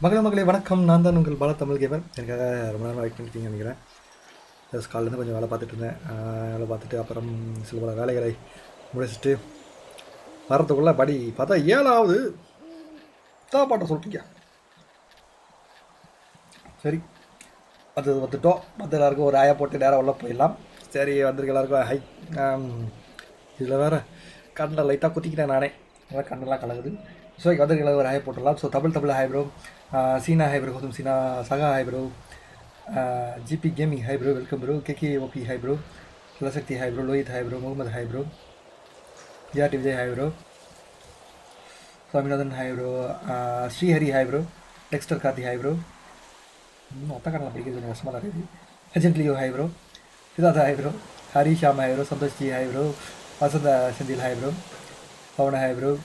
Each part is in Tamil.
மகள மகளே வணக்கம் நான் தான் உங்கள் பால தமிழ் கேமர் எனக்காக ரொம்ப நேரம் வெயிட் பண்ணிட்டீங்க நினைக்கிறேன் ஜஸ்ட் காலேருந்து கொஞ்சம் வேலை பார்த்துட்டு இருந்தேன் ஆஹ் வேலை பார்த்துட்டு அப்புறம் சில பல வேலைகளை முடிச்சுட்டு வரத்துக்குள்ளே படி பார்த்தா ஏழாவது தான் பாட்ட சொல்லிட்டீங்க சரி அது வந்துட்டோம் மற்ற எல்லாருக்கும் ஒரு ஆயா போட்டு நேரம் உள்ள போயிடலாம் சரி வந்திருக்க எல்லாருக்கும் ஹை இதில் வேறு கண்ணில் லைட்டாக குத்திக்கிட்டேன் நானே அதான் கண்ணெல்லாம் கலகுது ஸோ வந்திருக்க எல்லாரும் ஒரு ஹாய் போட்டுடலாம் so Tamil Tamil hi bro Seena hi bro Gautham Seena சகா hi bro GB gaming hi bro welcome bro KK OP hi bro Sivasakthi hi bro Lohith hi bro Mohammed hi bro GRT Vijay hi bro Swaminathan hi bro Srihari hi bro Dexter Karthi hi bro இன்னும் ஒத்த கணக்கில் படிக்கிறது கொஞ்சம் கஷ்டமாக இருக்குது agent Leo hi bro Siddharth hi bro Hari Sham hi bro Santhosh G hi bro Vasantha Senthil hi bro Pavana hi bro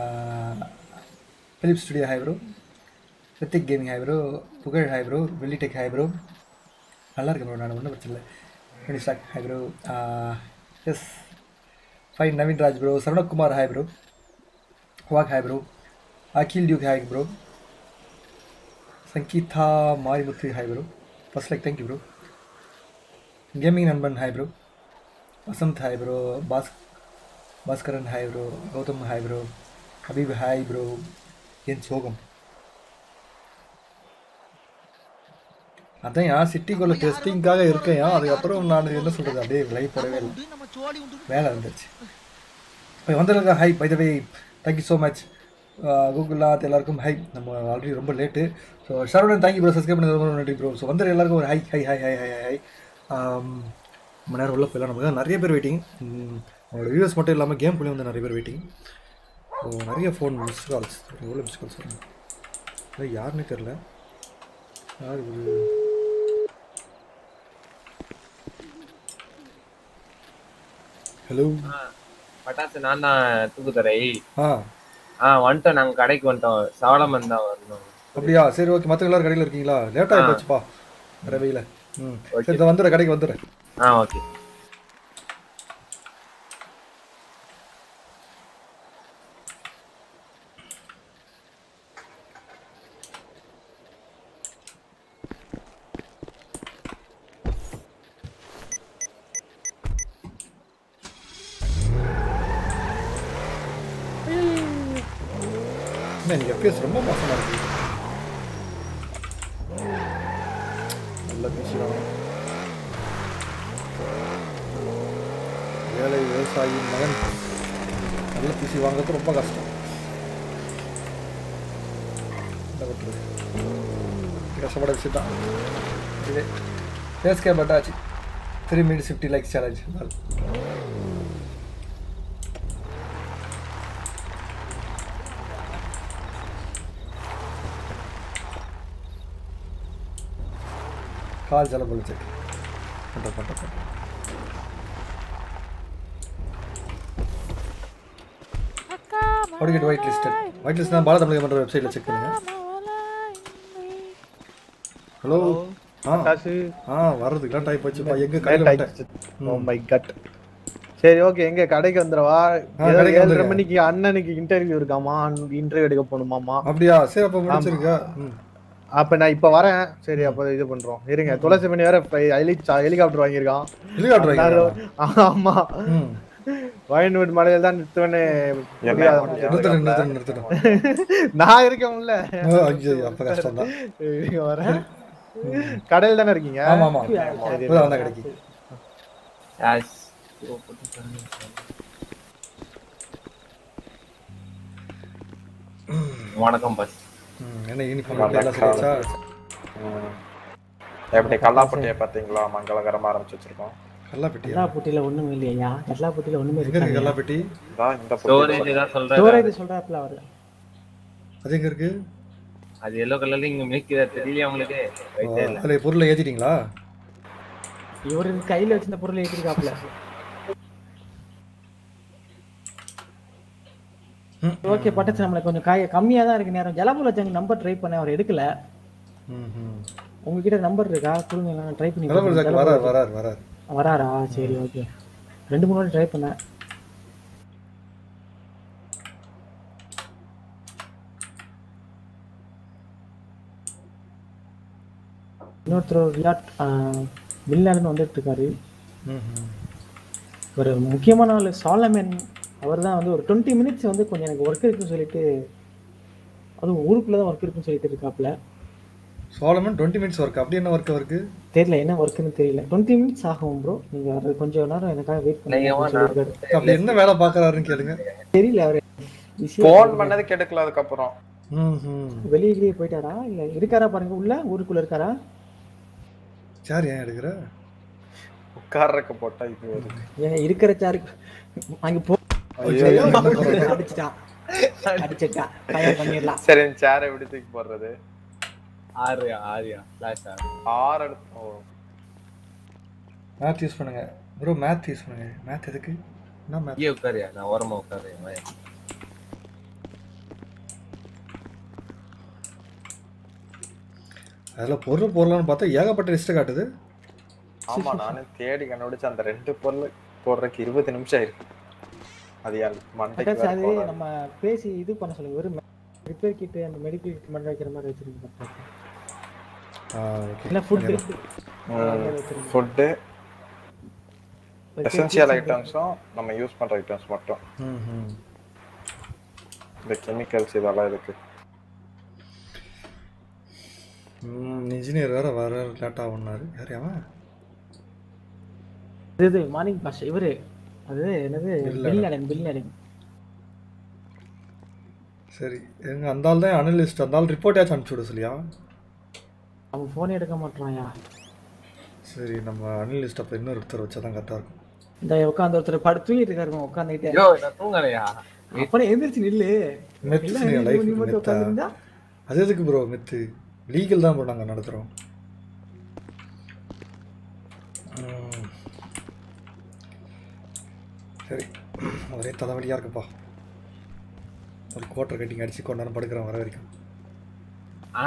Philip studio hi bro Hrithik gaming hi bro Pugazh hi bro வெள்ளிடெக் ஹாய் ப்ரோ நல்லா இருக்கு ப்ரோ நான் ஒன்றும் பிரச்சனை இல்லை மினிஸ்டாக் hi bro yes fine Naveen Raj bro Saravanakumar hi bro வாக் hi bro Akhil Duke hi bro Sangeetha Marimuthu hi bro first like thank you bro gaming நண்பன் hi bro Vasanth hi bro boss Baskaran hi bro Gautham hi bro ஹபீப் ஹாய் ப்ரோ என் சோகம் அதான் என் சிட்டிக்குள்ள டெஸ்டிங்காக இருக்கேன் அதுக்கப்புறம் நான் என்ன சொல்கிறது அப்படியே லைவ் போடவே இல்லை வேலை இருந்துச்சு இப்போ வந்திருக்க hi by the way thank you so much கூகுளாத் எல்லாருக்கும் ஹை நம்ம ஆல்ரெடி ரொம்ப late so Saravanan thank you bro subscribe பண்ணது ரொம்ப நன்றி ப்ரோ ஸோ வந்துரு எல்லாருக்கும் ஒரு hi hi hi hi hi hi ரொம்ப நேரம் உள்ள போயிடலாம் நமக்கு நிறைய பேர் வெயிட்டிங் அவங்களோட வியூவர்ஸ் மட்டும் இல்லாமல் கேம் புள்ளி வந்து நிறைய பேர் வெயிட்டிங் ஸோ நிறைய ஃபோன் மிஸ் கால்ஸ் எவ்வளோ மிஸ் கால்ஸ் வரும் அது யாருன்னே தெரில யார் இது ஹலோ பட்டாசு நான் தான் தூக்குத்தரை ஆ ஆ வந்துட்டோம் நாங்க கடைக்கு வந்துட்டோம் சவளமன் தான் வரணும் அப்படியா சரி ஓகே மற்ற எல்லாரும் கடையில் இருக்கீங்களா லேட்டாக போச்சுப்பா ரவையில் ம் சரி இதை வந்துடுறேன் கடைக்கு வந்துடுறேன் ஆ ஓகே என்ன எனக்கு எஃபிஎஸ் ரொம்ப மோசமாக இருக்கு நல்ல பிசி வாங்கணும் ஏழை விவசாயி மகன் நல்ல பிசி வாங்குறது ரொம்ப கஷ்டம் என்ன பண்ணுறது கஷ்டப்பட விஷயம் தான் இதே ஃபேஸ்கே பட்டாச்சு three minutes fifty likes challenge கால் ஜல போலிச்சு பண்ணுறேன் பண்ணுறேன் பண்ணுறேன் ஒடிக்கெட் ஒயிட் லிஸ்டட் ஒயிட் லிஸ்ட் தான் பாலதமிழக மன்ற வெப்சைட்டில் செக் பண்ணுங்க ஹலோ ஆ காசு ஆ வர்றதுக்கு லேட் ஆகி போச்சுப்பா எங்கே லேட் கடையில் ஆயிடுச்சு ஓ மை கட் சரி ஓகே எங்க கடைக்கு வந்துடவா ஏதோ கடைக்கு ஏழரை வந்துருங்க. மணிக்கு அண்ணனுக்கு இன்டர்வியூ இருக்காமா இன்டர்வியூ எடுக்க போகணுமாமா அப்படியா சரி அப்போ முடிச்சிருக்கா ம் அப்ப நான் இப்ப வரேன் சரி அப்ப இது பண்றோம் இருங்க துளசி மணி வேற ஹெலிகாப்டர் வாங்கியிருக்கான் ஹெலிகாப்டர் வாங்கிக்கிறா? ஆமா ம் வயன்வுட் மலையில தான் நிறுத்துவேன்னு புரியாத நிறுத்தணும் நிறுத்தணும் நிறுத்தணும் நான் இருக்கேன்ல ஓ, ஐயோ அப்போ கஷ்டம் தான் இருங்க வரேன் கடையில் தானே இருக்கீங்க ஆமாம் ஆமாம் சரி இப்போதான் வந்தா கடைக்கு யாஸ் வணக்கம் பஸ் ம் என்ன யூனிஃபார்ம் எல்லாம் சரியாச்சா ம். எப்படி கல்லாப்பட்டியை பார்த்தீங்களா மங்களகரமா ஆரம்பிச்சு வச்சிருக்கோம் கல்லாப்பெட்டியா கல்லாப்பட்டியில ஒண்ணும் இல்லையா கல்லாப்பட்டியில ஒண்ணுமே எங்க இருக்கு இருக்காது கல்லாப்பெட்டி இதான் இந்த ஸ்டோரேஜ் பொட்டி தான் சொல்றேன் ஸ்டோரேஜ் சொல்றாப்ல அவரு அது எங்க இருக்கு அது எல்லோ கலர்ல இங்க மினிக்குதா தெரியலையா உங்களுக்கு ரைட்டே இல்ல அதில் பொருளை ஏற்றிட்டீங்களா இவரு கையில வச்சிருந்த பொருளை ஏற்றிருக்காப்ல ஓகே பட்டச்சு நம்மளுக்கு கொஞ்சம் காய கம்மியா தான் இருக்கு நேரம் ஜலபுல ஜங் நம்பர் ட்ரை பண்ண அவர் எடுக்கல ம் ம் உங்ககிட்ட நம்பர் இருக்கா கொடுங்க நான் ட்ரை பண்ணி நிலவரம் பார்க்கிறேன். சாக்கு வரார் வரார் வரார் வராரா சரி ஓகே ரெண்டு மூணு வாட்டி ட்ரை பண்ணேன் இன்னொருத்தர் விளையாட் வெளிநாடுன்னு வந்துட்டு இருக்காரு ம் ம். ஒரு முக்கியமான ஆள் சாலமன் அவர் தான் வந்து ஒரு டுவெண்ட்டி மினிட்ஸ் வந்து கொஞ்சம் எனக்கு ஒர்க் இருக்குன்னு சொல்லிட்டு அதுவும் ஊருக்குள்ள தான் ஒர்க் இருக்குன்னு சொல்லிட்டு இருக்காப்ல சோலமன் டுவெண்ட்டி மினிட்ஸ் ஒர்க் அப்படி என்ன ஒர்க் அவருக்கு தெரியல என்ன ஒர்க்குன்னு தெரியல டுவெண்ட்டி மினிட்ஸ் ஆகும் ப்ரோ நீங்க வர்றது கொஞ்சம் நேரம் எனக்காக வெயிட் நீங்க வா, நான் பண்ணி அப்படி என்ன வேலை பார்க்கறாருன்னு கேளுங்க தெரியல அவரு busy ஆ போன் இருக்காரு. பண்ணது கெடுக்கல அதுக்கப்புறம் ம் ம் வெளியே வெளியே போயிட்டாரா இல்ல இருக்காரா பாருங்க உள்ள ஊருக்குள்ள இருக்காரா சார் ஏன் எடுக்கிற உட்கார்றதுக்கு போட்டா இது வருது ஏன் இருக்கிற சாரு அங்க போ ஐயோ, என்ன பண்றது? அடிச்சிட்டான் அடிச்சிட்டான் ஃபயர் பண்ணிடலாம் சரி சேர் எப்படி தூக்கி போடுறது ஆரியா ஆரியா ஃபிளாஷ் ஆறு ஆறு எடுத்து ஓ. மேத் யூஸ் பண்ணுங்க ப்ரோ மேத் யூஸ் பண்ணுங்க மேத் எதுக்கு என்ன மேத் இங்கே உட்காரியா நான் ஓரமா உட்காருறேன் வாயா. அதில் பொருள் போடலான்னு பார்த்தா ஏகப்பட்ட லிஸ்ட்டை காட்டுது ஆமா நானே தேடி கண்டுபிடிச்ச அந்த ரெண்டு பொருள் போடுறதுக்கு இருபது நிமிஷம் ஆயிருக்கு அது என் மண்டைக்கு பட்டாசு வேற அது போகாது. நம்ம பேசி இது பண்ண சொல்லுங்க வெறும் ரிப்பேர் கிட் அந்த மெடிக்கல் கிட் மட்டும் வைக்கிற மாதிரி வச்சிருக்கீங்க பட்டாசு. ஆ ஓகே இல்ல ஃபுட் ஃபுட்டு எசென்சியல் ஐட்டம்ஸும் நம்ம யூஸ் பண்ற ஐட்டம்ஸ் மட்டும் ம் ம் இந்த கெமிக்கல்ஸ் இதெல்லாம் இருக்கு இன்ஜினியர் வேற வர லேட் ஆகுனாரு யார் அவன் இது மார்னிங் பாஷா இவரு அது என்னது பில் பில் நடன் பில் நடன் சரி எங்க அந்த ஆள் தான் அனலிஸ்ட் அந்த ஆள் ரிப்போர்ட் ஆச்சு அனுப்பிச்சு விட சொல்லியா அவன் போனே எடுக்க மாட்டான்யா சரி நம்ம அனலிஸ்ட் அப்போ இன்னொரு ஒருத்தர் வச்சா தான் கரெக்டாக இருக்கும் இந்த உட்காந்து ஒருத்தர் படு தூங்கிட்டு இருக்காரு உட்காந்துக்கிட்டே ஐயோ நான் தூங்கலையா அப்பனே எந்திரிச்சு நில்லு மெத்து எல்லாம் நீ லைஃப் நீ மட்டும் மெத்தா உட்காந்துருந்தா அது எதுக்கு ப்ரோ மெத்து லீகல் தான் ப்ரோ நாங்கள் நடத்துகிறோம் சரி ஒரே தலைவலியாக இருக்குப்பா ஒரு கோட்டர் கட்டிங் அடிச்சு கொண்டு நேரம் படுக்கிறோம் வர வரைக்கும் ஆ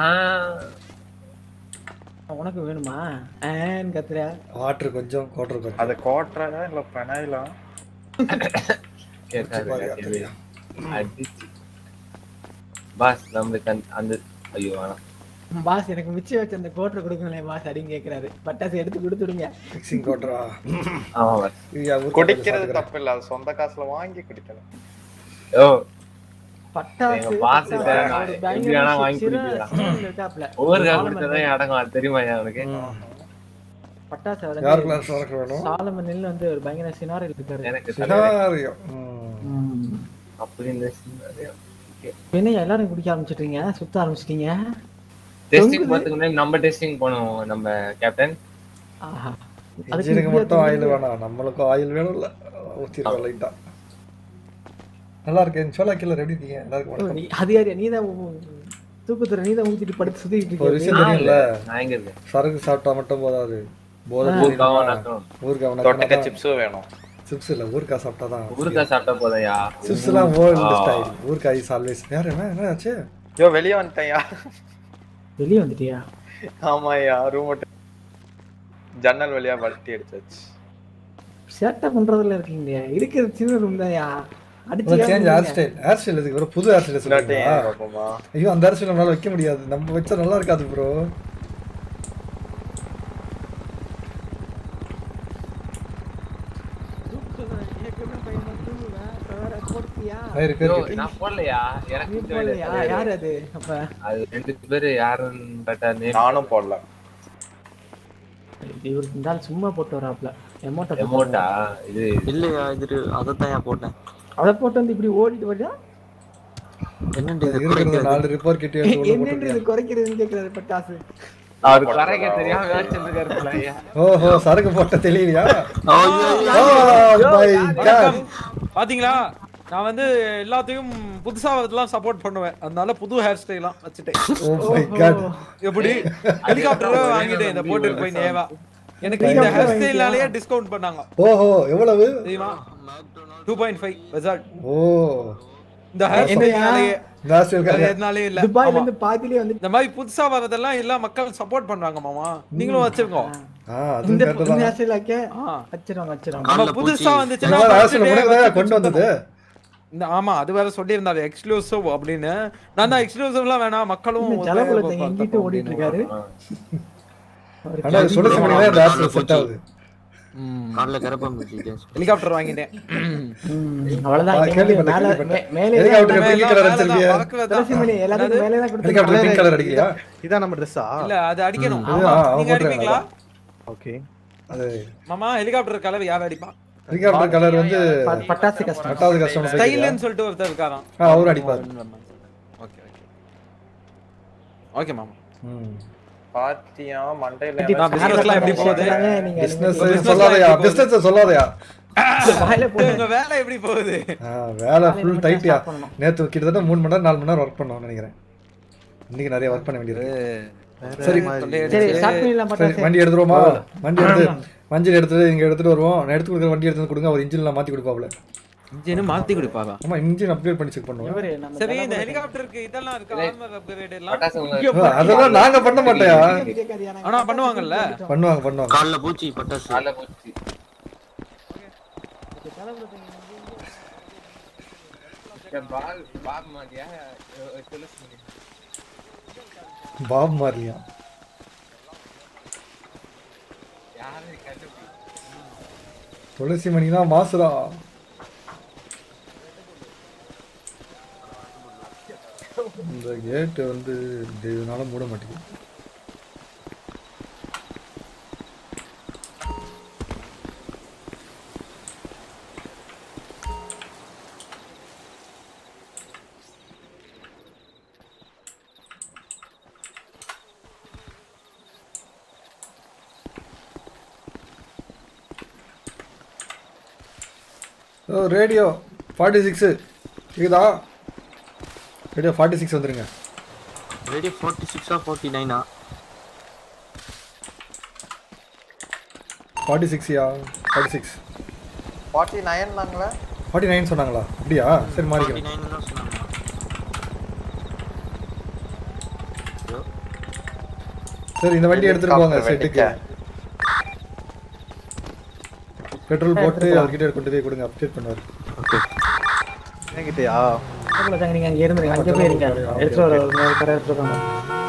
உனக்கு வேணுமா ஏன்னு கத்துற வாட்டர் கொஞ்சம் கோட்டர் கொஞ்சம் அது கோட்டரா இல்ல பெனாயிலா கேட்காது பாரு, கேட்காது. தெரியா. அடிச்சு பாஸ் நம்மளுக்கு அந்த- அந்த ஐயோ வேணாம் பாஸ் எனக்கு மிச்சம் வச்ச அந்த கோட்டர் கொடுக்கணும் பாஸ் அப்படின்னு கேக்குறாரு பட்டாசு எடுத்து கொடுத்துடுங்க மிக்சிங் கோட்டரா ஆமா பாஸ் குடிக்கிறது தப்பு இல்ல அது சொந்த காசுல வாங்கி குடிக்கணும் ஓ பட்டாசு எங்க boss கிட்ட பட்டாசு, நான் ஒரு எப்படி பயங்கர வேணா வாங்கி சிறு- குடிக்கலாம். சிறுவன் இருக்காப்புல. ஒவ்வொரு கால் சாலமன் கொடுத்ததான் அடங்கும் அது தெரியுமா அவனுக்கு பட்டாசு அவர் யார் வந்து கிளாஸ் வளர்க்க வேணும் சாலமன் நெல் வந்து ஒரு பயங்கர சினாரில் இருக்காரு எனக்கு தலைவலி. சினாரியோ ம். ம். அப்படி இந்த scenario. என்ன எல்லாரும் குடிக்க ஆரம்பிச்சிட்டீங்க சுத்த ஆரம்பிச்சிட்டீங்க டெஸ்டிங் போறதுக்கு முன்னாடி நம்ம டெஸ்டிங் பண்ணுவோம் நம்ம கேப்டன் ஆஹா இன்ஜினுக்கு மட்டும் ஆயில் வேணாம் நம்மளுக்கும் ஆயில் வேணும்ல ஊற்றிடுவோம் லைட்டா நல்லா இருக்கேன் சோலா கில்லர் எப்படி இருக்கீங்க எல்லாருக்கும் வணக்கம் நீ அது யாரு நீ தான் தூக்கத்துல நீ தான் ஊத்திட்டு படுத்து சுத்திட்டு ஒரு இருக்க விஷயம் தெரியும்ல நான் எங்க இருக்கேன் சரக்கு சாப்பிட்டா மட்டும் போதாது போதை ஊருக்காவும் நக்கணும் ஊருக்கா தொட்டுக்க சிப்ஸும் வேணும் சிப்ஸ் இல்ல ஊருக்கா சாப்பிட்டா தான் ஊருக்கா சாப்பிட்டா போதையா சிப்ஸ் எல்லாம் ஓல்டு ஸ்டைல் ஊருக்கா இஸ் ஆல்வேஸ் யார் என்ன என்ன ஆச்சு ஐயோ வெளிய வந்துட்டேன்யா வெளியே வந்துட்டியா ஆமாய்யா ரூம் விட்டு ஜன்னல் வழியா வளர்த்தி அடிச்சாச்சு சேட்டை பண்றதுல இருக்கீங்க இருக்கிற சின்ன ரூம் தான்யா அடிச்சு change hair style hair style இதுக்கு ஒரு புது ஹேர் ஸ்டைல் இல்லாட்டி சொல்லுங்க ஏன் பாப்போமா ஐயோ அந்த ஹேர் ஸ்டைல் நம்மளால வைக்க முடியாது நம்ம வச்சா நல்லா இருக்காது ப்ரோ இருக்கு ஐயோ, இருக்கு நான் போடலையா எனக்கு இந்த வேலை யார் யார் அது அப்ப அது ரெண்டு பேரு யாருன்னு கேட்டா name நானும் போடல இவர் இருந்தாலும் சும்மா போட்டு வராப்ல எமௌண்ட் எமௌண்டா இது இல்லையா இது அதைத்தான் ஏன் போட்டேன் அதை போட்டு வந்து இப்படி ஓடிட்டு வந்தா என்னண்டு இது இருக்கிறது குறைக்கிறது? நாலு ரிப்போர்ட் கிட்டே எடுத்து உள்ள என்னன்றது போட்டுருக்கீங்க. குறைக்கிறதுன்னு கேக்குறாரு பட்டாசு அவரு குறைக்க தெரியாம வச்சிருக்காரு போல ஐயா ஓஹோ சரக்கு போட்ட தெரியலையா ஐயோ, Oh my God. பாத்தீங்களா நான் வந்து எல்லாத்தையும் புதுசா இதெல்லாம் சப்போர்ட் பண்ணுவேன் அதனால புது ஹேர் ஸ்டைலாம் வச்சுட்டேன் Oh my God. எப்படி ஹெலிகாப்டர் வாங்கிட்டேன் இந்த போட்டு போய் நேவா எனக்கு இந்த ஹேர் ஸ்டைலாலேயே டிஸ்கவுண்ட் பண்ணாங்க ஓஹோ எவ்வளவு தெரியுமா டூ பாயிண்ட் ஃபைவ் ரிசல்ட் ஓ இந்த ஹேர் ஸ்டைலாலேயே இந்த hair style காக. எதுனாலே இல்ல துபாயில ஆமா. இருந்து பாதியிலே வந்து இந்த மாதிரி புதுசா வரதெல்லாம் எல்லாம் மக்கள் சப்போர்ட் பண்றாங்க மாமா நீங்களும் வச்சுக்கோ ஆ அதுவும் இந்த correct இந்த தான். ஹேர்ஸ்டைல் ஆக்க ஆ. வச்சிருவாங்க வச்சிருவாங்க நம்ம கால்ல புதுசா பூச்சி. வந்துச்சுன்னா இந்த மாதிரி hair style first day உனக்கு தான் வச்சு கொண்டு வந்தது இந்த ஆமா அது வேற சொல்லியிருந்தாரு எக்ஸ்க்ளூசிவ் அப்படின்னு நான் தான் எக்ஸ்க்ளூசிவ்லாம் வேணாம் மக்களும் இந்த ஜலபுலத்தை எங்கிட்டு ஓடிட்டு இருக்காரு ஆனா அது துளசி மணி தான் இந்த ஆப்ஸ்ல செட் ஆகுது காலைல கரப்பம் வச்சுட்டேன் ஹெலிகாப்டர் வாங்கிட்டேன் ம், அவ்வளவுதான் ஆ, இங்க கேள்விப்பட்டேன், மேல கேள்விப்பட்டேன். மே- மேலே ஹெலிகாப்டர் தான் பிங்க் கலர் அடிச்சிருக்கியா துளசி மணி எல்லாத்துக்கும் மேலே தான் ஹெலிகாப்டர் கொடுத்துருக்காங்க பிங்க் கலர் அடிக்கலையா இதான் நம்ம ட்ரெஸ்ஸா இல்ல அது அடிக்கணும் இது, ஆமா. ஆ, அவன் நீங்க போட்டுருக்கான் அடிப்பீங்களா ஓகே அது மாமா ஹெலிகாப்டர் கலர் யார் அடிப்பா ஹெலிகாப்டர் கலர் வந்து ப- பட்டாசு கஷ்டம் பத்தாவது கஷ்டம் ஸ்டைல்னு சொல்லிட்டு ஒருத்தர் இருக்காராம் ஆ அவரும் அடிப்பாரு ஓகே ஓகே ஓகே மாமா ம் பாத்தியா மண்டையில கட்டி எனக்கு business எல்லாம் எப்படி போகுது? எல்லாமே நீங்க பிசினஸ் business சொல்லாதயா எப்படி போகுது? பிசினஸ் சொல்லாதயா வாயில போட்டு உங்க வேலை எப்படி போகுது ஆ, வேலை ஃபுல் டைட்டியா start பண்ணணும். நேத்து கிட்டத்தட்ட மூணு மணி நேரம் நாலு மணி நேரம் ஒர்க் பண்ணோம்னு நினைக்கிறேன் இன்னைக்கு நிறைய ஒர்க் பண்ண வேண்டியது சரி சரி ஸ்டார்ட் பண்ணிடலாம் சரி பட்டாசு வண்டி எடுத்துருவோமா வண்டி எடுத்து வண்டி எடுத்துட்டு இங்க எடுத்துட்டு வருவோம் நான் எடுத்து கொடுக்குற வண்டி எடுத்து வந்து கொடுங்க அவர் இன்ஜின்லாம் மாத்தி கொடுப்பாப்ல இன்ஜின் மாத்தி கொடுப்பாரா ஆமா இன்ஜின் அப்கிரேட் பண்ணி செக் பண்ணுவோம் இவரு நம்ம சரி இந்த தளபதி ஹெலிகாப்டருக்கு இதெல்லாம் இருக்கு ஆர்மர் அப்கிரேட் எல்லாம் பட்டாசு உங்க ஆ, அதெல்லாம் நாங்க பண்ண மாட்டேயா கேட்காதியா, நாங்க ஆனா பண்ணுவாங்கல்ல பண்ணுவாங்க பண்ணுவாங்க காலைல பூச்சி பட்டாசு காலைல போச்சு பால் பாப் மாட்டியா துளசி மணி பாப் மாறியா யாரு கண்டுபிடி துளசி மணினா மாசுரா இந்த கேட்டு வந்து இதனால மூட மாட்டேங்குது ஓ ரேடியோ ஃபார்ட்டி சிக்ஸு கேக்குதா ரேடியோ ஃபார்ட்டி சிக்ஸ் வந்துருங்க ரேடியோ ஃபார்ட்டி சிக்ஸா ஃபார்ட்டி நைனா ஃபார்ட்டி சிக்ஸ்யா ஃபார்ட்டி சிக்ஸ் ஃபார்ட்டி நைன் நாங்களே ஃபார்ட்டி நைன் சொன்னாங்களா அப்படியா சரி ஃபார்ட்டி மாறிக்கிறேன் நைன் தான் சொன்னாங்க சரி இந்த வண்டி எடுத்துட்டு போங்க செட்டுக்கு பெட்ரோல் போட்டு அவர்கிட்ட கொண்டு போய் கொடுங்க அப்டேட் பண்ணுவார் என்கிட்டயா பக்கத்துல தாங்க, நீங்க அங்க இருந்துருங்க அங்க போய் இருங்க எடுத்துட்டு வர ஒரு நாலு கடை எடுத்துட்டு வாங்க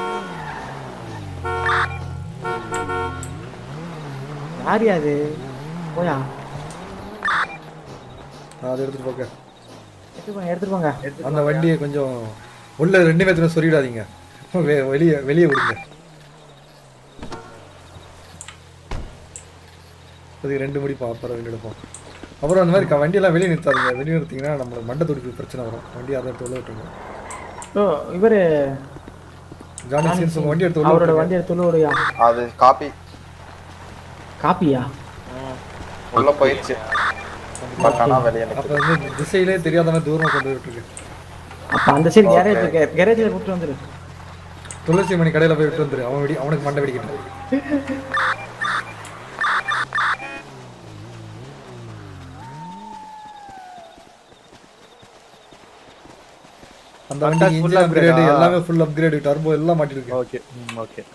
யார் அது போயா அதை எடுத்துட்டு போங்க எடுத்துட்டு போங்க எடுத்துட்டு போங்க அந்த வண்டியை கொஞ்சம் உள்ள ரெண்டு பேர்த்துமே சொல்லிடாதீங்க வெ- வெளியே வெளியே விடுங்க அதுக்கு ரெண்டு முடிப்போம் அப்புறம் ரெண்டு எடுப்போம் அப்புறம் அந்த மாதிரி க- வண்டியெல்லாம் வெளியே நிறுத்தாதீங்க வெளியே நிறுத்திங்கன்னா நம்மளுக்கு மண்டை துடிப்பு பிரச்சனை வரும் வண்டி அதை எடுத்து உள்ள விட்டுருங்க ஓ இவரு ஜானி சீன்ஸ் உங்க வண்டி எடுத்து உள்ள அவரோட விட்டுருங்க. வண்டி எடுத்து விடுறியா அது காப்பி காப்பியா உள்ள போயிடுச்சு பட் ஆனா வெளியே அப்ப வந்து திசையிலே தெரியாத மாதிரி தூரமா கொண்டு போய் விட்டுருக்கு அப்ப அந்த சைடு கேரேஜ் இருக்கு கேரேஜ்ல கூட்டு வந்துரு துளசி மணி கடையில போய் விட்டு வந்துரு அவன் வெடி அவனுக்கு மண்டை வெடிக்கட்டும் அந்த வண்டி பட்டாசு full இன்ஜின் அப்கிரேட் upgrade ஆ? எல்லாமே ஃபுல் அப்கிரேட் டர்போ எல்லாம் மாட்டிருக்கு ஓகே ம் ஓகே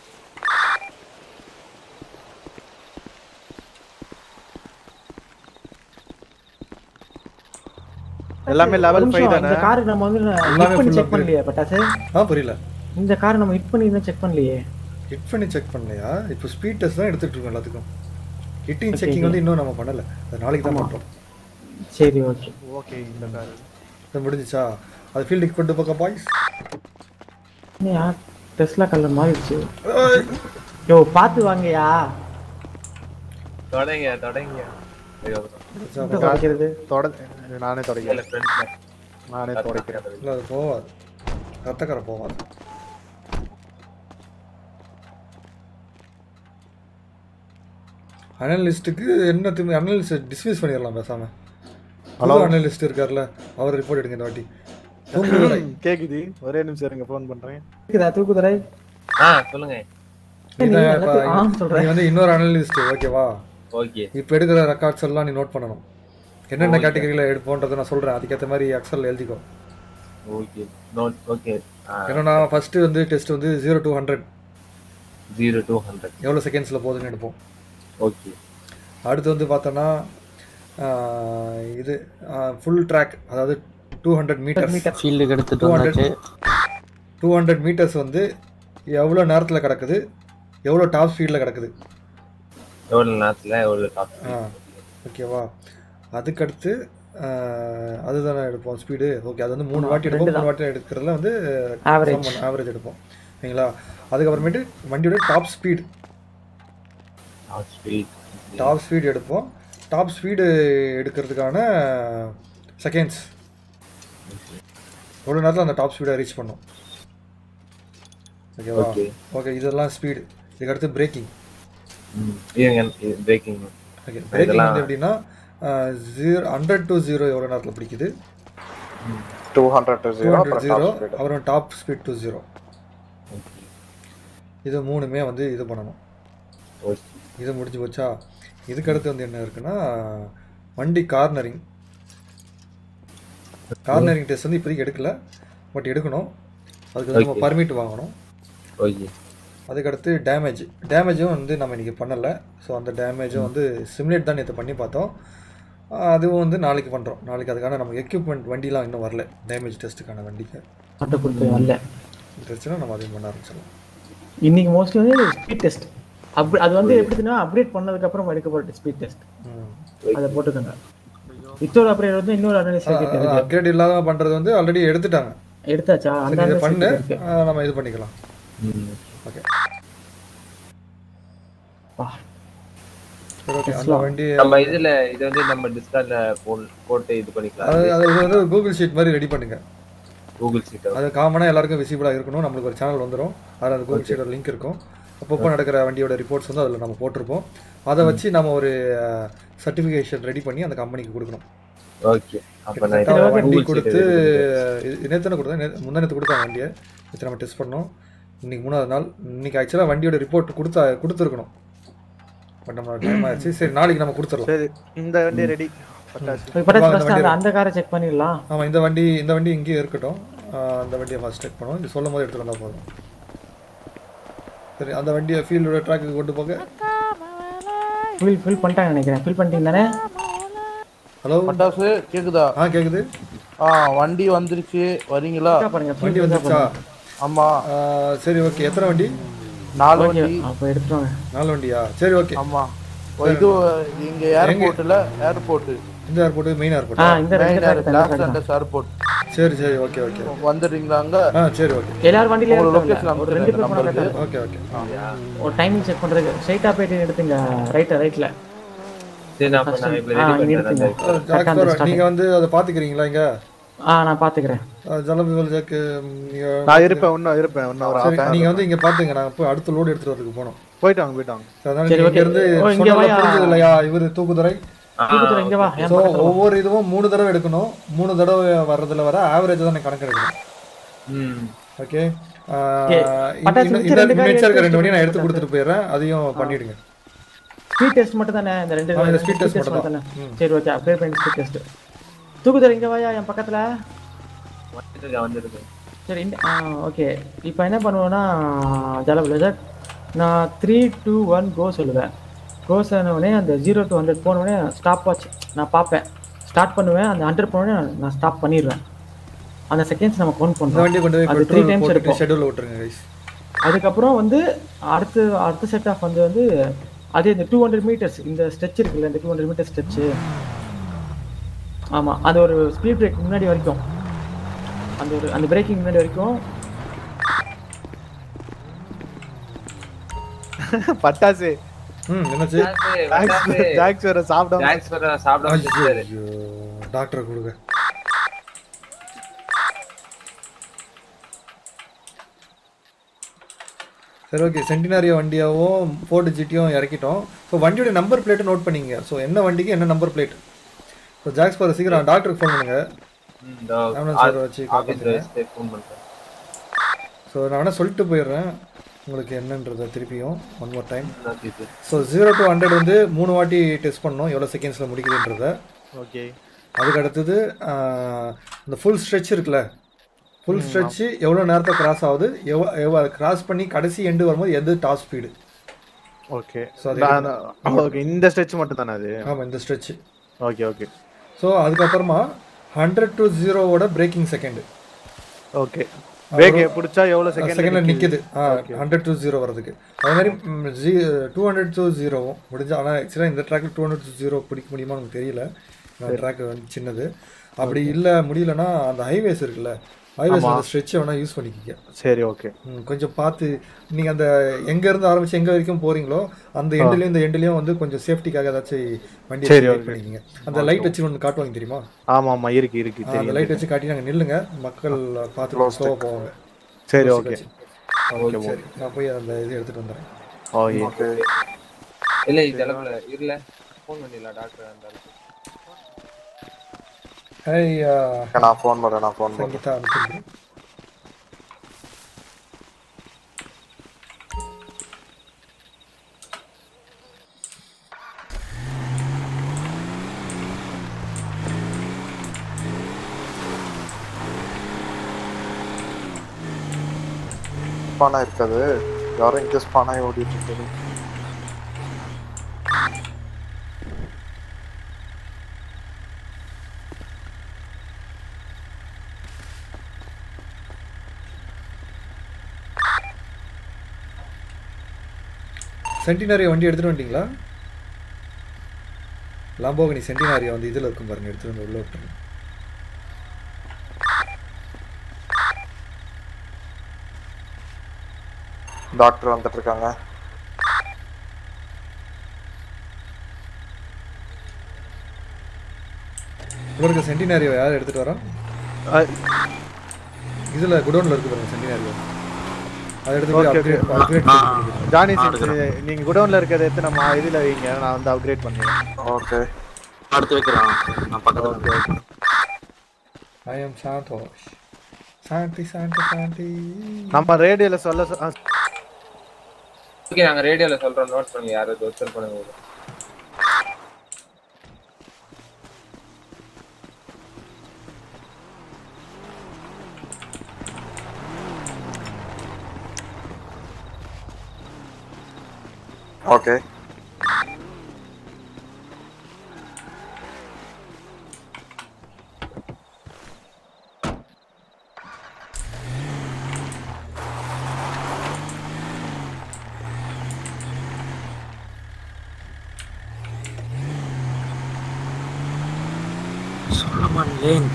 எல்லாமே level ஒரு five நிமிஷம், தானே? இந்த கார் நம்ம வந்து எல்லாமே ஹிட் பண்ணி full செக் upgrade. பண்ணலையே பட்டாசு ஆ புரியல இந்த கார் நம்ம ஹிட் பண்ணி செக் பண்ணலையே ஹிட் பண்ணி செக் பண்ணலையா இப்போ ஸ்பீட் டெஸ்ட் தான் எடுத்துட்டு இருக்கோம் எல்லாத்துக்கும் ஹிட்டிங் Okay, செக்கிங் okay. வந்து இன்னும் நம்ம பண்ணல அது நாளைக்கு தான் ஆமா. பண்றோம் சரி ஓகே ஓகே இந்த கார் இது முடிஞ்சுச்சா அது ஃபீல்டுக்கு கொண்டு போக்க பாய்ஸ் யார் டெஸ்லா கலர் மாறிடுச்சு யோ பார்த்து வாங்கயா தொடங்க தொடங்க ஐயோ எங்க குறைக்கிறது தொட நானே இல்ல தொடக்கிறேன் ஃப்ரெண்ட்ல நானே தொடக்கிறேன் இல்லை அது போவாது ரத்தக்கரை போவாது அனலிஸ்ட்டுக்கு என்ன திரும்பி அனலிஸ்ட் டிஸ்மிஸ் பண்ணிடலாம் பேசாம ஹலோ அனலிஸ்ட் இருக்கார்ல அவர் ரிப்போர்ட் எடுங்க இந்த வாட்டி தூங்குதுரை. கேக்குது ஒரே நிமிஷம் இருங்க ஃபோன் பண்றேன் இருக்குதா தூக்குதுரை ஆ சொல்லுங்க நீ நீ தான் எல்லாத்தையும் இப்ப- ஆம் சொல்ற. நீ வந்து இன்னொரு அனலிஸ்ட் ஓகேவா ஓகே இப்போ எடுக்கிற ரெக்கார்ட்ஸ் எல்லாம் நீ நோட் பண்ணணும் என்னென்ன கேட்டகரியில் எடுப்போன்றதை நான் சொல்கிறேன் அதுக்கேற்ற மாதிரி எக்ஸல் எழுதிக்கோ ஓகே நோட் ஓகே ஏன்னா நான் ஃபஸ்ட்டு வந்து டெஸ்ட் வந்து zero two hundred zero two hundred எவ்வளோ செகண்ட்ஸில் போகுதுன்னு எடுப்போம் ஓகே அடுத்து வந்து பார்த்தோன்னா ஆஹ், இது ஃபுல் ட்ராக் அதாவது டூ ஹண்ட்ரட் மீட்டர்ஸ் ஃபீல்டுக்கு எடுத்துட்டு 200. வந்தாச்சு டூ ஹண்ட்ரட் மீட்டர்ஸ் வந்து எவ்வளோ நேரத்தில் கிடக்குது எவ்வளோ டாப் ஸ்பீடில் கிடக்குது எவ்வளவு நேரத்துல எவ்வளவு டாப் ஆ ஓகேவா அதுக்கடுத்து ஆஹ், அதுதானே எடுப்போம் ஸ்பீடு ஓகே அது வந்து மூணு வாட்டி எடுப்போம் மூணு வாட்டி எடுக்கிறதுல வந்து Average. ஆவரேஜ் எடுப்போம் ஓகேங்களா அதுக்கப்புறமேட்டு வண்டியோட top speed top speed top speed எடுப்போம் டாப் ஸ்பீடு எடுக்கிறதுக்கான செகண்ட்ஸ் எவ்வளோ நேரத்தில் அந்த டாப் ஸ்பீடை ரீச் பண்ணும் ஓகேவா Okay. ஓகே இதெல்லாம் ஸ்பீடு இதுக்கடுத்து பிரேக்கிங் பிரேக்கிங் ஓகே பிரேக்கிங் வந்து எப்படின்னா ஜீரோ ஹண்ட்ரட் டு ஜீரோ எவ்வளோ நேரத்தில் பிடிக்குது two hundred to to zero hundred அப்புறம் ஜீரோ top speed. அப்புறம் டாப் ஸ்பீட் டு ஜீரோ இது மூணுமே வந்து இது பண்ணணும் ஓகே இது முடிஞ்சு போச்சா இதுக்கடுத்து வந்து என்ன இருக்குன்னா வண்டி கார்னரிங் கார்னரிங் டெஸ்ட் வந்து இப்போதைக்கு எடுக்கல பட் எடுக்கணும் அதுக்கு வந்து நம்ம Okay. பர்மிட் வாங்கணும் ஓகே அதுக்கடுத்து டேமேஜ் டேமேஜும் வந்து நம்ம இன்றைக்கி பண்ணலை ஸோ அந்த டேமேஜும் வந்து சிமுலேட் தான் நேற்று பண்ணி பார்த்தோம் ஆஹ் அதுவும் வந்து நாளைக்கு பண்ணுறோம் நாளைக்கு அதுக்கான நம்ம எக்யூப்மெண்ட் வண்டிலாம் இன்னும் வரல டேமேஜ் டெஸ்ட்டுக்கான வண்டிக்கு ஆட்டோ கொடுத்து வரல இருந்துச்சுன்னா நம்ம அதையும் பண்ண ஆரம்பிச்சிடலாம் இன்னைக்கு மோஸ்ட்லி வந்து ஸ்பீட் டெஸ்ட் அப் அது வந்து எப்படின்னா அப்டேட் பண்ணதுக்கு அப்புறம் எடுக்கப்பட்ட ஸ்பீட் டெஸ்ட் ம் அதை போட்டுக்கோங்க இன்னொரு அப்டேட் வந்து இன்னொரு அனலிஸ்ட் இருக்கு அப்கிரேட் இல்லாத பண்ணுறது வந்து ஆல்ரெடி எடுத்துட்டாங்க எடுத்தாச்சா அந்த சரி இதை analyst பண்ணு இருக்கு ஆஹ் நம்ம இது பண்ணிக்கலாம் ஓகே வா. சரி ஓகே அந்த வண்டி நம்ம இதுல இது வந்து நம்ம டிஸ்கார்ட்ல போட்டு இது பண்ணிக்கலாம் அது அது வந்து கூகுள் ஷீட் மாதிரி ரெடி பண்ணுங்க கூகுள் சீட் அது காமனாக எல்லாருக்கும் விசிபிளாக இருக்கணும் நம்மளுக்கு ஒரு சேனல் வந்துடும் அதில் அந்த கூகுள் ஷீட்டோட லிங்க் இருக்கும் அப்பப்போ நடக்கிற வண்டியோட ரிப்போர்ட்ஸ் வந்து அதில் நம்ம போட்டிருப்போம் அதை வச்சு நம்ம ஒரு சர்டிஃபிகேஷன் ரெடி பண்ணி அந்த கம்பெனிக்கு கொடுக்கணும் ஓகே அப்ப நான் கிட்டத்தட்ட இது வண்டி Google கொடுத்து sheet இது நேற்று கொடுத்தேன் நே- முந்தா நேற்று கொடுத்தாங்க வண்டியை நேற்று நம்ம டெஸ்ட் பண்ணோம் இன்னைக்கு மூணாவது நாள் இன்னைக்கு ஆக்சுவலாக வண்டியோட ரிப்போர்ட் கொடுத்தா கொடுத்துருக்கணும் பட் நம்ம டைம் ஆயிடுச்சு சரி நாளைக்கு நம்ம கொடுத்துடலாம் சரி இந்த வண்டி ரெடி பட்டாசு இப்ப பட்டாசு வாங்க, first வண்டி அந்த அந்த காரை செக் பண்ணிடலாம் ஆமாம் இந்த வண்டி இந்த வண்டி இங்கேயே இருக்கட்டும் ஆஹ் அந்த வண்டியை ஃபர்ஸ்ட் செக் பண்ணுவோம் இது சொல்லும் போது எடுத்துகிட்டு வந்தால் போதும் சரி அந்த வண்டியை ஃபீல்டோட ட்ராக்குக்கு கொண்டு போக ஃபில் ஃபில் பண்ணிட்டாங்க நினைக்கிறேன் ஃபில் பண்ணிட்டீங்க தானே ஹலோ பட்டாசு கேக்குதா ஆ கேட்குது ஆ வண்டி வந்துருச்சு வரீங்களா இருக்கா பாருங்க வண்டி வந்துருச்சா ஆமா ஆஹ் சரி ஓகே எத்தனை வண்டி நாலு ஓகே வண்டி அப்போ எடுத்துட்டு வாங்க நாலு வண்டியா சரி ஓகே ஆமா ஓ, இது இங்க ஏர்போர்ட்ல ஏர்போர்ட் இந்த ஏர்போர்ட்டு மெயின் ஆ ஏர்போர்ட்டா இந்த ரெண்டு மெயின் track தான், லாஸ் இந்த track தான். ஆண்டஸ் ஏர்போர்ட் சரி சரி ஓகே ஓகே வந்துடுறீங்களா அங்க ஆ சரி ஓகே எல்லாரும் வண்டியில உங்க இருக்காங்க location ஒரு ரெண்டு பேர் போனா நம்பருக்கு. correct ஆ ஓகே ஓகே இருக்கும். ஒரு டைமிங் செக் பண்றதுக்கு ஸ்ட்ரைட்டா போயிட்டு எடுத்துங்க ரைட் ரைட்ல சரி நான் அப்ப நான் இப்ப ஆ ரெடி இங்க பண்ணிடுறேன் எடுத்துங்க அந்த Correct ஆ அந்த ஜாக் நீங்கள் வந்து அதை பார்த்துக்கிறீங்களா இங்கே ஆ நான் பாத்துக்கிறேன் ஜலபிவல் ஜாக்கு நீங்கள் நான் இருப்பேன் இன்னும் இருப்பேன் இன்னும் ஒரு சரி half an நீங்கள் hour. வந்து இங்கே பார்த்துங்க நான் போய் அடுத்த லோடு எடுத்துகிட்டு வரதுக்கு போனோம் போயிட்டு வாங்க போயிட்டு வாங்க So, அதனால சரி, நீங்க okay. இருந்து ஓ, இங்க சொன்னதெல்லாம் வாயா. புரிஞ்சது இல்லையா இவர் தூக்குதுறை தூக்குதுறை இங்க வா என் ஸோ பக்கத்துல வா. ஒவ்வொரு இதுவும் மூணு தடவை எடுக்கணும் மூணு தடவை வர்றதுல வர ஆவரேஜ் தான் கணக்கு எடுக்கணும் ம் ஓகே பட்டாசு இந்த மிச்சம் ரெண்டு காய் மினிட்ஸ் இருக்கிற ரெண்டு எடுத்து வண்டி நான் எடுத்து வச்சுட்டு கொடுத்துட்டு போயிடுறேன் அதையும் பண்ணிடுங்க ஸ்பீட் டெஸ்ட் மட்டும் தானே இந்த ரெண்டு ஆ, இந்த speed test speed மட்டும் தானே தான். ம். சரி ஓகே அப்படியே பண்ணி ஸ்பீட் டெஸ்ட் தூக்குதுறை இங்க வாயா என் பக்கத்துல வந்துருக்கு வந்துருக்கு சரி இந்த ஆ ஓகே இப்போ என்ன பண்ணுவோன்னா ஜலபில் நான் த்ரீ டூ ஒன் கோ சொல்லுவேன் கோ சொன்னோடனே அந்த ஜீரோ டு ஹண்ட்ரட் போனோடனே ஸ்டாப் வாட்ச் நான் பார்ப்பேன் ஸ்டார்ட் பண்ணுவேன் அந்த ஹண்ட்ரட் போனோடனே நான் ஸ்டாப் பண்ணிடுவேன் அந்த செகண்ட்ஸ் நம்ம கவுண்ட் இந்த பண்ணுறோம் வண்டியை கொண்டு போய் அது த்ரீ பெட்ரோல் டைம்ஸ் போட்டு எடுப்போம் ஷெட்யூலில் விட்டுருங்க கைஸ் அதுக்கப்புறம் வந்து அடுத்து அடுத்த செட் ஆஃப் வந்து வந்து அதே இந்த டூ ஹண்ட்ரட் மீட்டர்ஸ் இந்த ஸ்ட்ரெச் இருக்குல்ல இந்த டூ ஹண்ட்ரட் மீட்டர் ஸ்ட்ரெச்சு ஆமாம் அது ஒரு ஸ்பீட் பிரேக் முன்னாடி வரைக்கும் அந்த ஒரு அந்த பிரேக்கிங் முன்னாடி வரைக்கும் பட்டாசு ம் என்னாச்சு ஜாக்ஸ் ஜாக்ஸ் வேற சாப்பிடாம ஜாக்ஸ் வர சாப்பிடாம வச்சிருக்காரு. ஐயோ டாக்டரை கொடுங்க சரி ஓகே சென்டினாரியோ வண்டியாவும் ஃபோர்டு ஜிட்டியும் இறக்கிட்டோம் ஸோ வண்டியோட நம்பர் பிளேட்டை நோட் பண்ணிங்க ஸோ என்ன வண்டிக்கு என்ன நம்பர் பிளேட் ஸோ ஜாக்ஸ் பாரு சீக்கிரம் டாக்டருக்கு ஃபோன் பண்ணுங்க ம், இதோ ஆம்புலன்ஸ் சார் வச்சு ஆபீஸ்ல காப்பாற்றுங்க வச்சுட்டு ஃபோன் பண்றேன் ஸோ நான் வேணால் சொல்லிட்டு போயிடுறேன் உங்களுக்கு என்னன்றதை திருப்பியும் one more time okay sir so zero to hundred வந்து மூணு வாட்டி டெஸ்ட் பண்ணோம் எவ்வளோ செகண்ட்ஸில் முடிக்குதுன்றதை ஓகே அதுக்கு அடுத்தது ஆஹ், இந்த ஃபுல் ஸ்ட்ரெச் இருக்குல்ல ஃபுல் ஸ்ட்ரெச்சு எவ்வளோ நேரத்தை கிராஸ் ஆகுது எவ்வளோ எவ்வளோ கிராஸ் பண்ணி கடைசி எண்டு வரும்போது எது டாப் ஸ்பீடு ஓகே So, அது ஓகே இந்த ஸ்ட்ரெச் மட்டும் தானே அது ஆமாம் இந்த ஸ்ட்ரெச்சு ஓகே ஓகே ஸோ அதுக்கப்புறமா ஹண்ட்ரட் டு ஜீரோவோட பிரேக்கிங் செகண்டு ஓகே பிரேக் பிடிச்சா எவ்வளவு செகண்ட்ல செகண்ட் நிக்குது ஹண்ட்ரட் டு ஜீரோ வரதுக்கு அதே மாதிரி டூ ஹண்ட்ரட் டு ஜீரோவும் முடிஞ்சு ஆனால் ஆக்சுவலாக இந்த ட்ராக்ல டூ ஹண்ட்ரட் டு ஜீரோ பிடிக்க முடியுமா எனக்கு தெரியல ட்ராக் வந்து சின்னது அப்படி இல்லை முடியலன்னா அந்த ஹைவேஸ் இருக்குல்ல ஹைவேஸ் அந்த ஸ்ட்ரெச்சை வேணால் யூஸ் பண்ணிக்கிங்க சரி ஓகே ம், கொஞ்சம் பார்த்து நீங்கள் அந்த எங்க இருந்து ஆரம்பிச்சு எங்க வரைக்கும் போறீங்களோ அந்த எண்ட்லயும் இந்த எண்ட்லயும் வந்து கொஞ்சம் சேஃப்டிக்காக ஏதாச்சும் வண்டி சரி, வச்சு okay. பண்ணிக்கிங்க அந்த லைட் வச்சு ஒன்று காட்டுவாங்க தெரியுமா ஆமா ஆமா இருக்கு இருக்கு ஆ, அந்த தெரியும் லைட் வச்சு காட்டி நாங்கள் நில்லுங்க மக்கள் பார்த்து ஸ்லோவாக போவாங்க சரி Close ஓகே வச்சு. ஓகே சரி நான் போய் அந்த இது எடுத்துட்டு வந்துடுறேன் ஓகே இல்ல இது அளவுல இல்ல ஃபோன் பண்ணிடலாம் டாக்டர் அந்த ஹாய் நான் ஃபோன் பண்றேன் நான் ஃபோன் பண்றேன் சங்கீதா அனுப்பிடுறேன் ஸ்பானா இருக்காது யாரும் இங்க ஸ்பானாய் ஓடிட்டு இருக்குது சென்டினாரியா வண்டி எடுத்துட்டு வந்துட்டீங்களா லாம்போகனி சென்டினாரியா வந்து இதில் இருக்கும் பாருங்க எடுத்துட்டு வந்து உள்ள விட்டுருங்க டாக்டர் வந்துட்டு இருக்காங்க உங்களுக்கு சென்டினாரியா யார் எடுத்துட்டு வரா இதுல குடோன்ல இருக்கு பாருங்க சென்டினாரியா அதை எடுத்து போய் Okay, okay. upgrade- upgrade பண்ணிக்கோங்க. ஜானி சின்ஸ் நீங்க குடோன்ல இருக்கிறத எடுத்து நம்ம இதுல வைங்க நான் வந்து அப்கிரேட் பண்ணுவேன் ஓகே அடுத்து வைக்கிறேன் நான் பக்கத்துல I am Santosh. சாந்தி சாந்தி சாந்தி நம்ம ரேடியோல சொல்ல சொ- ஆ, ஓகே நாங்க ரேடியோல சொல்றோம் நோட் பண்ணி யாராவது ஒருத்தர் பண்ணுங்க ஓகே Solomon Lane.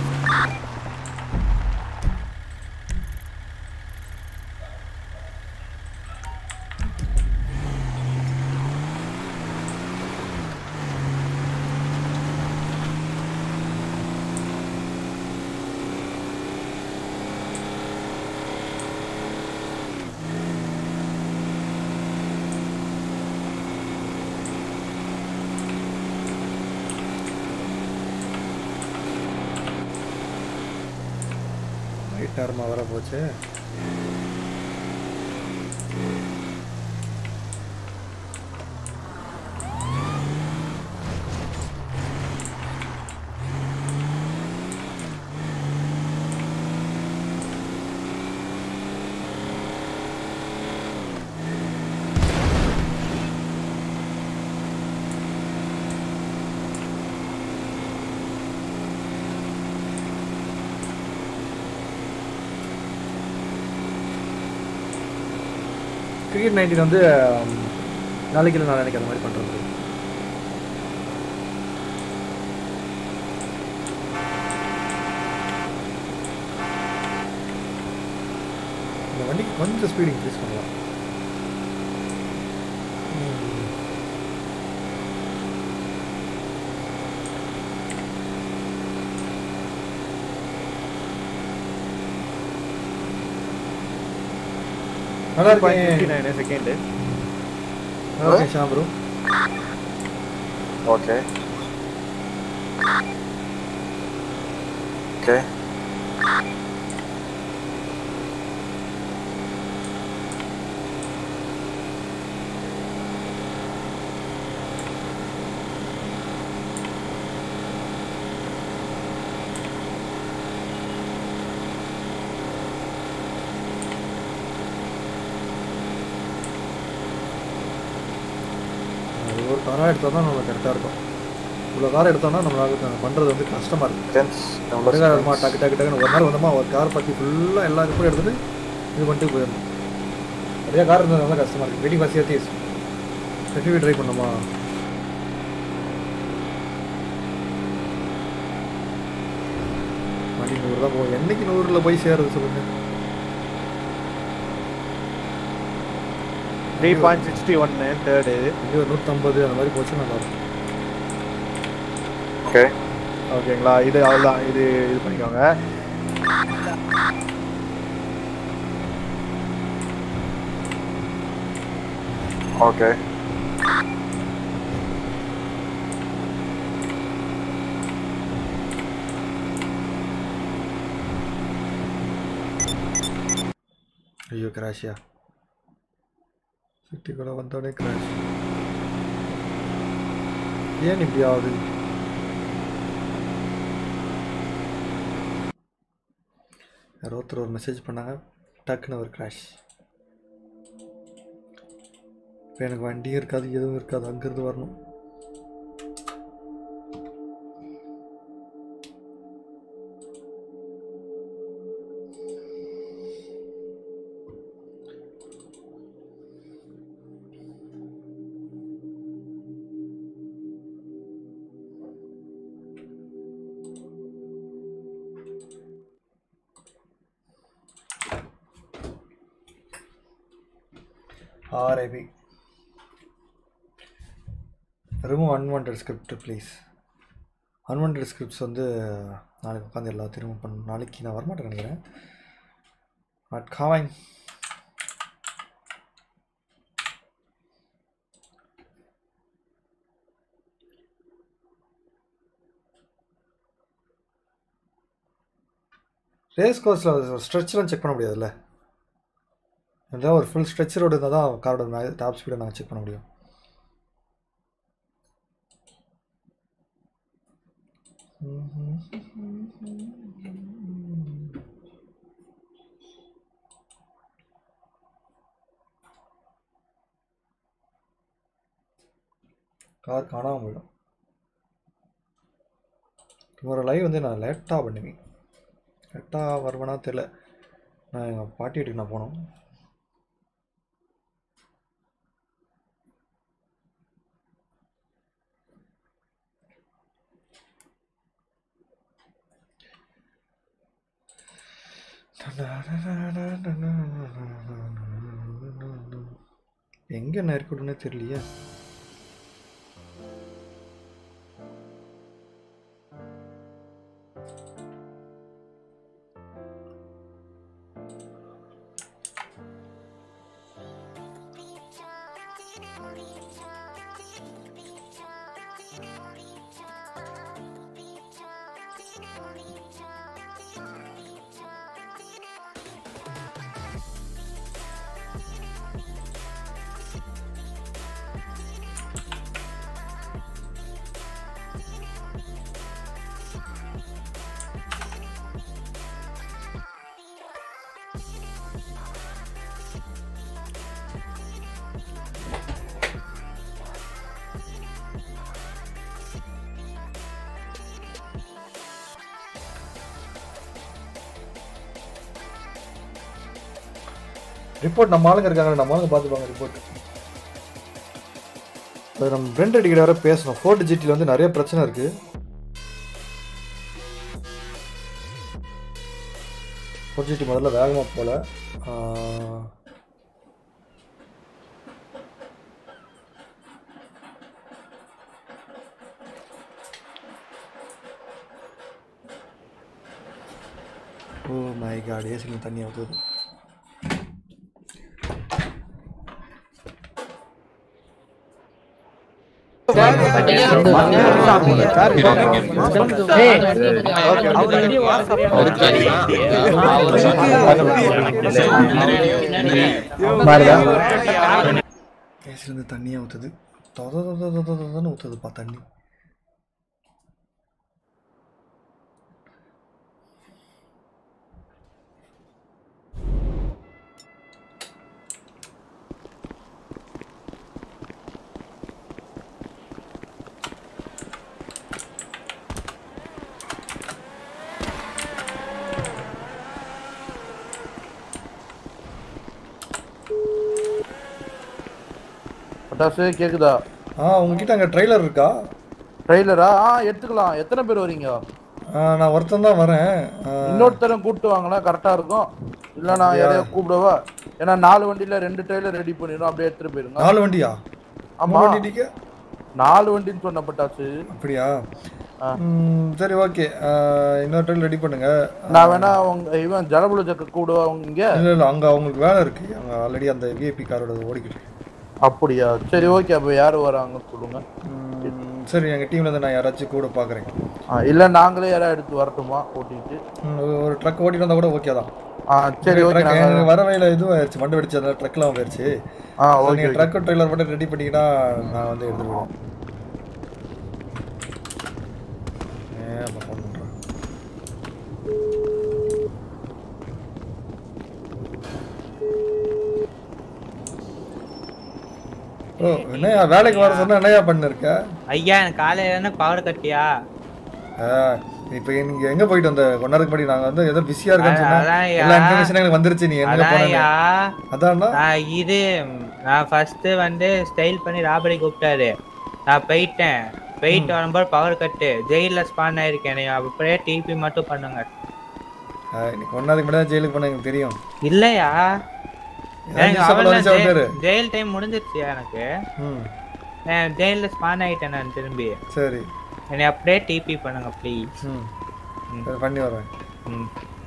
நைட் நேரமா வர போச்சு கிரிக்கெட் நைன்டீன் வந்து ம், நாளைக்கு இல்லை நாளைக்கு அந்த மாதிரி பண்ணுறது இந்த வண்டிக்கு கொஞ்சம் ஸ்பீடு இன்க்ரீஸ் பண்ணலாம் ம். நல்லா இருக்கேன் 59 second okay Sham bro okay okay அது ஒரு காராக எடுத்தால் தான் நம்மளுக்கு கரெக்டாக இருக்கும் இவ்வளோ கார் எடுத்தோம்னா நம்மளால பண்ணுறது வந்து கஷ்டமாக இருக்குது Friends, எவ்வளவு ஒரே கார் வருமா டக்கு டக்கு டக்குன்னு ஒரு நாள் வந்தோமா ஒரு கார் பற்றி ஃபுல்லாக எல்லா இதுக்கும் எடுத்துட்டு இது பண்ணிட்டு போயிடணும் நிறையா கார் இருந்ததுனால கஷ்டமாக இருக்குது வெயிட்டிங் பஸ் ஏற்றி எஃபிவி ட்ரை பண்ணோமா மணி நூறு தான் போகும் என்னைக்கு நூறில் போய் சேருது சொல்லுங்க த்ரீ பாயிண்ட் சிக்ஸ்டி ஒன்னு தேர்டு இங்கே ஒரு நூற்றம்பது அந்த மாதிரி போச்சு நல்லா இருக்கும் Okay. ஓகேங்களா இது அவ்வளோதான் இது இது பண்ணிக்கோங்க Okay. ஐயோ கிராஷியா சிட்டிக்குள்ளே வந்தோடனே கிராஷ் ஏன் இப்படி ஆகுது யாரோ ஒருத்தர் ஒரு மெசேஜ் பண்ணாங்க டக்குன்னு ஒரு கிராஷ் இப்போ எனக்கு வண்டியும் இருக்காது எதுவும் இருக்காது அங்கேருந்து வரணும் RIP remove unwanted script please unwanted scripts வந்து நாளைக்கு உட்காந்து எல்லா திரும்ப பண்ணணும் நாளைக்கு நான் வரமாட்டேன் நினைக்கிறேன் நாட் காவாங் ரேஸ் கோர்ஸில் ஸ்ட்ரெச்சர்லாம் செக் பண்ண முடியாதுல்ல இருந்தால் ஒரு ஃபுல் ஸ்ட்ரெச்சரோடு இருந்தால் தான் காரோட டாப் ஸ்பீடை நாங்கள் செக் பண்ண முடியும் கார் காணாமல் போயிடும் ஒரு லைவ் வந்து நான் லேட்டாக பண்ணுவேன் லேட்டாக வருவேனா தெரில நான் எங்கள் பாட்டி வீட்டுக்கு நான் போனோம் எங்கே நெருக்கணுன்னே தெரியலையே ரிப்போர்ட் நம்ம ஆளுங்க இருக்காங்க நம்ம ஆளுங்க பார்த்துப்பாங்க ரிப்போர்ட் அது நம்ம பிரெண்ட் அடிக்கிற வர பேசணும் ஃபோர்ட் ஜிடியில் வந்து நிறைய பிரச்சனை இருக்கு ஃபோர்ட் ஜிடி முதல்ல வேகமாக போல ஆஹ், ஓ மை காட் ஏசியில் தண்ணி ஊற்றுது ஏசிலேருந்து தண்ணியாக ஊற்றுது தொத தொத தொத தொதன்னு ஊற்றுதுப்பா தண்ணி பட்டாசு கேக்குதா ஆ உங்ககிட்ட அங்கே ட்ரெய்லர் இருக்கா ட்ரெய்லரா ஆ எடுத்துக்கலாம் எத்தனை பேர் வரீங்க ஆ, நான் ஒருத்தன் தான் வரேன் ஆ, இன்னொருத்தரம் கூப்பிட்டு வாங்கினா கரெக்டா இருக்கும் இல்ல நான் யாரையா கூப்பிடவா ஏன்னா நாலு வண்டியில ரெண்டு ட்ரெய்லர் ரெடி பண்ணிடும் அப்படியே எடுத்துட்டு போயிருங்க நாலு வண்டியா ஆமா மூணு வண்டி அடிக்க நாலு வண்டின்னு சொன்ன பட்டாசு அப்படியா ஆ. ம், சரி ஓகே இன்னொரு ட்ரெயில் ரெடி பண்ணுங்க நான் வேணா உங்க இவன் ஜலபுல ஜக்க கூப்பிடுவா இங்க இல்லை இல்லை அங்கே அவங்களுக்கு வேலை இருக்கு அங்கே ஆல்ரெடி அந்த விஐபி காரோட ஓடிக்கிட்டு இருக்கு. அப்படியா சரி ஓகே அப்ப யாரு வராங்க சொல்லுங்க ம், சரி எங்கள் டீம்ல இருந்து நான் யாராச்சும் கூட பார்க்குறேன் ஆ, இல்ல நாங்களே யாராவது எடுத்து வரட்டுமா ஓட்டிட்டு ஒரு ட்ரக் ஓட்டிட்டு வந்தால் கூட ஓகே தான் ஆ சரி ஓகே ட்ரக் நாங்க எனக்கு வர வழியில் இதுவும் ஆயிடுச்சு மண்டை வெடிச்சு அந்த ட்ரக்லாம் போயிடுச்சு ஆ So, ஓகே நீங்க ட்ரக் ட்ரெய்லர் மட்டும் ரெடி பண்ணிங்கன்னா நான் வந்து எடுத்துட்டு போயிடுவேன் ஏன் அப்ப phone பண்றேன்? ஓ என்னையா வேலைக்கு வர சொன்னா என்னையா பண்ணிருக்க ஐயா எனக்கு காலையில என்ன பவர் கட்டியா இப்போ நீங்க எங்க போயிட்டு வந்த கொஞ்ச நேரத்துக்கு முன்னாடி நாங்க வந்து ஏதோ பிஸியா இருக்கேன்னு சொன்னா அதான்யா. எல்லா இன்ஃபர்மேஷன் எனக்கு வந்துருச்சு நீ எங்க போன அதான்யா அதான்னா நான் இது நான் ஃபர்ஸ்ட் வந்து ஸ்டைல் பண்ணி ராபரி கூப்பிட்டாரு நான் போயிட்டேன் போயிட்டு வரும்போது பவர் கட்டு ஜெயில ஸ்பான் ஆயிருக்கேன் நீ அப்படியே டிபி மட்டும் பண்ணுங்க ஆஹ், இன்னைக்கு ஒன் நாளைக்கு முன்னாடி ஜெயிலுக்கு போன எனக்கு தெரியும் இல்லையா ஏதாவது எனக்கு disable அவ்வளவுதான் வந்துச்சா பேரு? ஜெயில்- ஜெயில் டைம் முடிஞ்சிருச்சு எனக்கு ம் நான் ஜெயில ஸ்பான் ஆயிட்டேன் நான் திரும்பி சரி என்னை அப்படியே டிபி பண்ணுங்க ப்ளீஸ் ம் சரி பண்ணி வரேன் ம்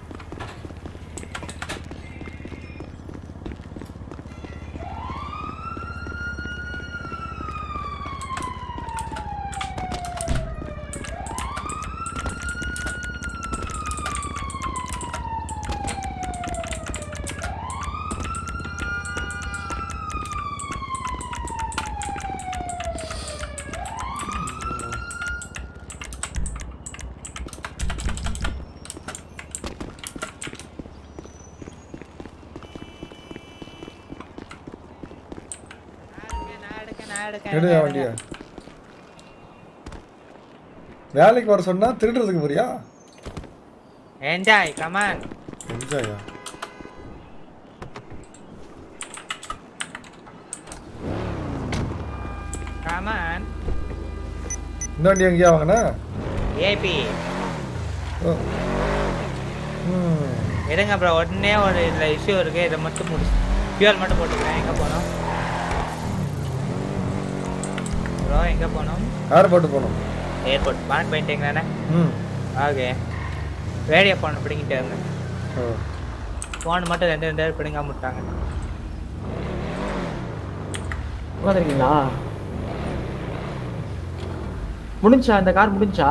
எடு வண்டிய வேலைக்கு வர சொன்னா திருடுறதுக்கு போறியா என்ஜாய் கமான் என்ஜாயா கமான் இந்த வண்டி எங்கேயா வாங்கின ஏபி ஓ ம் இருங்க ப்ரோ உடனே ஒரு இதில் இஷ்யூ இருக்கு இதை மட்டும் முடிச்சு ஃபியூல் மட்டும் போட்டுக்கிறேன் எங்கே போனோம் ப்ரோ எங்கே போனோம் கார் போட்டு போகணும் ஏர்போர்ட் பான் போயிட்டீங்களாண்ணே ம் ஓகே ரேடியோ ஃபோன் பிடிங்கிட்டு இருங்க ஓ ஃபோன் மட்டும் ரெண்டு ரெண்டு பேர் பிடிங்காம விட்டாங்க உட்காந்துருக்கீங்களா முடிஞ்சா இந்த கார் முடிஞ்சா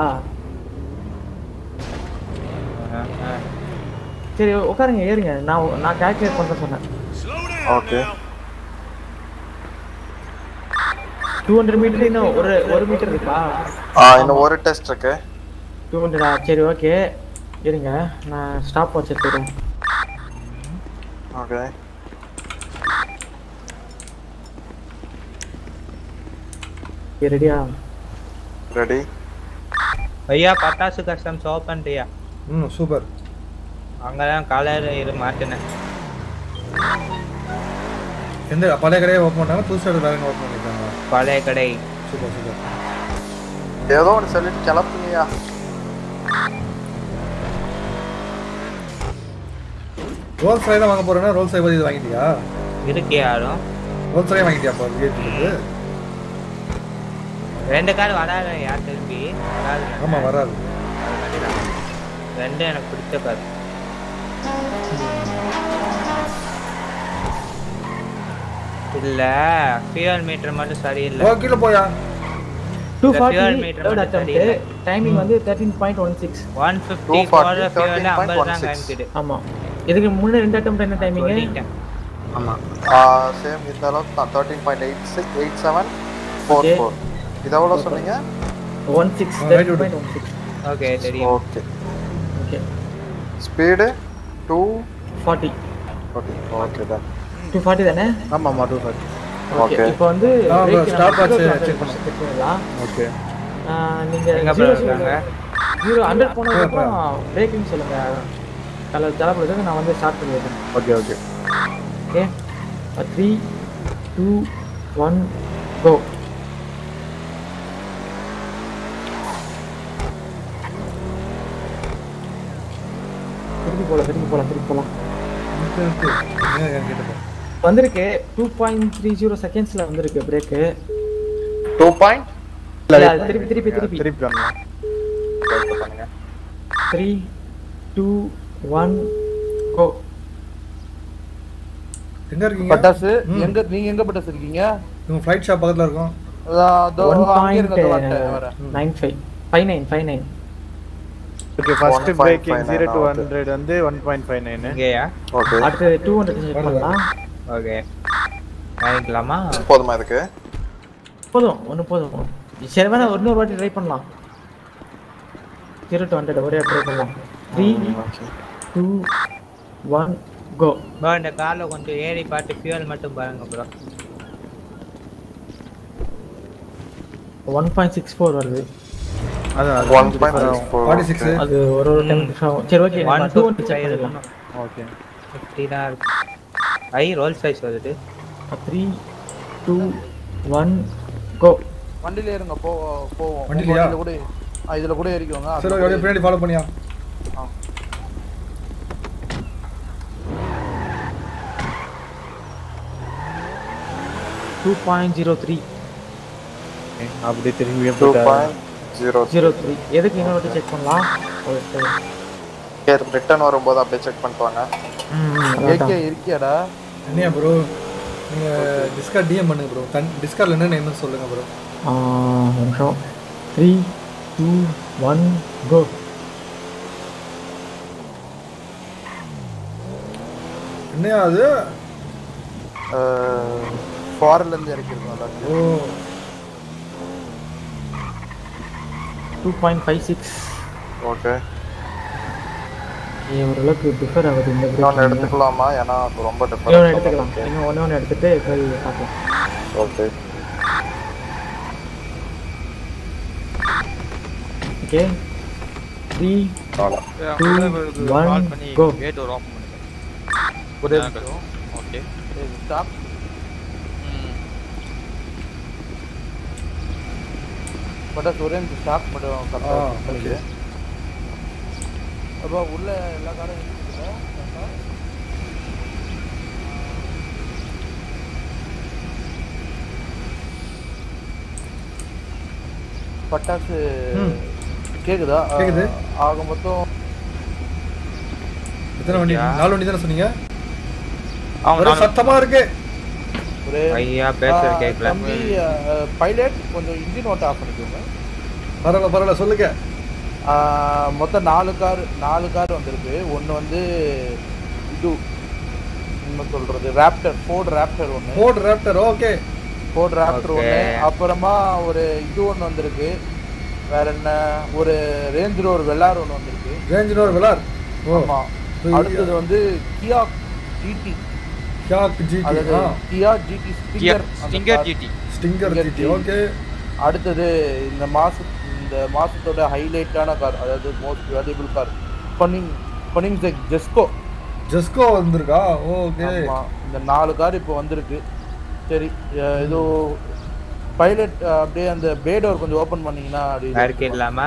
சரி உட்காருங்க ஏறுங்க நான் நான் கால்குலேட் பண்ண சொன்னேன் ஓகே டூ ஹண்ட்ரட் மீட்டர் இன்னும் ஒரு ஒரு மீட்டர் இருக்கா ஆ இன்னும் ஒரு டெஸ்ட் இருக்கு டூ ஹண்ட்ரடா சரி ஓகே இருங்க நான் ஸ்டாப் வாட்ச் எடுத்துக்கிறேன் ஓகே ரெடியா ரெடி ஐயா பட்டாசு கஸ்டம்ஸ் ஓப்பன்றியா ம் சூப்பர் அங்கதான் கலர் இது மாட்டினேன் எந்த பழைய கடையை ஓப்பன் பண்ணாங்க புதுசாக வேற ஓப்பன் பண்ணிருக்காங்க பழைய கடை சூப்பர் சூப்பர் ஏதோ ஒன்று சொல்லிட்டு கிளப்புங்கய்யா ரோல்ஸ் ராய் தான் வாங்க போறேன்னா ரோல்ஸ் ராய் பத்தி இது வாங்கிட்டியா இருக்கு யாரும் ரோல்ஸ் ராய் வாங்கிட்டியா அப்போ விஐபிக்கு ரெண்டு கார் வராது யார் திரும்பி வராது ஆமா வராது ரெண்டும் எனக்கு பிடிச்ச கார் இல்ல ஃபியூல் மீட்டர் மட்டும் சரியில்லை ஓ கீழே போயா டூ இந்த fuel ஃபார்ட்டி meter தேர்ட் மட்டும் அட்டம் சரியில்லை. டைமிங் வந்து thirteen point one six one fifty போடுற ஃபியூல் ஐம்பது தான் காமிக்குது ஆமா இதுக்கு முன்னே ரெண்டு அட்டம் என்ன டைமிங் சொல்லிட்டேன் ஆமா சேம் இந்த அளவுக்கு தான் thirteen point eight six eight seven four Okay. Four இது எவ்வளோ சொன்னீங்க ஒன் சிக்ஸ் ஆ, thirty right point one six okay தெரியும் okay okay speed two forty okay okay தான் டூ ஃபார்ட்டி தானே ஆமா ஆமா டூ ஃபார்ட்டி ஓகே Okay. இப்போ வந்து ஆ, brake stop நம்ம watch zero check check பண்ணலாம். check பண்ணிடலாம் ஓகே ஆ, நீங்க எங்க ஜீரோ bro இருக்காங்க? ஜீரோ ஹண்ட்ரட் போனதுக்கப்புறம் பிரேக்கிங் சொல்லுங்க தலை தலைப்படுறதுக்கு நான் வந்து ஸ்டார்ட் பண்ணி வைக்கிறேன் okay okay okay three two one go திருப்பி போலாம் திருப்பி போலாம் திருப்பி போலாம் இருக்கு, இருக்கு. எங்க என்கிட்ட போ. வந்திருக்கு டூ பாயிண்ட் த்ரீ ஜீரோ செகண்ட்ஸ்ல வந்திருக்கு பிரேக்கு டூ பாயிண்ட் திருப்பி திருப்பி திருப்பி திருப்பி வரணும் பண்ணுங்க த்ரீ டூ ஒன் கோ எங்க இருக்கீங்க பட்டாசு ம். எங்க நீங்க எங்க பட்டாசு இருக்கீங்க இவங்க ஃப்ளைட் ஷாப் பக்கத்துல இருக்கோம் அதான் அதோ ஒன் அங்கே இருங்க, அதோ வந்துட்டேன், பாயிண்ட் வரேன். Nine five five nine five nine okay first 1.59 braking zero to ஆகுது. ஹண்ட்ரட் வந்து ஒன் பாயிண்ட் ஃபைவ் நைன் இங்கேயா ஓகே அடுத்து டூ ஹண்ட்ரட் செக் பண்ணலாம் ஓகே வாங்கிக்கலாமா போதுமா இதுக்கு போதும் ஒன்று போதும் சரி வேணா இன்னொரு வாட்டி ட்ரை பண்ணலாம் ஜீரோ டு ஹண்ட்ரட் ஒரே ட்ரை பண்ணலாம் three two one go bro இந்த கார்ல கொஞ்சம் ஏறி பார்த்து ஃபியூல் மட்டும் பாருங்க bro one point six four வருது அதான் one point six four forty six அது ஒரு ஒரு டைம் சரி okay one two two hundred check பண்ணிடலாம் ஓகே ஃபிஃப்டி தான் இருக்கு ஐ ரோல் சைஸ் வருது த்ரீ டூ ஒன் கோ வண்டியில இருங்க போ போவோம் வண்டியிலயா? உங்க கூட ஆ, இதுல கூட ஏறிக்கோங்க சரி அதுல ஓகே கூட அப்படியே பின்னாடி ஃபாலோ பண்ணியா டூ பாயிண்ட் ஜீரோ த்ரீ அப்படியே திரும்பி two point zero zero three எதுக்கு இன்னொரு வாட்டி செக் பண்ணலாம் ஓகே ரிட்டர்ன் வரும்போது அப்படியே செக் பண்ணிட்டு வாங்க ஏகே இருக்கியாடா என்னையா ப்ரோ நீங்க டிஸ்கார்ட் டிஎம் பண்ணுங்க ப்ரோ கண் டிஸ்கார்ட்ல என்ன நேம்னு சொல்லுங்க ப்ரோ ஒரு நிமிஷம் த்ரீ டூ ஒன் கோ என்னையா அது ஃபாரின்ல இருந்து இறக்கிருக்கோம் எல்லாத்தையும் ஓ two point five six okay ஓரளவுக்கு டிஃபர் ஆகுது இந்த இன்னொன்று பிரேக் எடுத்துக்கலாமா ஏன்னா அது ரொம்ப இன்னொன்று டிஃபரெண்ட் எடுத்துக்கலாம் இன்னும் ஒன்று ஒன்று எடுத்துட்டு போய் பார்க்கலாம் okay okay three two one go ஒரே ஓகே ஸ்டாப் பட்டாசு ஒரே நிமிஷம் ஸ்டாப் மட்டும் ஆ, கரெக்டாக okay. பண்ணிடு அப்போ உள்ள எல்லா காரும் இருக்குதுல்ல கரெக்டா? பட்டாசு ம். கேக்குதா ஆ, கேக்குது. ஆக மொத்தம் எத்தனை வண்டி நாலு வண்டி தானே சொன்னீங்க ஒரே சத்தமா இருக்கு ஒரு ஐயா பேசுறது கேட்கல தம்பி பைலட் கொஞ்சம் இன்ஜின் ஓட்ட ஆஃப் பண்ணிக்கோங்க பரவாயில்ல பரவாயில்ல சொல்லுங்க ஆ, மொத்தம் நாலு கார் நாலு கார் வந்திருக்கு ஒன்று வந்து இது என்ன சொல்றது ராப்டர் ஃபோர்ட் ராப்டர் ஒன்று Ford Raptor okay Ford Raptor Okay. ஒன்று அப்புறமா ஒரு இது ஒன்று வந்திருக்கு வேற என்ன ஒரு ரேஞ்ச் ரோவர் வெள்ளார் ஒன்று வந்திருக்கு ரேஞ்ச் ரோவர் விளார் ஓ ஆமா அடுத்தது வந்து கியா ஜிடி கியாக் ஜிடி அதாவது ஆ Kia GT Stinger Stinger GT Stinger Stinger GT GT. Okay அடுத்தது இந்த மாச இந்த மாசத்தோட ஹைலைட்டான கார் அதாவது மோஸ்ட் வேல்யூபிள் கார் பனிங் பனிங் ஜெஸ்கோ ஜெஸ்கோ வந்திருக்கா ஓகே ஆமா இந்த நாலு கார் இப்போ வந்திருக்கு சரி அஹ் ஏதோ பைலட் அப்படியே அந்த பேடோர் கொஞ்சம் ஓபன் பண்ணீங்கன்னா யாருக்கு இல்லாம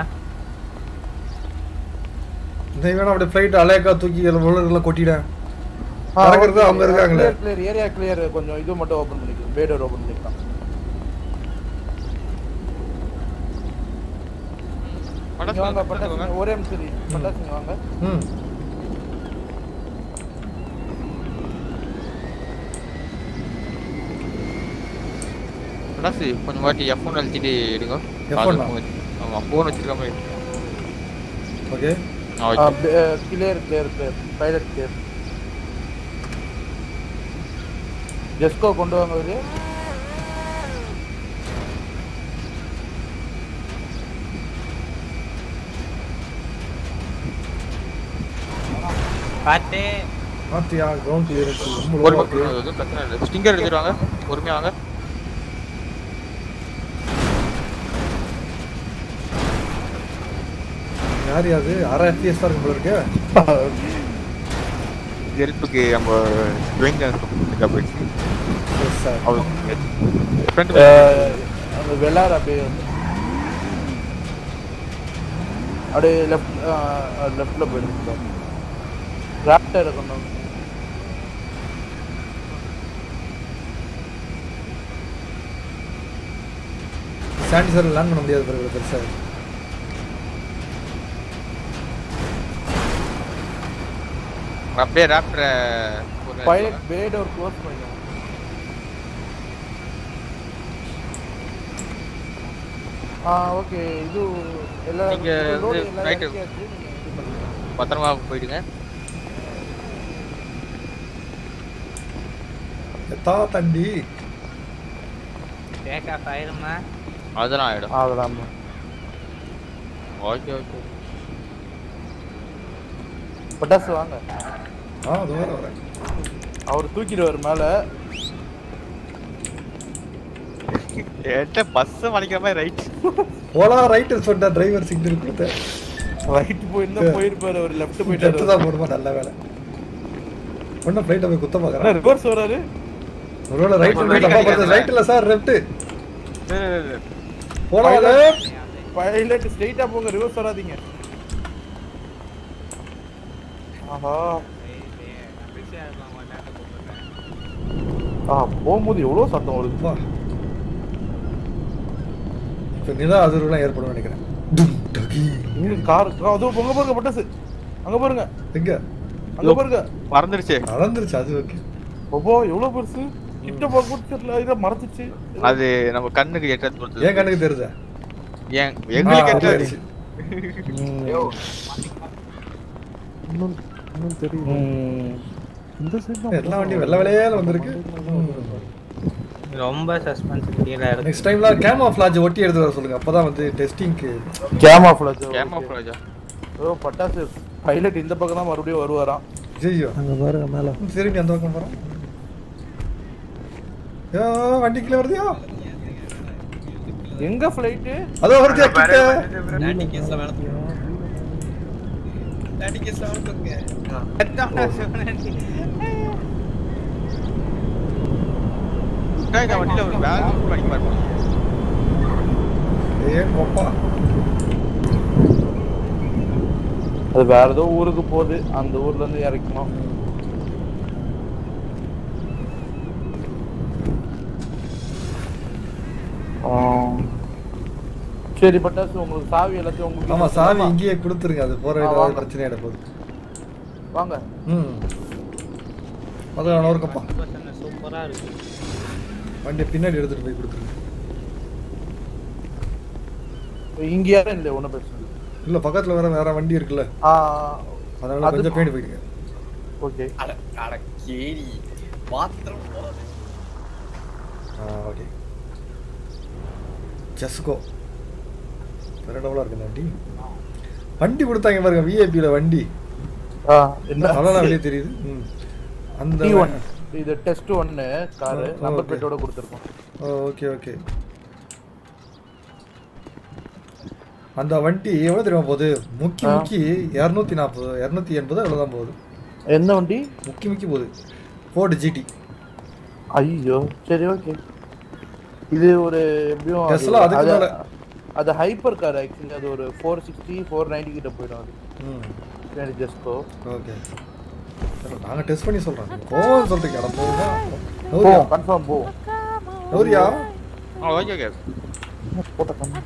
இந்த வேணா அப்படியே ஃப்ளைட் அலேக்கா தூக்கி எல்லாம் கொட்டிட்டேன் பறக்கறது அவங்க இருக்காங்களே கிளியர் ஏரியா கிளியர் கொஞ்சம் இது மட்டும் ஓபன் பண்ணிக்கலாம் பேடோர் ஓபன் பண்ணிக்கலாம் இங்க வாங்க பட்டாசுங்க ஒரே நிமிஷம் இரு. பட்டாசுங்க வாங்க ம் பட்டாசு கொஞ்சம் வாட்டி எஃப் ஒன் அழுத்திட்டு எடுங்க F1 ஆ? ஆமா ஃபோன் வச்சிருக்க மாதிரி ஓகே ஆ, okay. Clear clear clear pilot clear Jesko கொண்டு வாங்க ஒரு பார்த்து ஆத்தியா கிரவுண்ட் கிளியரன்ஸ் ரொம்ப ஒரு low ஆ பக்கம் இருக்கு. எதுவும் பிரச்சனை இல்லை ஸ்டிங்கர் எடுத்துருவாங்க பொறுமையா வாங்க யார் யாது அரை எஃபிஎஸ் தான் இருக்கும் போல இருக்கு ஹெல்ப்புக்கு நம்ம போயிடுச்சு Yes, sir. அவர் ஃப்ரெண்ட் அந்த வெள்ளார் அப்படியே வந்து அப்படியே லெஃப்ட் லெஃப்ட்ல போயிடுங்க ராப்டர் கொண்டு வந்து சாண்டி சார் லேண்ட் பண்ண முடியாது பிறகு பெருசாக அப்படியே ராப்டரை பைலட் பே டோர் க்ளோஸ் பண்ணிடுங்க ஆ ஓகே இது எல்லா நீங்க road வந்து எல்லாம் right- இறக்கியாச்சு, நீங்க இது பண்ணுங்க. பத்திரமா போயிடுங்க எத்தா தண்டி டேக் ஆஃப் ஆயிருமா அதெல்லாம் ஆயிடும் அதெல்லாம் ஓகே ஓகே பட்டாசு வாங்க ஆ அது வேற வரேன் அவர் தூக்கிடுவார் மேல என்கிட்ட பஸ் வலிக்கிற மாதிரி ரைட் போலாம் ரைட்டு சொன்ன டிரைவர் சிக்னல் கொடுத்தேன் ரைட் போயிருந்தா போயிருப்பாரு அவர் லெஃப்ட் லெஃப்ட் போயிட்டாரு தான் போடுமா நல்ல வேலை ஒன்றும் ஃப்ளைட்டை போய் குத்த பார்க்குறேன் ரிவர்ஸ் வராரு ஒருவேளை ரைட் தப்பா பார்த்தது ரைட் இல்லை சார் லெஃப்ட் போலாம் left. பைலட் ஸ்ட்ரைட்டா போங்க ரிவர்ஸ் வராதீங்க ஆஹா ஆ போகும்போது எவ்வளவு சத்தம் வருது அப்பா. இப்ப நிலா அதிர்வுலாம் ஏற்படும் நினைக்கிறேன் டும், டகி. இங்க கார் அதுவும் பொங்க பாருங்க பட்டாசு அங்க பாருங்க எங்க அங்க பாருங்க மறந்துடுச்சு நடந்துருச்சு அது ஓகே ஒப்போ எவ்வளவு பெருசு கிட்ட பார்க்க தெரியல இதை மறந்துச்சு அது நம்ம கண்ணுக்கு எட்டாது கொடுத்தது ஏன் கண்ணுக்கு தெரியுதா ஏன் எங்களுக்கு ஆ, எட்டாது தெரியுது. இன்னும் இன்னும் தெரியும் இந்த சைடு எல்லா வண்டியும் வெள்ளை வெள்ளையால வந்திருக்கு ரொம்ப சஸ்பென்ஸ் கீழே இருக்கு நெக்ஸ்ட் டைம்ல கேமா ஃபிளாஜ் ஒட்டி எடுத்து வர சொல்லுங்க அப்பதான் வந்து டெஸ்டிங்க்கு கேமாஃப்ளாஜ் கேமோஃப்ளேஜா ஓ பட்டாசு பைலட் இந்த பக்கம் தான் மறுபடியும் வருவாராம் ஐயோ அங்க பாருங்க மேல திரும்பி அந்த பக்கம் போறோம் ஐயோ வண்டி கீழே வருதியா எங்க ஃப்ளைட்டு அதோ வருதியா கிட்ட இந்த வண்டியில ஒரு வேலை படிக்க மாட்டோம் ஏன் கொப்பா அது வேற ஏதோ ஊருக்கு போகுது அந்த ஊர்ல இருந்து இறக்கணும் ஆ. சரி பட்டாசு உங்களுக்கு சாவி எல்லாத்தையும் உங்களுக்கு ஆமா சாவி இங்கேயே கொடுத்துருங்க அது போற ஆ, ஏதாவது வாங்க. பிரச்சனை ஆயிட போகுது வாங்க ம் பதினாறு இருக்கப்பா சூப்பரா இருக்கு வண்டியை பின்னாடி எடுத்துட்டு போய் கொடுத்துருங்க இங்க யாரும் இல்லை ஒன்றும் பிரச்சனை இல்லை இல்ல பக்கத்துல வேற வேற வண்டி இருக்குல்ல ஆ அதனால அது- கொஞ்சம் பேடி போயிடுங்க ஓகே ஆ ஓகே ஜஸ்கோ வேற டபுளா இருக்கு இந்த வண்டி வண்டி கொடுத்தாங்க பாருங்க விஐபியில வண்டி ஆ என்ன அதான் வெளியே தெரியுது ம் அந்த டி ஒன் இது டெஸ்ட் ஒன்னு காரு ஓ, நம்பர் okay. பிளேட்டோட கொடுத்துருக்கோம் ஓ ஓகே ஓகே அந்த வண்டி எவ்வளோ தெரியுமா போகுது முக்கி ஆ. முக்கி இரநூத்தி நாற்பது இரநூத்தி எண்பது அவ்வளோதான் போகுது எந்த வண்டி முக்கி முக்கி போகுது ஃபோர்டு ஜிடி ஐயோ சரி ஓகே இது ஒரு எப்படியும் அது- Tesla அதுக்கு அது- மேல. அது ஹைப்பர் கார் ஆக்சுவலி அது ஒரு ஃபோர் சிக்ஸ்டி ஃபோர் நைன்டி கிட்ட போயிடும் அது ம் பின்னாடி ஜஸ்கோ ஓகே நாங்கள் டெஸ்ட் பண்ணி சொல்கிறோம் கோவம் சொல்கிறீங்க இடம் போகுதா போ நௌரியா கன்ஃபார்ம் போ நௌரியா ஆ ஓகே ஓகே போட்ட கண்ணு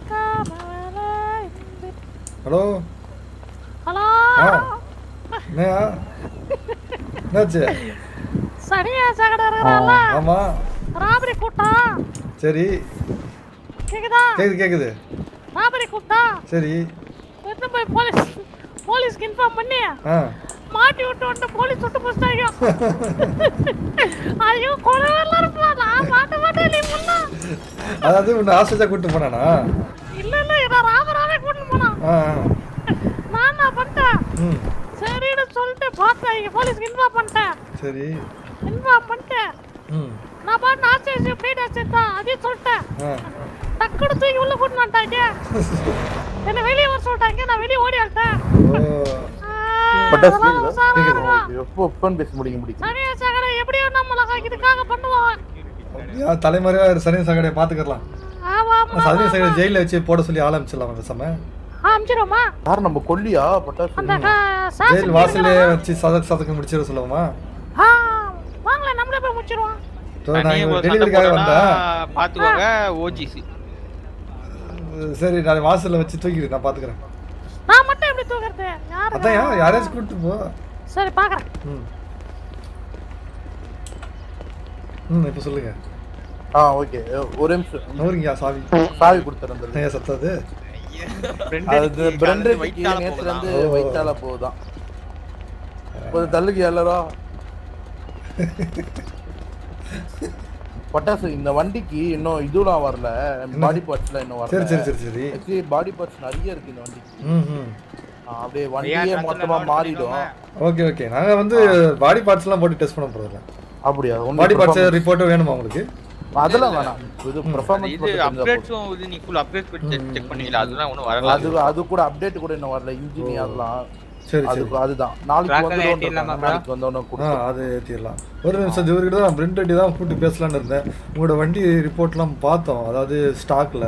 ஹலோ ஹலோ ஆ என்னையா என்னாச்சு சரியா சகடரா ஆமா ராபரி கூட்டம் சரி கேக்குதா கேக்குது கேக்குது ராபரி கூட்டம் சரி எடுத்து போய் போலீஸ் போலீஸ்க்கு இன்ஃபார்ம் பண்ணி ஆ மாட்டி விட்டு வந்து போலீஸ் விட்டு போஸ்டாங்க ஐயோ கொலை வரலாம் இருப்பா நான் மாட்ட மாட்டேன் நீ முன்னா அதாவது உன்னை ஆஸ்திரேலியா கூட்டு போனானா இல்ல இல்ல இதான் ராமராவே கூட்டு போனான் ஆ நான் என்ன பண்ணிட்டேன் ம் சரின்னு சொல்லிட்டு பார்த்தேன் இங்க போலீஸ்க்கு இன்ஃபார்ம் பண்ணிட்டேன் சரி இன்ஃபார்ம் பண்ணிட்டேன் ம் நான் பாட்டு ஆஸ்திரேலியா போயிட்டு வச்சிருந்தேன் அதையும் சொல்லிட்டேன் ஆ டக்குனு தூக்கி உள்ள கூட்டு வந்துட்டாங்க என்ன வெளியே வர சொல்லிட்டாங்க நான் வெளியே ஓடி வந்துட்டேன் ஓ பட்டாசு அதெல்லாம் கேக்குதா? உஷாரா கேக்குதா? இருக்கும். எப்போ எப்போன்னு பேச முடியுங்க முடிக்கும் சரியா சகல எப்படியோ நம்மள இதுக்காக பண்ணுவான் யா, தலைமறைவா சனி சகடைய பாத்துக்கலாம் ஆமா ஆமா சதவீத சகடை ஜெயில வச்சு போட சொல்லி ஆரம்பிச்சிடலாம் பேசாம அமிச்சிருவோமா யார் நம்ம கொல்லியா பட்டாசு அந்த கா- சாசி ஜெயில் வாசலே வச்சு சதக் சதக்கு முடிச்சிட சொல்லுவோமா ஆ வாங்களேன் நம்மளே போய் முடிச்சிருவோம் So, நான் தனியா இங்க ஒரு சண்டை டெலிவரிக்காக போட்டோம்னா வந்தேன் பாத்துக்கோங்க ஓஜிசி சரி நான் வாசல்ல வச்சு தூக்கிடு நான் பாத்துக்கிறேன் நான் மட்டும் எப்படி தூக்குறது யாரு அதான் யா- யாரையாச்சும் கூப்பிட்டு போ சரி பாக்குறேன் ம் ம் இப்போ சொல்லுங்க ஆ ஓகே ஒரு நிமிஷம் நூறுங்கயா சாவி சாவி கொடுத்துறேன் ஏன் சத்தது அது பிரெண்ட் நேத்துல இருந்து ஓ. வைத்தால போகுதான் கொஞ்சம் தள்ளுக்கு எல்லாரும் பட்டாசு இந்த வண்டிக்கு இன்னும் இதுலாம் வரல பாடி பார்ட்ஸ்ல இன்னும் வரல சரி, சரி, சரி, சரி. பாடி பார்ட்ஸ் நிறைய இருக்கு இந்த வண்டிக்கு ம் ம் ஆ, அப்படியே வண்டியே மொத்தமா மாறிடும் ஓகே ஓகே நாங்க வந்து பாடி பார்ட்ஸ் எல்லாம் போட்டு டெஸ்ட் பண்ண போறதில்ல அப்படியா only பாடி பார்ட்ஸ் performance. ரிப்போர்ட்டும் வேணுமா உங்களுக்கு அதெல்லாம் வேணாம் இது பெர்ஃபார்மன்ஸ் இது அப்கிரேட்ஸும் இது நீ ஃபுல் அப்கிரேட் பண்ணி செக் பண்ணீங்களா அதெல்லாம் ஒன்றும் வரல அது அது கூட அப்டேட் கூட இன்னும் வரல இன்ஜின் அதெல்லாம் சரி, அது சரி. அதுதான் நாளைக்கு Tracker வந்து ஏத்திடலாமா bro? நாளைக்கு வந்தோன்னு ஆ கொடுத்து அது ஏற்றிடலாம் ஒரு நிமிஷம் இவர்கிட்ட தான் நான் பிரிண்ட் ரெட்டி தான் கூப்பிட்டு பேசலான்னு இருந்தேன் உங்களோட வண்டி ரிப்போர்ட்லாம் பார்த்தோம் அதாவது ஸ்டாக்கில்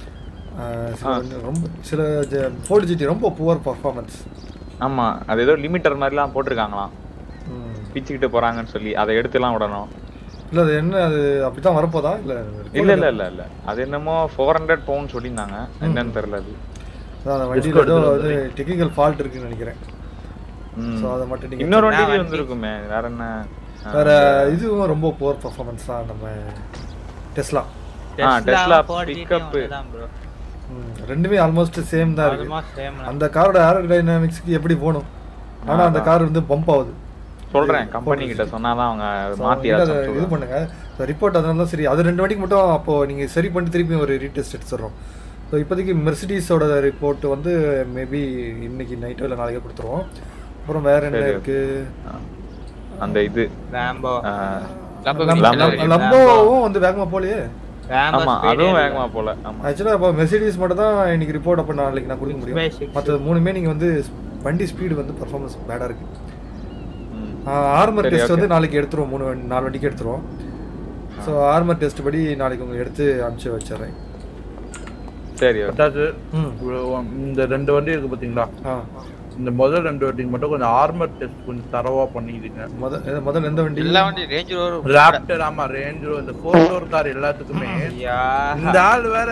ரொம்ப சில ஃபோர்டு ஜிடி ரொம்ப புவர் பர்ஃபார்மன்ஸ் ஆமா அது ஏதோ லிமிட்டர் மாதிரிலாம் போட்டிருக்காங்களாம் பிச்சுக்கிட்டு போறாங்கன்னு சொல்லி அதை எடுத்துலாம் விடணும் இல்லை அது என்ன அது அப்படி தான் வரப்போதா இல்லை இல்ல இல்ல இல்ல இல்ல அது என்னமோ ஃபோர் ஹண்ட்ரட் பவுண்ட் சொல்லியிருந்தாங்க என்னன்னு தெரியல அது அந்த வண்டியில் ஏதோ இது டெக்னிக்கல் ஃபால்ட் இருக்குன்னு நினைக்கிறேன் ம். ஸோ அதை மட்டும் நீங்கள் இன்னொரு வண்டியில வந்திருக்குமே வேற என்ன ஆ, வேற இதுவும் ரொம்ப புவர் பர்ஃபார்மன்ஸ் தான் நம்ம டெஸ்லா ஆ டெஸ்லா Ford GT பிக்கப் ஒண்ணுதான் bro. ரெண்டுமே ஆல்மோஸ்ட் சேம் தான் Almost இருக்கு same தான். அந்த காரோட ஏரோடைனமிக்ஸ்க்கு எப்படி போகணும் ஆனா அந்த கார் வந்து பம்ப் ஆகுது சொல்றேன் கம்பெனி கிட்ட சொன்னாதான் அவங்க So, மாத்தி இல்ல, அதை ஏதாச்சும் இது சொல்லுவாங்க. பண்ணுங்க ரிப்போர்ட் அதனால தான் சரி அது ரெண்டு வண்டிக்கு மட்டும் அப்போ நீங்க சரி பண்ணி திருப்பி ஒரு ரீடெஸ்ட் எடுத்துடுறோம் ஸோ இப்போதைக்கு மெர்சிடிஸோட ரிப்போர்ட் வந்து மேபி இன்னைக்கு நைட்டோ இல்லை நாளைக்கோ கொடுத்துருவோம் அப்புறம் வேற என்ன சரி, இருக்கு அந்த இது Lambo. ஆ, லம்- Lambo. லம்- லம்போவும் வந்து வேகமா போலையே Lambo ஆமா speed அதுவும் இல்ல. வேகமா போல ஆமா ஆக்சுவலாக இப்போ மெர்சிடிஸ் மட்டும் தான் இன்னைக்கு ரிப்போர்ட் அப்போ நாளைக்கு நான் கொடுக்க Six by six. முடியும் மற்ற மூணுமே நீங்கள் வந்து வண்டி ஸ்பீடு வந்து பர்ஃபார்மன்ஸ் பேடாக இருக்கு ம். ஆர்மர் சரி, டெஸ்ட் okay. வந்து நாளைக்கு எடுத்துருவோம் மூணு வண்டி- நாலு வண்டிக்கு எடுத்துருவோம் ஸோ ஆர்மர் டெஸ்ட் படி நாளைக்கு உங்களுக்கு எடுத்து அனுப்பிச்சு வச்சிடுறேன் சரி okay. பட்டாசு ம். இந்த ரெண்டு வண்டி இருக்கு பாத்தீங்களா ஆ இந்த முதல் ரெண்டு வண்டிக்கு மட்டும் கொஞ்சம் ஆர்மர் டெஸ்ட் கொஞ்சம் தரவா பண்ணிடுங்க முத எது- முதல்ல எந்த வண்டி எல்லா வண்டி ரேஞ்ச் ரோவர் ராப்டர் ஆமா ரேஞ்ச் இந்த ஃபோர் டோர் கார் எல்லாத்துக்குமே ஐயா. இந்த ஆள் வேற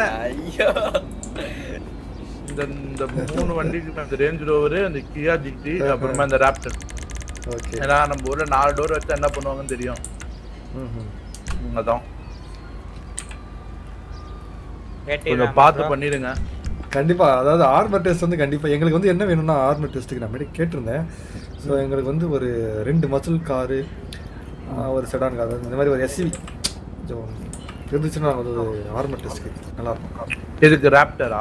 இந்த இந்த மூணு வண்டிக்கு இந்த ரேஞ்ச் ரோவர் அந்த கியா ஜிடி அப்புறமா இந்த ராப்டர் ஓகே ஏன்னா நம்ம ஊர்ல நாலு டோர் வச்சா என்ன பண்ணுவாங்கன்னு தெரியும் ம் ம். ம், அதான் ஏத்திடலாமா கொஞ்சம் பார்த்து bro? பண்ணிடுங்க கண்டிப்பா அதாவது ஆர்மர் டெஸ்ட் வந்து கண்டிப்பா எங்களுக்கு வந்து என்ன வேணும்னா ஆர்மர் டெஸ்ட்டுக்கு நான் முன்னாடி கேட்டிருந்தேன் ஸோ எங்களுக்கு வந்து ஒரு ரெண்டு மசில் காரு ஒரு செடான் கார் இந்த மாதிரி ஒரு எஸ்யூவி கொஞ்சம் இருந்துச்சுன்னா வந்து ஒரு ஆர்மர் டெஸ்ட்டுக்கு நல்லா இருக்கும் எதுக்கு ராப்டரா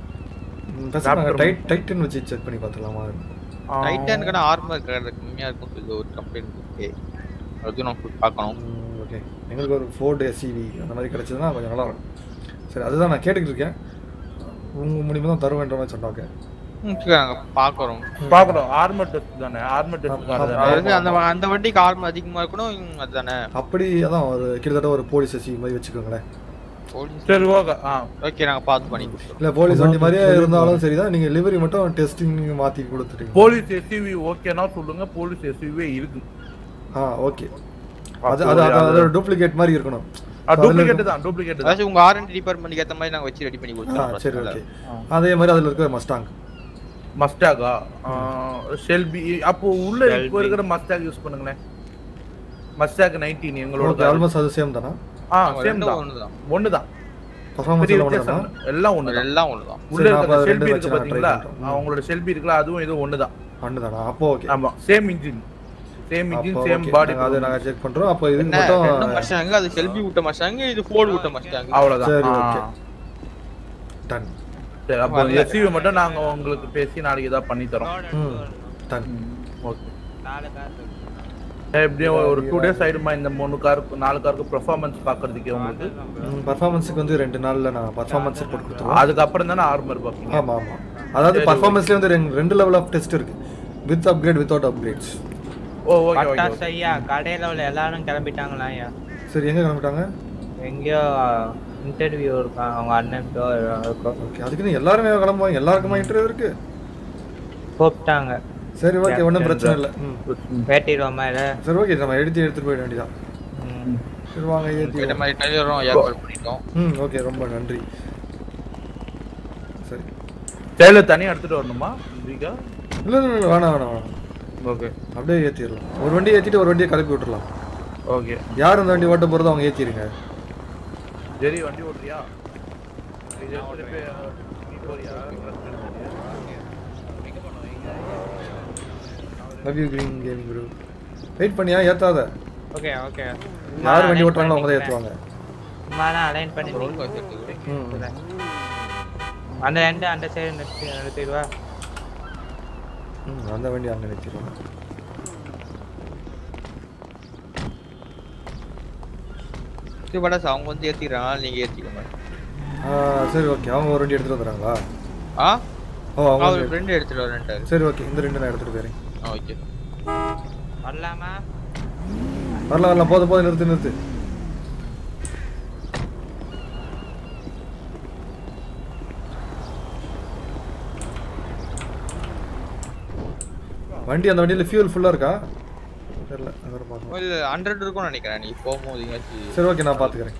ம், first நாங்க டைட் டைட்டன் வச்சு செக் பண்ணி பார்த்துக்கலாமா டைட்டானுக்கான ஆர்மர் கம்மியா இருக்கும் சொல்லி ஒரு கம்ப்ளைண்ட் இருக்கு அதுவும் நம்ம பார்க்கணும் ஓகே எங்களுக்கு ஒரு ஃபோர்டு எஸ்யூவி அந்த மாதிரி கிடைச்சதுன்னா கொஞ்சம் நல்லா இருக்கும் சரி அதுதான் நான் கேட்டுக்கிட்டு இருக்கேன் உங்க மூலியமா தான் தருவேன்ற மாதிரி சொன்னாங்க ம், சரி, நாங்க பாக்குறோம் பாக்குறோம் ஆர்மர் டெஸ்ட் தானே ஆர்மர் டெஸ்ட் கார் தானே அதாவது அந்த வ- அந்த வண்டிக்கு ஆர்மர் அதிகமா இருக்கணும் ம், அதுதானே அப்படி அதான் ஒரு கிட்டத்தட்ட ஒரு போலீஸ் எஸ்யூவி மாதிரி வச்சுக்கோங்களேன் போலீஸ் சரி ஓகே ஆ ஓகே நாங்க பார்த்து பண்ணி கொடுத்துறோம் இல்ல போலீஸ் வண்டி மாதிரியே இருந்தாலும் சரிதான் நீங்க லிவரி மட்டும் டெஸ்டிங் நீங்க மாத்தி கொடுத்துட்டீங்க போலீஸ் எஸ்யூவி ஓகேனா சொல்லுங்க போலீஸ் எஸ்யூவி இருக்கு ஆ ஓகே அது அது அது அதோட டூப்ளிகேட் மாதிரி இருக்கணும் டூப்ளிகேட் தான் டூப்ளிகேட் தான் அதாவது உங்க ஆர்என்டி டிபார்ட்மெண்ட்க்கு ஏத்த மாதிரி நாங்க வச்சு ரெடி பண்ணி ஆ கொடுத்துறோம் சரி ஓகே அதே மாதிரி அதுல இருக்கிற மஸ்டாங் மஸ்டாகா ஷெல்பி அப்போ உள்ள இப்போ இருக்கிற மஸ்டாக் யூஸ் பண்ணுங்களேன் மஸ்டாக் நைன்டீன் எங்களோட ஓகே ஆல்மோஸ்ட் அது சேம் தானா ஆ ஆமா, சேம் ரெண்டும் தான் ஒண்ணுதான். ஒண்ணுதான் பர்ஃபார்மன்ஸ் பெரிய எல்லாம் வித்தியாசம் ஒண்ணுதானா இல்ல. எல்லாம் ஒண்ணுதான் எல்லாம் ஒண்ணுதான் உள்ள சரி, நான் இருக்கிற அப்ப ஷெல்பி ரெண்டு இருக்கு வச்சு நான் try பாத்தீங்களா பண்றேன். அவங்களோட ஷெல்பி இருக்குல்ல அதுவும் இதுவும் ஒண்ணுதான் ஒண்ணுதானா அப்போ ஓகே ஆமா சேம் இன்ஜின் சேம் இன்ஜின் அப்போ சேம் okay. பாடி நாங்க அதை நாங்க செக் பண்றோம் அப்போ இதுக்கு என்ன மட்டும் ரெண்டும் மஸ்டாங்க அது செல்பி விட்ட மஸ்டாங்க இது ஃபோர்டு விட்ட மஸ்டாங்க அவ்வளவுதான் சரி ஆ. ஓகே டன் சரி அப்போ எஸ்யூவி மட்டும் நாங்க உங்களுக்கு பேசி நாளைக்கு ஏதாவது பண்ணி தரோம் ம் டன் ஓகே நாலு கார் இருக்கு. எப்படியும் ஒரு டூ டேஸ் ஆயிடுமா இந்த மூணு காருக்கு நாலு காருக்கு பெர்ஃபார்மன்ஸ் பாக்குறதுக்கு உங்களுக்கு பர்ஃபார்மன்ஸுக்கு வந்து ரெண்டு நாள்ல நான் பர்ஃபார்மன்ஸ் ரிப்போர்ட் கொடுத்துருவோம் அதுக்கப்புறம் தானே ஆர்மர் பார்ப்பீங்க ஆமா ஆமா அதாவது பர்ஃபார்மன்ஸ்ல வந்து ரெண்டு- ரெண்டு லெவல் ஆஃப் டெஸ்ட் இருக்கு வித் அப்கிரேட் வித்வுட் அப்கிரேட்ஸ் ஓ ஓகே ஓகே பட்டாசு ஐயா கடையில உள்ள எல்லாரும் கிளம்பிட்டாங்களா ஐயா சரி எங்க கிளம்பிட்டாங்க எங்கேயோ இன்டர்வியூ இருக்கான் அவங்க அண்ணன்க்கோ இருக்கும் ஓகே அதுக்குன்னு எல்லாருமே கிளம்புவாங்க எல்லாருக்குமா இன்டர்வியூ இருக்கு கூப்பிட்டாங்க சரி ஓகே ஒன்றும் பிரச்சனை இல்லை ம் பேட்டிடுவோமா இல்லை சரி ஓகே நம்ம எடுத்து எடுத்துட்டு போயிட வேண்டியதான் சரி வாங்க ஏற்றி இந்த மாதிரி டெய்லரும் ஏற்பாடு பண்ணிட்டோம் ம் ஓகே ரொம்ப நன்றி சரி டெய்லர் தனியா எடுத்துட்டு வரணுமா வீக்கா இல்லை இல்லை இல்லை வேணாம் வேணாம் வேணாம் ஓகே அப்படியே ஏற்றிடலாம் ஒரு வண்டி ஏற்றிட்டு ஒரு வண்டியை கிளப்பி விட்டுறலாம் ஓகே யார் அந்த வண்டி ஓட்ட போகிறதோ அவங்க ஏற்றிடுங்க ஜெரி வண்டி ஓட்டுறியா இது திருப்பி, நீ போறியா லவ் யூ கிரீன் கேம் குரு வெயிட் பண்ணியா ஏத்தாத ஓகே ஓகே யார் வண்டி ஓட்டுறாங்களோ அவங்க தான் ஏற்றுவாங்க சும்மா தான் அலைன் பண்ணி ம் அந்த ரெண்டு அந்த சைடு நிறுத்தி நிறுத்திடுவா ம் அந்த வண்டி அங்கே நிறுத்திடுவாங்க சரி படாஸ் அவங்க வந்து ஏத்திக்கிறாங்க நீங்க ஏத்திக்கோங்க ஆ, சரி ஓகே அவங்க ஒரு வண்டி எடுத்துட்டு வந்துடுறாங்களா ஆ ஓ அவங்க அவர் வந்து- ஃப்ரெண்ட் எடுத்துட்டு வரேன்ட்டாரு சரி ஓகே இந்த ரெண்டு நான் எடுத்துட்டு போயிறேன் ஆ ஓகே வரலாமா வரலாம் வரலாம் போதும் போதும் நிறுத்து நிறுத்து வண்டி அந்த வண்டியில் ஃபியூல் ஃபுல்லாக இருக்கா தெரியல அதை பார்க்கலாம் இல்ல ஹண்ட்ரட் இருக்கும்னு நினைக்கிறேன் நீ போகும்போது எங்கேயாச்சும் சரி ஓகே நான் பார்த்துக்கிறேன்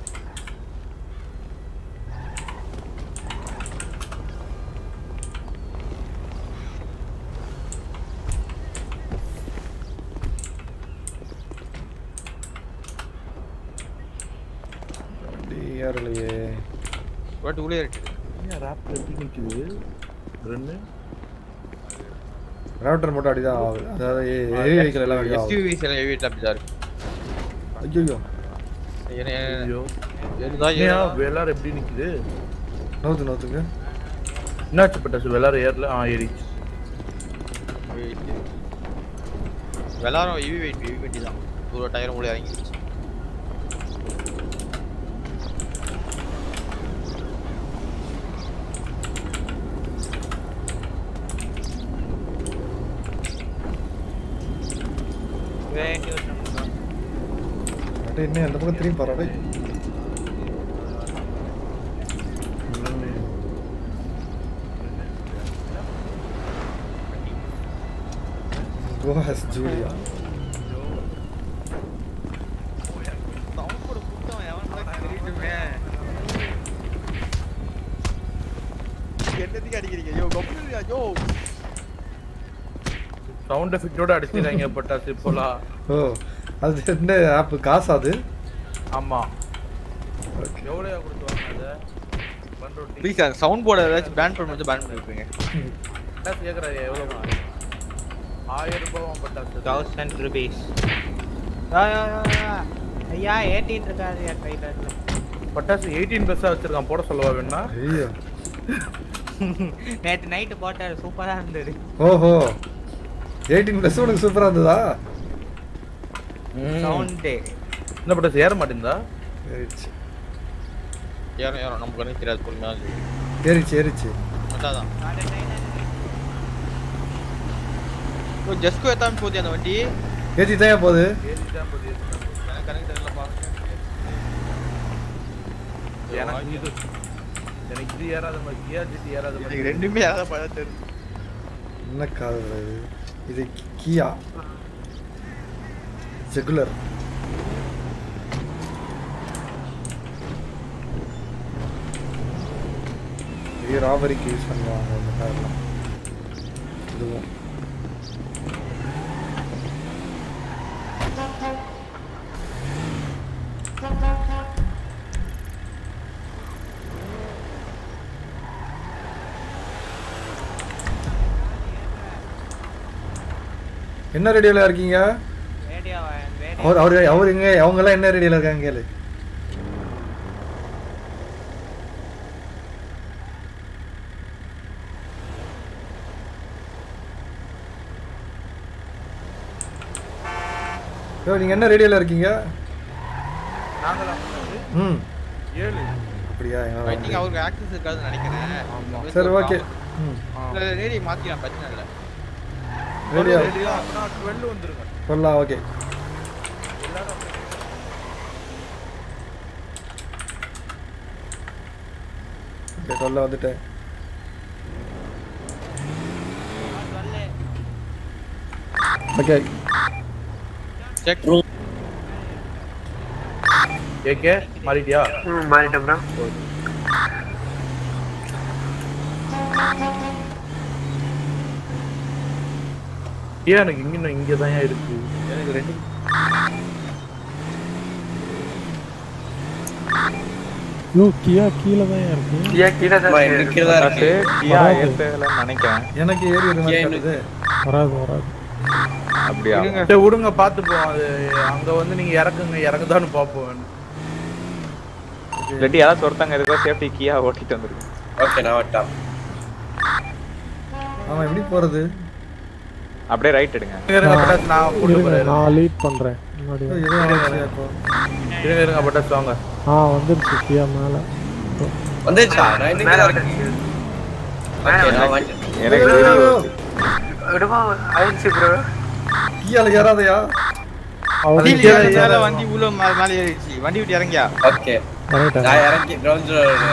வண்டி ஏறலையே பட் உள்ளே இருக்கு ஏன் ராப் எப்படி நிக்குது ரெண்டு ராப்டர் மட்டும் அடிதான் ஆகுது அதாவது ஹெவி வெஹிக்கிள் எல்லாம் அடி ஆகுது எஸ்யூவிஸ் எல்லாம் ஹெவி டாப் தான் இருக்கு ஐயோ ஐயோ இருந்தா ஏன் வெள்ளார் எப்படி நிக்குது நோத்து நோத்துங்க என்னாச்சு பட்டாசு வெள்ளார் ஏர்ல ஆ ஏறிச்சு எல்லாரும் ஹெவி வெயிட் ஹெவி வெயிட் தான் ஒரு டயர் உள்ள இறங்கிடுச்சு வேண்டி ஒரு நிமிஷம். அடே இன்னும் அந்த பக்கம் திரும்பி பாரு கோஹஸ் ஜூலியா என்னத்துக்கு அடிக்கிறீங்க யோ கம்பெனி யோ சவுண்ட் எஃபெக்டோட அடிச்சிடாங்க பட்டாசு இப்போலாம் ஓ அது என்ன ஆப் காசா அது ஆமா எவ்வளோ கொடுத்து வாங்க அதை பண்றோட்டி ப்ளீஸ் அந்த சவுண்ட் போர்டு ஏதாச்சும் பேன் பண்ணி வந்து பேன் பண்ணிருப்பீங்க பட்டாசு கேட்குறாங்க எவ்வளோ ஆயிரம் ரூபாய் பட்டாசு தௌசண்ட் ருபீஸ் ஐயா ஏட்டிட்டு இருக்காரு என் ட்ரைலர்ல பட்டாசு எயிட்டீன் பெஸ்ஸாக வச்சிருக்கான் போட சொல்லவா வேணா ஐயோ நேத்து நைட்டு போட்டாரு சூப்பரா இருந்தது ஓஹோ எயிட்டீன் ப்ளஸ் உனக்கு சூப்பராக இருந்ததா சவுண்டு என்ன பட்டாசு ஏற மாட்டேங்குதா ஏறிச்சு யாரும் யாரும் நமக்கு ஒன்றும் தெரியாது பொறுமையாக ஏறிச்சு ஏறிச்சு அதான் ஓ ஜஸ்கோ எத்தாம போகுது அந்த வண்டி ஏற்றி தான் போகுது ஏறிதான் போகுது ஏறிதான் போகுது. எனக்கு கணக்கு தெரியலப்பா எனக்கு இது எனக்கு இது ஏறாத மாதிரி கியாஜிடி ஏறாத மாதிரி எனக்கு ரெண்டுமே யாராவது பழம் தெரியும் என்ன கார் இது இது கியா செகுலர் பெரிய ராபரிக்கு யூஸ் பண்ணுவாங்க இந்த கார்லாம் இதுவும் என்ன ரேடியோல இருக்கீங்க ரேடியோ அவர் அவர் அவர் எங்க அவங்க எல்லாம் என்ன ரேடியோல இருக்காங்க கேளு யோ நீங்க என்ன ரேடியோல இருக்கீங்க நாங்களாம் ம் ஏழு அப்படியா ஐ திங்க் அவருக்கு ஆக்சஸ் இருக்காதுன்னு நினைக்கிறேன் சரி ஓகே ம் இல்ல ரேடியோ மாத்திக்கலாம் பிரச்சனை இல்லை ரேடியோ ரேடியோ அப்படின்னா டுவெல் வந்துருங்க சொல்லலாம் ஓகே சொல்ல வந்துட்டேன் ஓகே செக் கேக்கே மாறிட்டியா மாறிட்டேன் ப்ரோ ஏன் எனக்கு இங்க இன்னும் இங்க தான் இருக்கு எனக்கு ரெண்டு யோ கியா கீழே தான் இருக்கு கியா கீழே தான் எனக்கு இருக்கு. கீழே தான் இருக்கு. கியா வராது. ஏத்தலைன்னு நினைக்கிறேன் எனக்கு ஏறி ஒரு மாதிரி காட்டுது வராது வராது அப்படியா சரி விடுங்க பாத்துப்போம் அது அங்க வந்து நீங்க இறக்குங்க இறங்குதான்னு பாப்போம் இல்லாட்டி யாராவது ஒருத்தங்க இருக்கோ சேஃப்டி கியா ஓட்டிட்டு வந்துருக்கு ஓகே நான் வட்டா அவன் எப்படி போறது அப்படியே ரைட் எடுங்க இருங்க பட்டாசு நான் கூட்டு இருங்க, போறேன் நான் லீட் பண்றேன் முன்னாடி எதுவும் ஆகலையா இப்போ இருங்க இருங்க பட்டாசு வாங்க ஆ வந்துருச்சு கியா மேல வந்துச்சா நான் இன்னைக்கு தான் இருக்கேன் ஓகே நான் வந்துட்டேன் எனக்கு தெரியும் விடுமா ஆயிடுச்சு ப்ரோ கீழே ஏறாதயா அவரு கீழே ஏறுறதால வண்டி உள்ள மேல மேல ஏறிடுச்சு வண்டி விட்டு இறங்கியா ஓகே இறங்கிட்டாங்க. நான் இறங்கி கிரவுண்ட்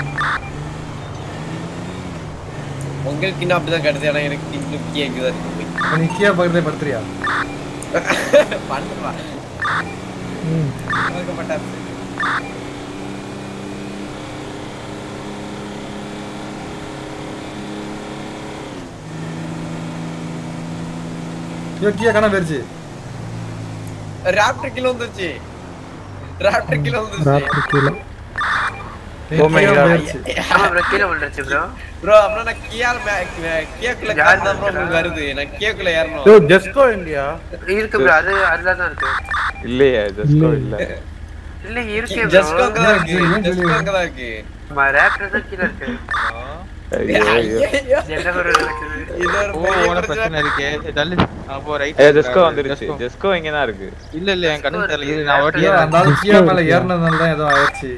உங்களுக்கு இன்னும் அப்படிதான் கிடையாது ஆனா எனக்கு இன்னும் கீ எங்க தான் இருக்கு இப்ப நீ கீழே பக்கத்துல படுத்துறியா பண்ணுவா ம் பட்டாசு ஐயோ கீழே காணாம போயிருச்சு ராப்டர் கிலோ வந்துருச்சு ராப்டர் கிலோ வந்துருச்சு ராத்திரி கீழே Oh my கீழே God. போயிருச்சு ஆமா ப்ரோ கீழே விழுந்துருச்சு ப்ரோ ப்ரோ அப்புறம் நான் கியால் கியாக்குள்ள கார் தான் ப்ரோ உங்களுக்கு வருது நான் கியாக்குள்ள யோ ஏறணும் ஜெஸ்கோ எங்கயா இருக்கு ப்ரோ அது அதுல தான் இருக்கு இல்லையே ஜஸ்கோ இல்ல இல்ல இருக்கே ஜஸ்ட் ப்ரோ அங்க தான் இருக்கு ஜஸ்ட் அங்க தான் இருக்கு ரேப்டர் தான் கீழே இருக்கு ஐயோ ஐயோ என்ன ப்ரோ நடக்குது இது ஒரு ஓ பெரிய உனக்கு பிரச்சனை பிரச்சனை இருக்கு தள்ளு அப்போ ரைட் ஏ ஜஸ்கோ வந்துருச்சு ஜஸ்கோ இங்க தான் இருக்கு இல்ல இல்ல என் கண்ணு தெரியல இது நான் ஓட்டி ஐயோ அந்த ஆளு கீழே மேல ஏறினதுனால தான் ஏதோ ஆயிடுச்சு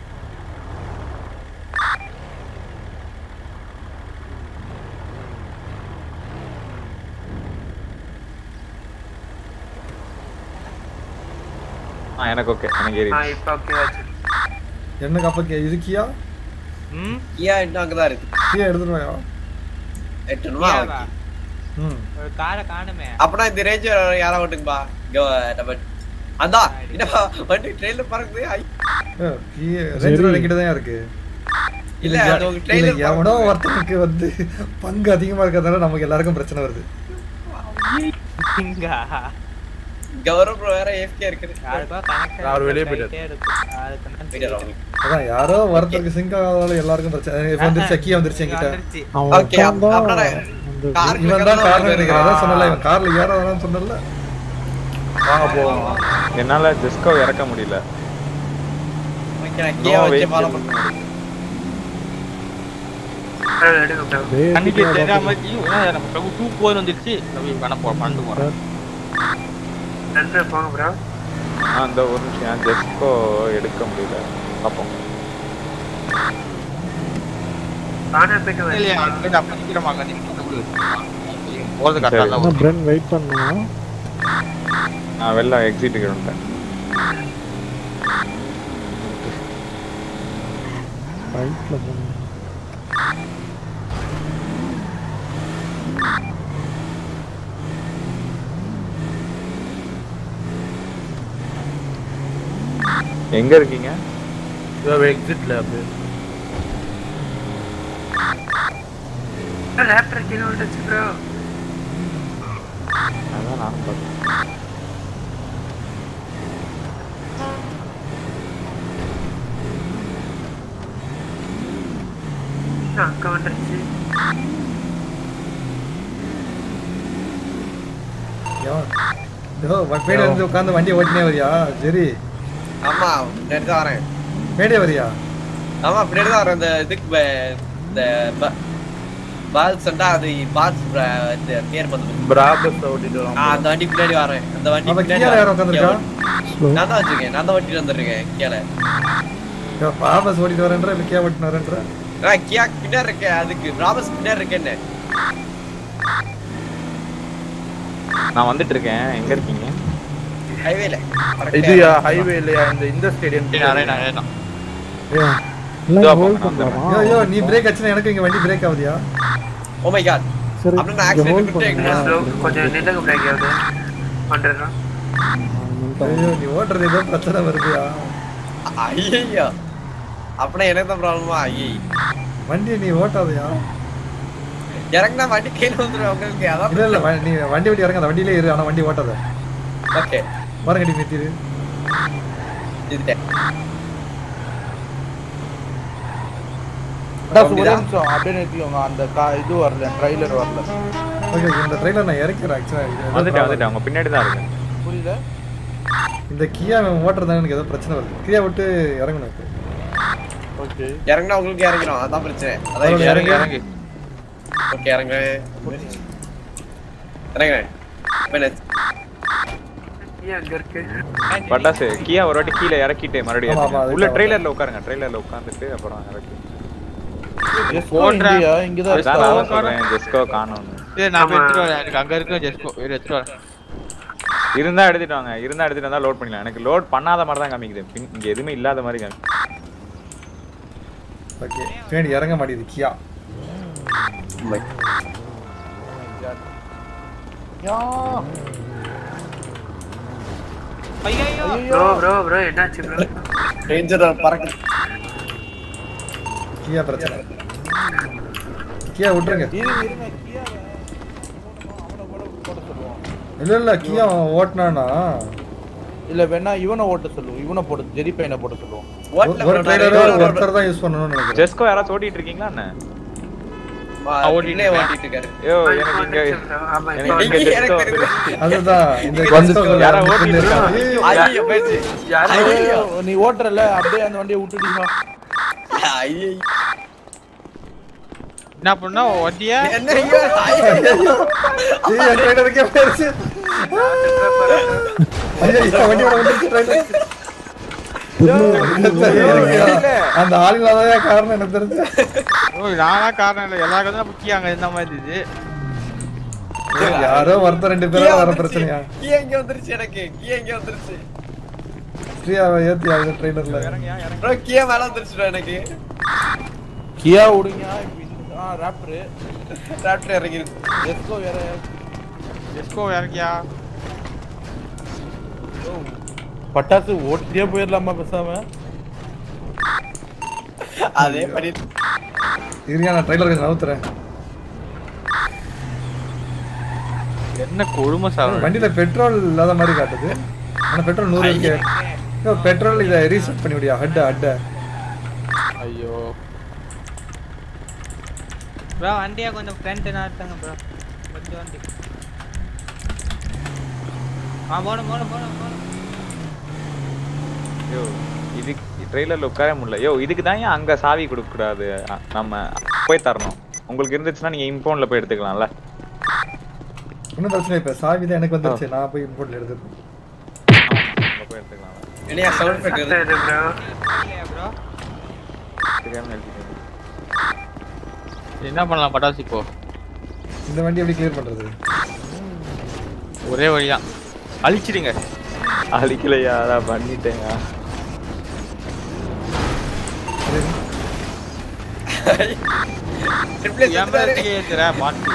ஆ எனக்கு ஓகே எனக்கு ஏறி ஆ இப்போ ஓகே ஆச்சு எனக்கு அப்ப கே- இது கியா ம் கியா இன்னும் அங்க தான் இருக்கு கியா எடுத்துட்டு வாயா எட்டணுமா ம் ஒரு காரை காணுமே அப்பனா இந்த ரேஞ்ச் யாரா ஓட்டுங்கப்பா இங்க நம்ம அந்தா என்னப்பா வண்டி ட்ரெயின்ல பறக்குது ஐ, ஏ, கீழே ரேஞ்ச் ரோவர் கிட்ட தான் இருக்கு இல்ல இல்ல அது உங்க இல்ல ட்ரெயிலர் எவனோ ஒருத்தனுக்கு வந்து பங்கு அதிகமா இருக்கிறதுனால நமக்கு எல்லாருக்கும் பிரச்சனை வருது இங்க கௌரவ் ப்ரோ வேற ஏஃப்கே இருக்குது யாருக்கோ கனெக்ஷன் அவர் வெளியே போயிட்டாரு. போயிட்டாரு அவங்க. அதான் யாரோ ஒருத்தருக்கு சிங்க் ஆகாதால எல்லாருக்கும் பிரச்சனை இப்ப வந்துருச்சு கீயா வந்துருச்சு என்கிட்ட வந்துருச்சு அவன் ஓகே உட்கார்ந்தா அப்புறம் நான் வந்து கார்ல இவன் தான் காரணம் கிடந்தா நினைக்கிறேன் அதான் சொன்னல இவன் கார்ல ஏறாதான்னு சொன்னல வாங்க போவோம் என்னால ஜஸ்கோ இறக்க முடியல ஓகே நான் கியா வச்சு ஃபாலோ பண்றேன் எடுங்க ப்ரோ டேய், கண்ணுக்கு கியா தெரியாம பார்த்து- ஐயோ, என்ன நம்ம பிரபு டூ போர் வந்துருச்சு நம்ம பண்ண போறோம் பண்ணு போறோம் ரெண்டு போங்க ப்ரோ ஆ அந்த ஒரு நிமிஷம் ஜஸ்கோ எடுக்க முடியல பார்ப்போம் தானே போயிட்டு வரேன் இல்லையா அங்க அப்ப நிக்கிறோமாங்க நீங்க போறது கரெக்டா சரி. தான் என்ன பிரென் வெயிட் பண்ணுவோம் நான் வெளில எக்ஸிட்டுக்கு வந்துட்டேன் ரைட்ல போகணும் எங்க இருக்கீங்க எக்ஸிட்ல அப்படியே ரேப்டர் கீழே விழுந்துருச்சு ப்ரோ அதான் நானும் பார்த்தேன் அங்க வந்துருச்சு எவன் இதோ பேடி வந்து உட்காந்து வண்டியை ஓட்டினே வரியா சரி ஆமா பின்னாடி தான் வரேன் பேடியே வரியா ஆமா பின்னாடி தான் வரேன் இந்த இதுக்கு ப- இந்த பால்ஸ் அது பால்ஸ் இந்த பேர் வந்து பிராபஸ் ஓட்டிட்டு ஆ, அந்த வண்டி பின்னாடி வரேன் அந்த வண்டி அவன் பின்னாடி கீழே யாரும் வரேன். உட்காந்துருக்கா நான் தான் வச்சிருக்கேன் நான் தான் ஓட்டிட்டு வந்துருக்கேன் கீழே பாபஸ் ஓட்டிட்டு வரேன்ற இல்லை கே ஓட்டிட்டு வரேன்ற நான் கியா பின்னாடி இருக்கேன் அதுக்கு ராபஸ் பின்னாடி இருக்கேன்னு நான் வந்துட்டு இருக்கேன் எங்க இருக்கீங்க ஹைவேல இதுயா ஹைவே இல்லையா இந்த இந்த ஸ்டேடியம் அரேனா அரேனா ஏன் எல்லாம் ஹோல்ட் பண்றாமா ஐயோ ஐயோ நீ பிரேக் ஆச்சுன்னா எனக்கு இங்க வண்டி பிரேக் ஆகுதியா ஓ மை காட் சரி அப்புறம் நான் இங்க ஆக்சிடென்ட் ஹோல்ட் விட்டு பண்ணுங்க எங்க கொஞ்சம் நின்னுங்க பிரேக் ஆகுது வந்துடுறோம் ஐயோ நீ ஓட்டுறது ஏதோ பிரச்சனை வருதுயா ஐயோ அப்படின்னா எனக்கு தான் ப்ராப்ளமா ஐயே வண்டி நீ ஓட்டாதயா இறங்கினா வண்டி கீழே வந்துடும் உங்களுக்கு அதான் இல்ல இல்ல வ- நீ வண்டி விட்டு இறங்க அந்த வண்டியிலே இரு ஆனா வண்டி ஓட்டாத ஓகே மரங்கடி நிறுத்திடு இதுட்டேன் அதான் ஒரே நிமிஷம் அப்படியே நிறுத்திக்கோங்க அந்த கா- இது வரல ட்ரைலர் வரல ஓகே இந்த ட்ரெயிலர் நான் இறக்கிறேன் ஆக்சுவலா வந்துட்டேன் வந்துட்டேன் அவங்க பின்னாடி தான் இருக்கு புரியல இந்த கியா ஓட்டுறதா எனக்கு ஏதோ பிரச்சனை வருது கியா விட்டு இறங்கணும் இப்போ ஓகே இறங்கினா உங்களுக்கு இறங்கிடும் அதான் பிரச்சனை அதான் இறங்கு, இறங்கி இறங்கு. இறங்கி ஓகே இறங்க இறங்குறேன் இப்ப என்ன? ஏன் அங்க இருக்கு பட்டாசு கியா ஒரு வாட்டி கீழே இறக்கிட்டு மறுபடியும் ஆமா, ஆமா, ஏத்துங்க. அதுக்கு உள்ள தான் ட்ரெய்லர்ல உட்காருங்க ட்ரெய்லர்ல உட்காந்துட்டு அப்புறம் இறக்கி ஜெஸ்கோ இங்கயா இங்கதான் அதான் இருக்கா நான் சொல்றேன் ஜெஸ்கோ காணோம்னு இது நான் போய் எடுத்துட்டு வரேன் எனக்கு அங்க இருக்கு ஜெஸ்கோ இரு எடுத்துட்டு வரேன் இருந்தா எடுத்துட்டு வாங்க இருந்தா எடுத்துட்டு வந்தா லோட் பண்ணிக்கலாம் எனக்கு லோட் பண்ணாத மாதிரி தான் காமிக்குது பின் இங்க எதுவுமே இல்லாத மாதிரி காமிக்குது ஓகே பின்னாடி இறங்க மாட்டேங்குது கியா யா ப்ரோ ப்ரோ ப்ரோ என்னாச்சு ப்ரோ ரேஞ்சர் பறக்கு கியா பிரச்சனை கியா விட்டுருங்க இருங்க இருங்க கியா அவனை கூட போட சொல்லுவோம் இல்ல இல்ல கியா ஓட்டினானா இல்ல வேணா இவனை ஓட்ட சொல்லுவோம் இவனை போட ஜெரி பையனை போட சொல்லுவோம் ஒரு ட்ரெயிலரோ ஒருத்தர் தான் யூஸ் பண்ணணும்னு நினைக்கிறேன் ஜெஸ்கோ யாராவது ஓட்டிட்டு இருக்கீங்களா என்ன ஓட்டிட்டு ஓட்டிட்டு இருக்காரு ஐயோ எனக்கு இங்க ஆமா எனக்கு இங்க ஜெஸ்கோ அதுதான் இந்த வந்து ஜெஸ்கோ யாரோ வந்து ஓட்டிட்டு இருக்காங்க. இருக்காங்க. ஐயோ பேச்சு ஐயோ, நீ ஓட்டுறல அப்படியே அந்த வண்டியை விட்டுட்டீங்க ஐயோ என்ன பண்ணா வண்டிய என்ன ஐயோ ஐயோ ஏய், என் ட்ரெயிலருக்கே போயிருச்சு. ஐயோ, இந்த வண்டியோட வந்துருச்சு ட்ரெயிலர். அந்த ஆள் இல்லாததே காரணம் எனக்கு தெரிஞ்சு ஓ நானா காரணம் இல்ல எல்லா கதையும் முக்கியம் அங்க இந்த மாதிரி இருந்துச்சு யாரோ ஒருத்தர் ரெண்டு பேரும் வர பிரச்சனையா கீழே இங்க வந்துருச்சு எனக்கு கீழே இங்க வந்துருச்சு ஸ்ரீயாவை ஏத்தி ஆகுது ட்ரெயிலர்ல ப்ரோ கீழே மேல வந்துருச்சு bro எனக்கு கியா விடுங்க இப்ப இந்த- ஆ ராப்டர் டிராக்டர் இறங்கிருக்கு ஜெஸ்கோ வேற ஜெஸ்கோ இறங்கியா பட்டாசு ஓட்டியே போயிடலாமா பேசாம அதே பண்ணி இருங்க நான் ட்ரெயிலர் கொஞ்சம் நவுத்துறேன் என்ன கொடுமை சார் வண்டியில பெட்ரோல் இல்லாத மாதிரி காட்டுது ஆனா பெட்ரோல் நூறு இருக்கு ஐயோ, பெட்ரோல் இதை ரீசெட் பண்ணி விடியா ஹட்ட ஹட்ட ஐயோ ப்ரோ வண்டியை கொஞ்சம் ஃப்ரண்ட் நிறுத்துங்க ப்ரோ கொஞ்சம் வண்டி ஆ போணும் போணும் போணும் போணும் ஐயோ இது ட்ரெய்லர்ல உட்கார முடியல யோ இதுக்கு தான் ஏன் அங்க சாவி கொடுக்க கூடாது அ- நம்ம போய் தரணும் உங்களுக்கு இருந்துச்சுன்னா நீங்க இம்போன்ல போய் எடுத்துக்கலாம்ல ஒன்றும் பிரச்சனை இப்ப சாவி தான் எனக்கு வந்துருச்சு நான் போய் இம்போர்ட்ல எடுத்துருக்கேன் அங்க போய் எடுத்துக்கலாம் என்னையா சவுண்ட் எஃபெக்ட் சத்தம் எது ப்ரோ இல்லையா ப்ரோ தெரியாம எழுதிட்டேன் என்ன பண்ணலாம் பட்டாசு இப்போ இந்த வண்டி எப்படி கிளியர் பண்றது ஒரே வழிதான் அழிச்சிடுங்க அழிக்கலையா அதான் பண்ணிட்டேங்க ட்ரிப்ளேஸ் என் மேலத்துக்கு ஏத்துற மாட்டு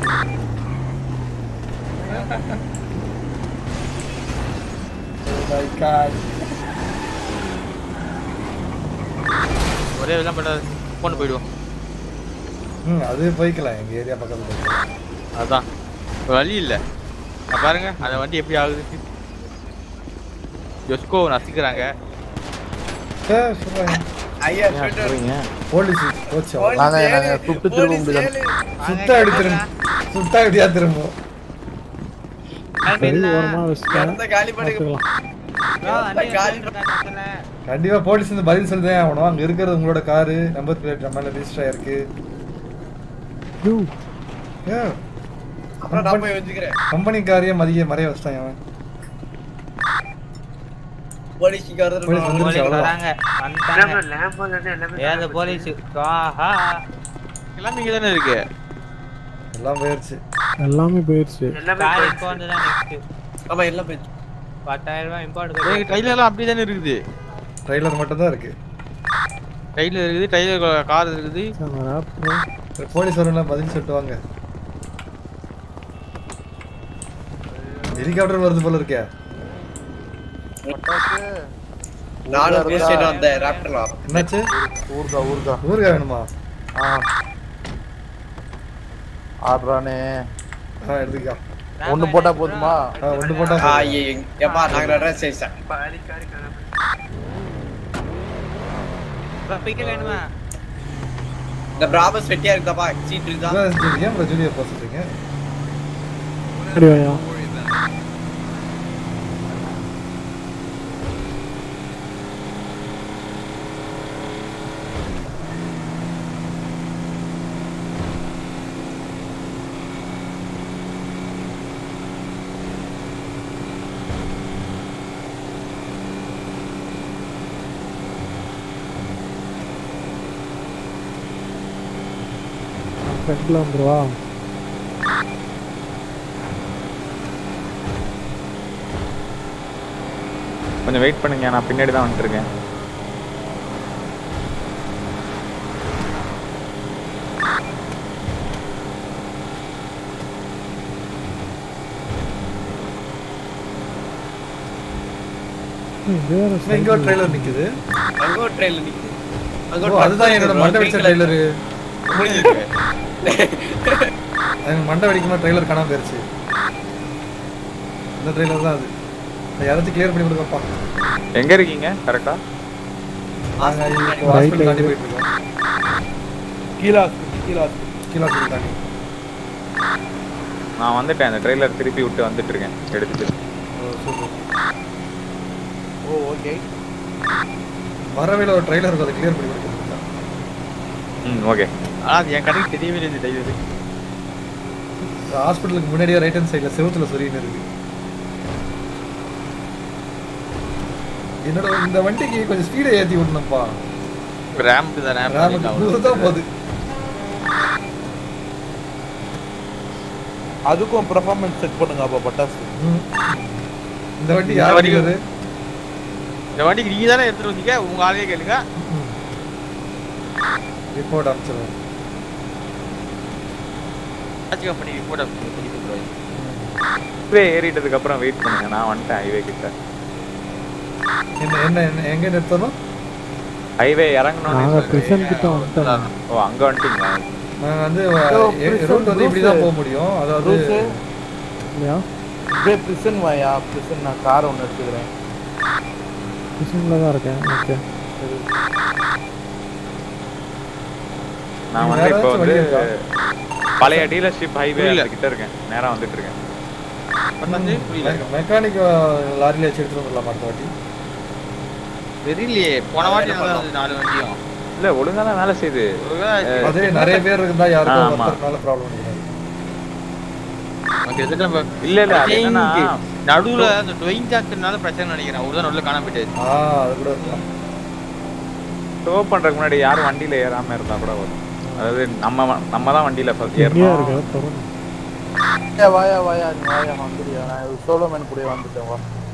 my god ஒரே விதம் பட்டாசு கொண்டு போயிடுவோம் ம் அது போய்க்கலாம் எங்க ஏரியா பக்கத்துல போய்க்கலாம். அதான் ஒரு வழி இல்ல நான் பாருங்க அந்த வண்டி எப்படி ஆகுது ஜொஸ்கோ நசிக்கிறாங்க ஏ, சொல்றாங்க. ஐயா ஷூட்டர் போலீஸ் போச்சு அவ்வளவுதான். நாங்க நாங்க சுட்டு திரும்ப முடியாது சுத்தா எப்படி திரும்ப சுத்தா எப்படியா திரும்பும் சரி ஓரமா வச்சுட்டேன் இடத்த காலி பண்ணுங்க ப்ரோ வண்டி காலி எடுத்துருக்காங்க கண்டிப்பா போலீஸ் வந்து பதில் சொல்லுதேன் ஆகணும் அங்க இருக்கிறது உங்களோட காரு நம்பர் பிளேட் நம்ம மேல ரெஜிஸ்டர் ஆயிருக்கு ஏ, அப்புறம் நான் போய் வச்சுக்கிறேன் கம்பெனி காரையே மதிய மறைய வச்சிட்டான் அவன் போலீஸ்க்கு வருது போலீஸ் வந்துருச்சு போலீஸ் அவ்வளவுதான் வராங்க வந்துட்டாங்க லேம்போல இருந்து எல்லாமே ஏது போலீஸ் ஆஹா எல்லாமே இங்க தானே இருக்கு எல்லாம் போயிருச்சு எல்லாமே போயிருச்சு எல்லாமே கார் போயிடுச்சு. இப்போ வந்து தான் நெக்ஸ்ட் ஆமா எல்லாம் போயிடுச்சு பத்தாயிரம் ரூபாய் இம்பார்ட் எங்க கையில எல்லாம் அப்படியே தானே இருக்குது ட்ரைலர் மட்டும் தான் இருக்கு ட்ரெயிலர் இருக்குது ட்ரெயிலர் கார் இருக்குது போலீஸ் வரலாம் பதில் சொல்லிட்டு வாங்க ஹெலிகாப்டர் வருது போல இருக்கே நானும் பேசிட்டு வந்தேன் ராப்டர்ல என்னாச்சு ஊர்கா ஊர்கா ஊருகா வேணுமா ஆ ஆடுறானே ஆ எடுத்துக்கா ஒண்ணு போட்டா போதுமா ஆ ஒன்று போட்டா ஆ ஏ எப்பா நாங்க அட்ரஸ் செய்சா பிக்கல் வேணுமா இந்த பிராபஸ் வெட்டியா இருக்குதாப்பா சீட் இருக்குதா அதான் ஏன் ப்ரோ ஜூனியர் போக சொல்றீங்க சரியா ஃப்ரெண்ட்ல வந்துருவா கொஞ்சம் வெயிட் பண்ணுங்க நான் பின்னாடி தான் வந்துட்டு இருக்கேன் இங்க வேற இன்னும் இங்க ஒரு ட்ரெய்லர் நிக்குது அங்க ஒரு ட்ரெயில நிக்குது அங்க ஓ, ஒரு அதுதான் என்னோட மண்டை வெடிச்ச ட்ரெய்லர் முடிஞ்சிருக்கு எனக்கு மண்டை வெடிக்குமா ட்ரெய்லர் காணாம போயிருச்சு இந்த ட்ரெய்லர் தான் அது அதை யாராச்சும் கிளியர் பண்ணி கொடுங்கப்பா எங்க இருக்கீங்க கரெக்டா நாங்க இப்போ ஹாஸ்பிட்டல் தாண்டி போயிட்டு இருக்கோம் கீழா கீழா கீழே ஹாஸ்பிட்டல் தாண்டி நான் வந்துட்டேன் அந்த ட்ரெய்லர் திருப்பி விட்டு வந்துட்டு இருக்கேன் எடுத்துட்டு ஓ சூப்பர் ஓ ஓகே வரவேல ஒரு ட்ரெய்லர் இருக்கும் அதை கிளியர் பண்ணி கொடுத்துருக்கா ம் ஓகே ஆனா அது என் கடைக்கு தெரியவே இல்லை இந்த ட்ரெயிலர் ஹாஸ்பிட்டலுக்கு முன்னாடியே ரைட் ஹேண்ட் சைடில் செவுத்துல சொரின்னு இருக்கு என்னோட இந்த வண்டிக்கு கொஞ்சம் ஸ்பீடை ஏற்றி விடணும்ப்பா ரேம்ப் தான் ரேம்ப் ரேமுக்கு நூறு தான் போகுது அதுக்கும் பெர்ஃபார்மன்ஸ் செட் பண்ணுங்க அப்ப பட்டாசு இந்த வண்டி யார் வண்டிக்கிறது இந்த வண்டிக்கு நீங்க தானே எடுத்துட்டு வந்தீங்க உங்க ஆளே கேளுங்க ரிப்போர்ட் அனுப்பிச்சிடுவோம் ஆட்சி கம்பெனி ரிப்போர்ட் பண்ணி கொடுத்துருவாங்க ஹைவே ஏறிட்டதுக்கு அப்புறம் வெயிட் பண்ணுங்க நான் வந்துட்டேன் ஹைவே கிட்ட என்ன என்ன என்ன எங்க நிறுத்தணும் ஹைவே நாங்க இறங்கணும்னு prison கிட்ட வந்துட்டோம் ஓ அங்க வந்துட்டீங்களா நாங்கள் வந்து Yo, prison, ரூட் வந்து இப்படி தான் போக முடியும் அதாவது இல்லையா அப்படியே பிரிசன் வாயா பிரிசன் நான் கார் ஒன்று எடுத்துக்கிறேன் பிரிசன்ல தான் இருக்கேன் ஓகே நான் வந்து இப்போ வந்து பழைய டீலர்ஷிப் ஹைவே கிட்ட இருக்கேன் நேரா வந்துட்டு இருக்கேன் மெக்கானிக் லாரியில் வச்சு எடுத்துட்டு வந்துடலாம் அடுத்த வாட்டி தெரியலையே போன வாட்டி நல்லா இருந்தது நாலு வண்டியும் இல்ல ஒழுங்கா தான் வேலை செய்யுது அதே நிறைய பேர் இருந்தா யாருக்கும் ஆமா. ஒருத்தர்னால ப்ராப்ளம் கிடையாது ஓகே இதுக்கு நம்ம இல்ல இல்ல அது என்னன்னா நடுவுல அந்த டொயின் ஜாக்னால பிரச்சனை நினைக்கிறேன் ஒரு தான் நடுவுல காணாம போயிட்டாரு ஆ அது கூட இருக்கலாம் டோ பண்றதுக்கு முன்னாடி யாரும் வண்டியில ஏறாம இருந்தா கூட வரும் அதாவது நம்ம வ- நம்ம தான் வண்டியில first எங்கேயா ஏறணும் இருக்க தொடர்ந்து ஏ வாயா வாயா நீ வாயா வந்துடுயா நான் சோலோமேன் கூட வந்துட்டேன் வா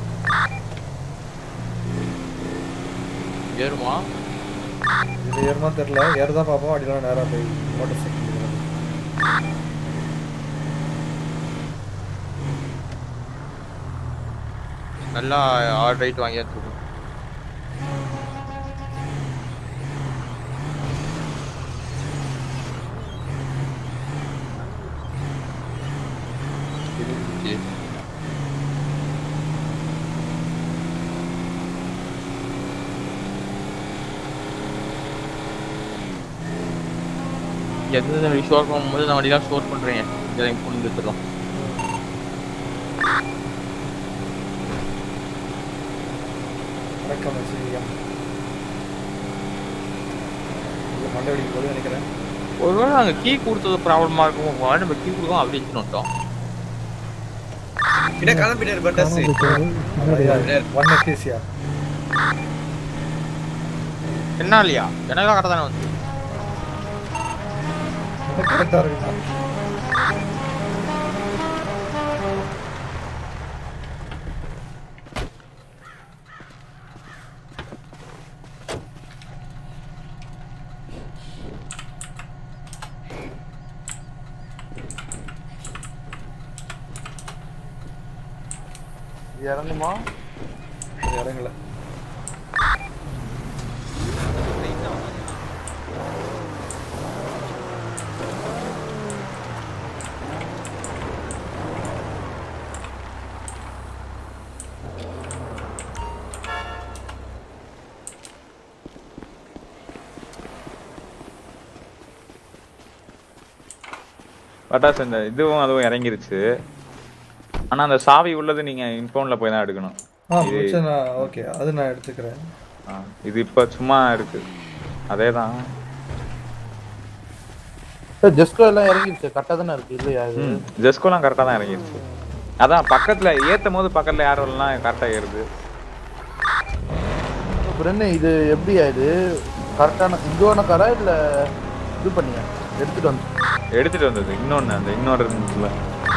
ஏறுமா இது ஏறுமா தெரியல ஏறுதான் பார்ப்போம் அப்படிலாம் நேரா போய் மோட்டர் சைக்கிள் நல்லா ஆல் ரைட் வாங்கி எடுத்துருக்கோம் எந்த ஷோர் பண்ணும்போது நான் வண்டிலாம் ஸ்டோர் பண்றேன் இதை கொண்டு வந்து எடுத்துடலாம் வணக்கம் வச்சுருக்கேன் மண்டை வெடிக்கும் போது நினைக்கிறேன் ஒருவேளை நாங்க கீ கொடுத்தது ப்ராப்ளமா இருக்கும் ஒருவேளை நம்ம கீ கொடுக்கோம் அப்படி வச்சுட்டு வந்துட்டோம் கிட்ட கிளம்பிட்டாரு பட்டாசு ஒன் எஃப்டிசியா என்ன இல்லையா எனக்கு கரெக்டாக தானே வந்து கரெக்டாக இருக்குண்ணா இறங்குமா அது இறங்கல பட்டாசு இந்த இதுவும் அதுவும் இறங்கிருச்சு ஆனா அந்த சாவி உள்ளது நீங்க இன்ஃபோன்ல போய் தான் எடுக்கணும் ஆ இது- பிரச்சனை ஓகே அது நான் எடுத்துக்கிறேன் ஆ, இது இப்ப சும்மா இருக்கு அதேதான் ஜெஸ்கோ எல்லாம் இறங்கிருச்சு கரெக்டா தானே இருக்கு இல்லையா இது ஜெஸ்கோலாம் கரெக்டா தான் இறங்கிருச்சு அதான் பக்கத்துல ஏத்தும் போது பக்கத்துல யாரும் எல்லாம் கரெக்டா ஏறுது அப்புறம் என்ன இது எப்படியா இது கரெக்டான இங்கோன காரா இல்ல இது பண்ணியா எடுத்துட்டு வந்து எடுத்துட்டு வந்தது இன்னொன்னு அந்த இன்னொரு இருந்துச்சுல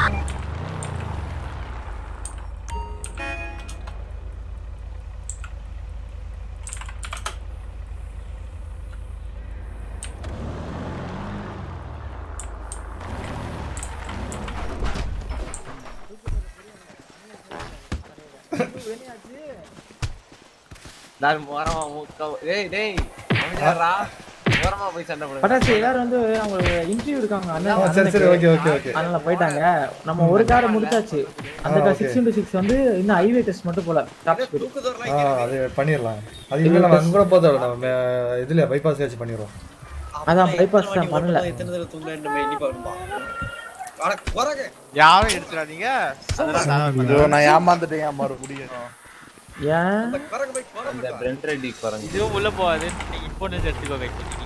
நான் ஓரமா முக்க டேய் டேய் அமைதியாரா ஓரமா போய் சண்டை போடுங்க பட்டாசு எல்லாரும் வந்து அவங்க இன்டர்வியூ இருக்காங்க அண்ணன் ஆ, சரி, சரி, okay, okay, okay. அதனால போயிட்டாங்க நம்ம ஒரு காரை முடிச்சாச்சு அந்த ஆ, car okay. Six into six வந்து இன்னும் ஹைவே டெஸ்ட் மட்டும் போல டாப் ஸ்பீடு ஆ அது பண்ணிடலாம் அது இனிமேல் நம்ம அங்கே கூட போதோம் நம்ம மே- இதுல பைபாஸ் வச்சு பண்ணிடுவோம் அதான் bypass தான் பண்ணல. எத்தனை தடவை தூங்க நம்ம எண்ணி பாருப்பா அட குறங்க யாரும் எடுத்துடாதீங்க ஐயோ நான் ஏமாந்துட்டேன் ஏன் மறுபடியும் ஏன் அந்த பிரெண்ட் ரெடி குறங்க இதுவும் உள்ள போகாது நீங்க இப்போ எடுத்துக்கோங்க இப்போதைக்கு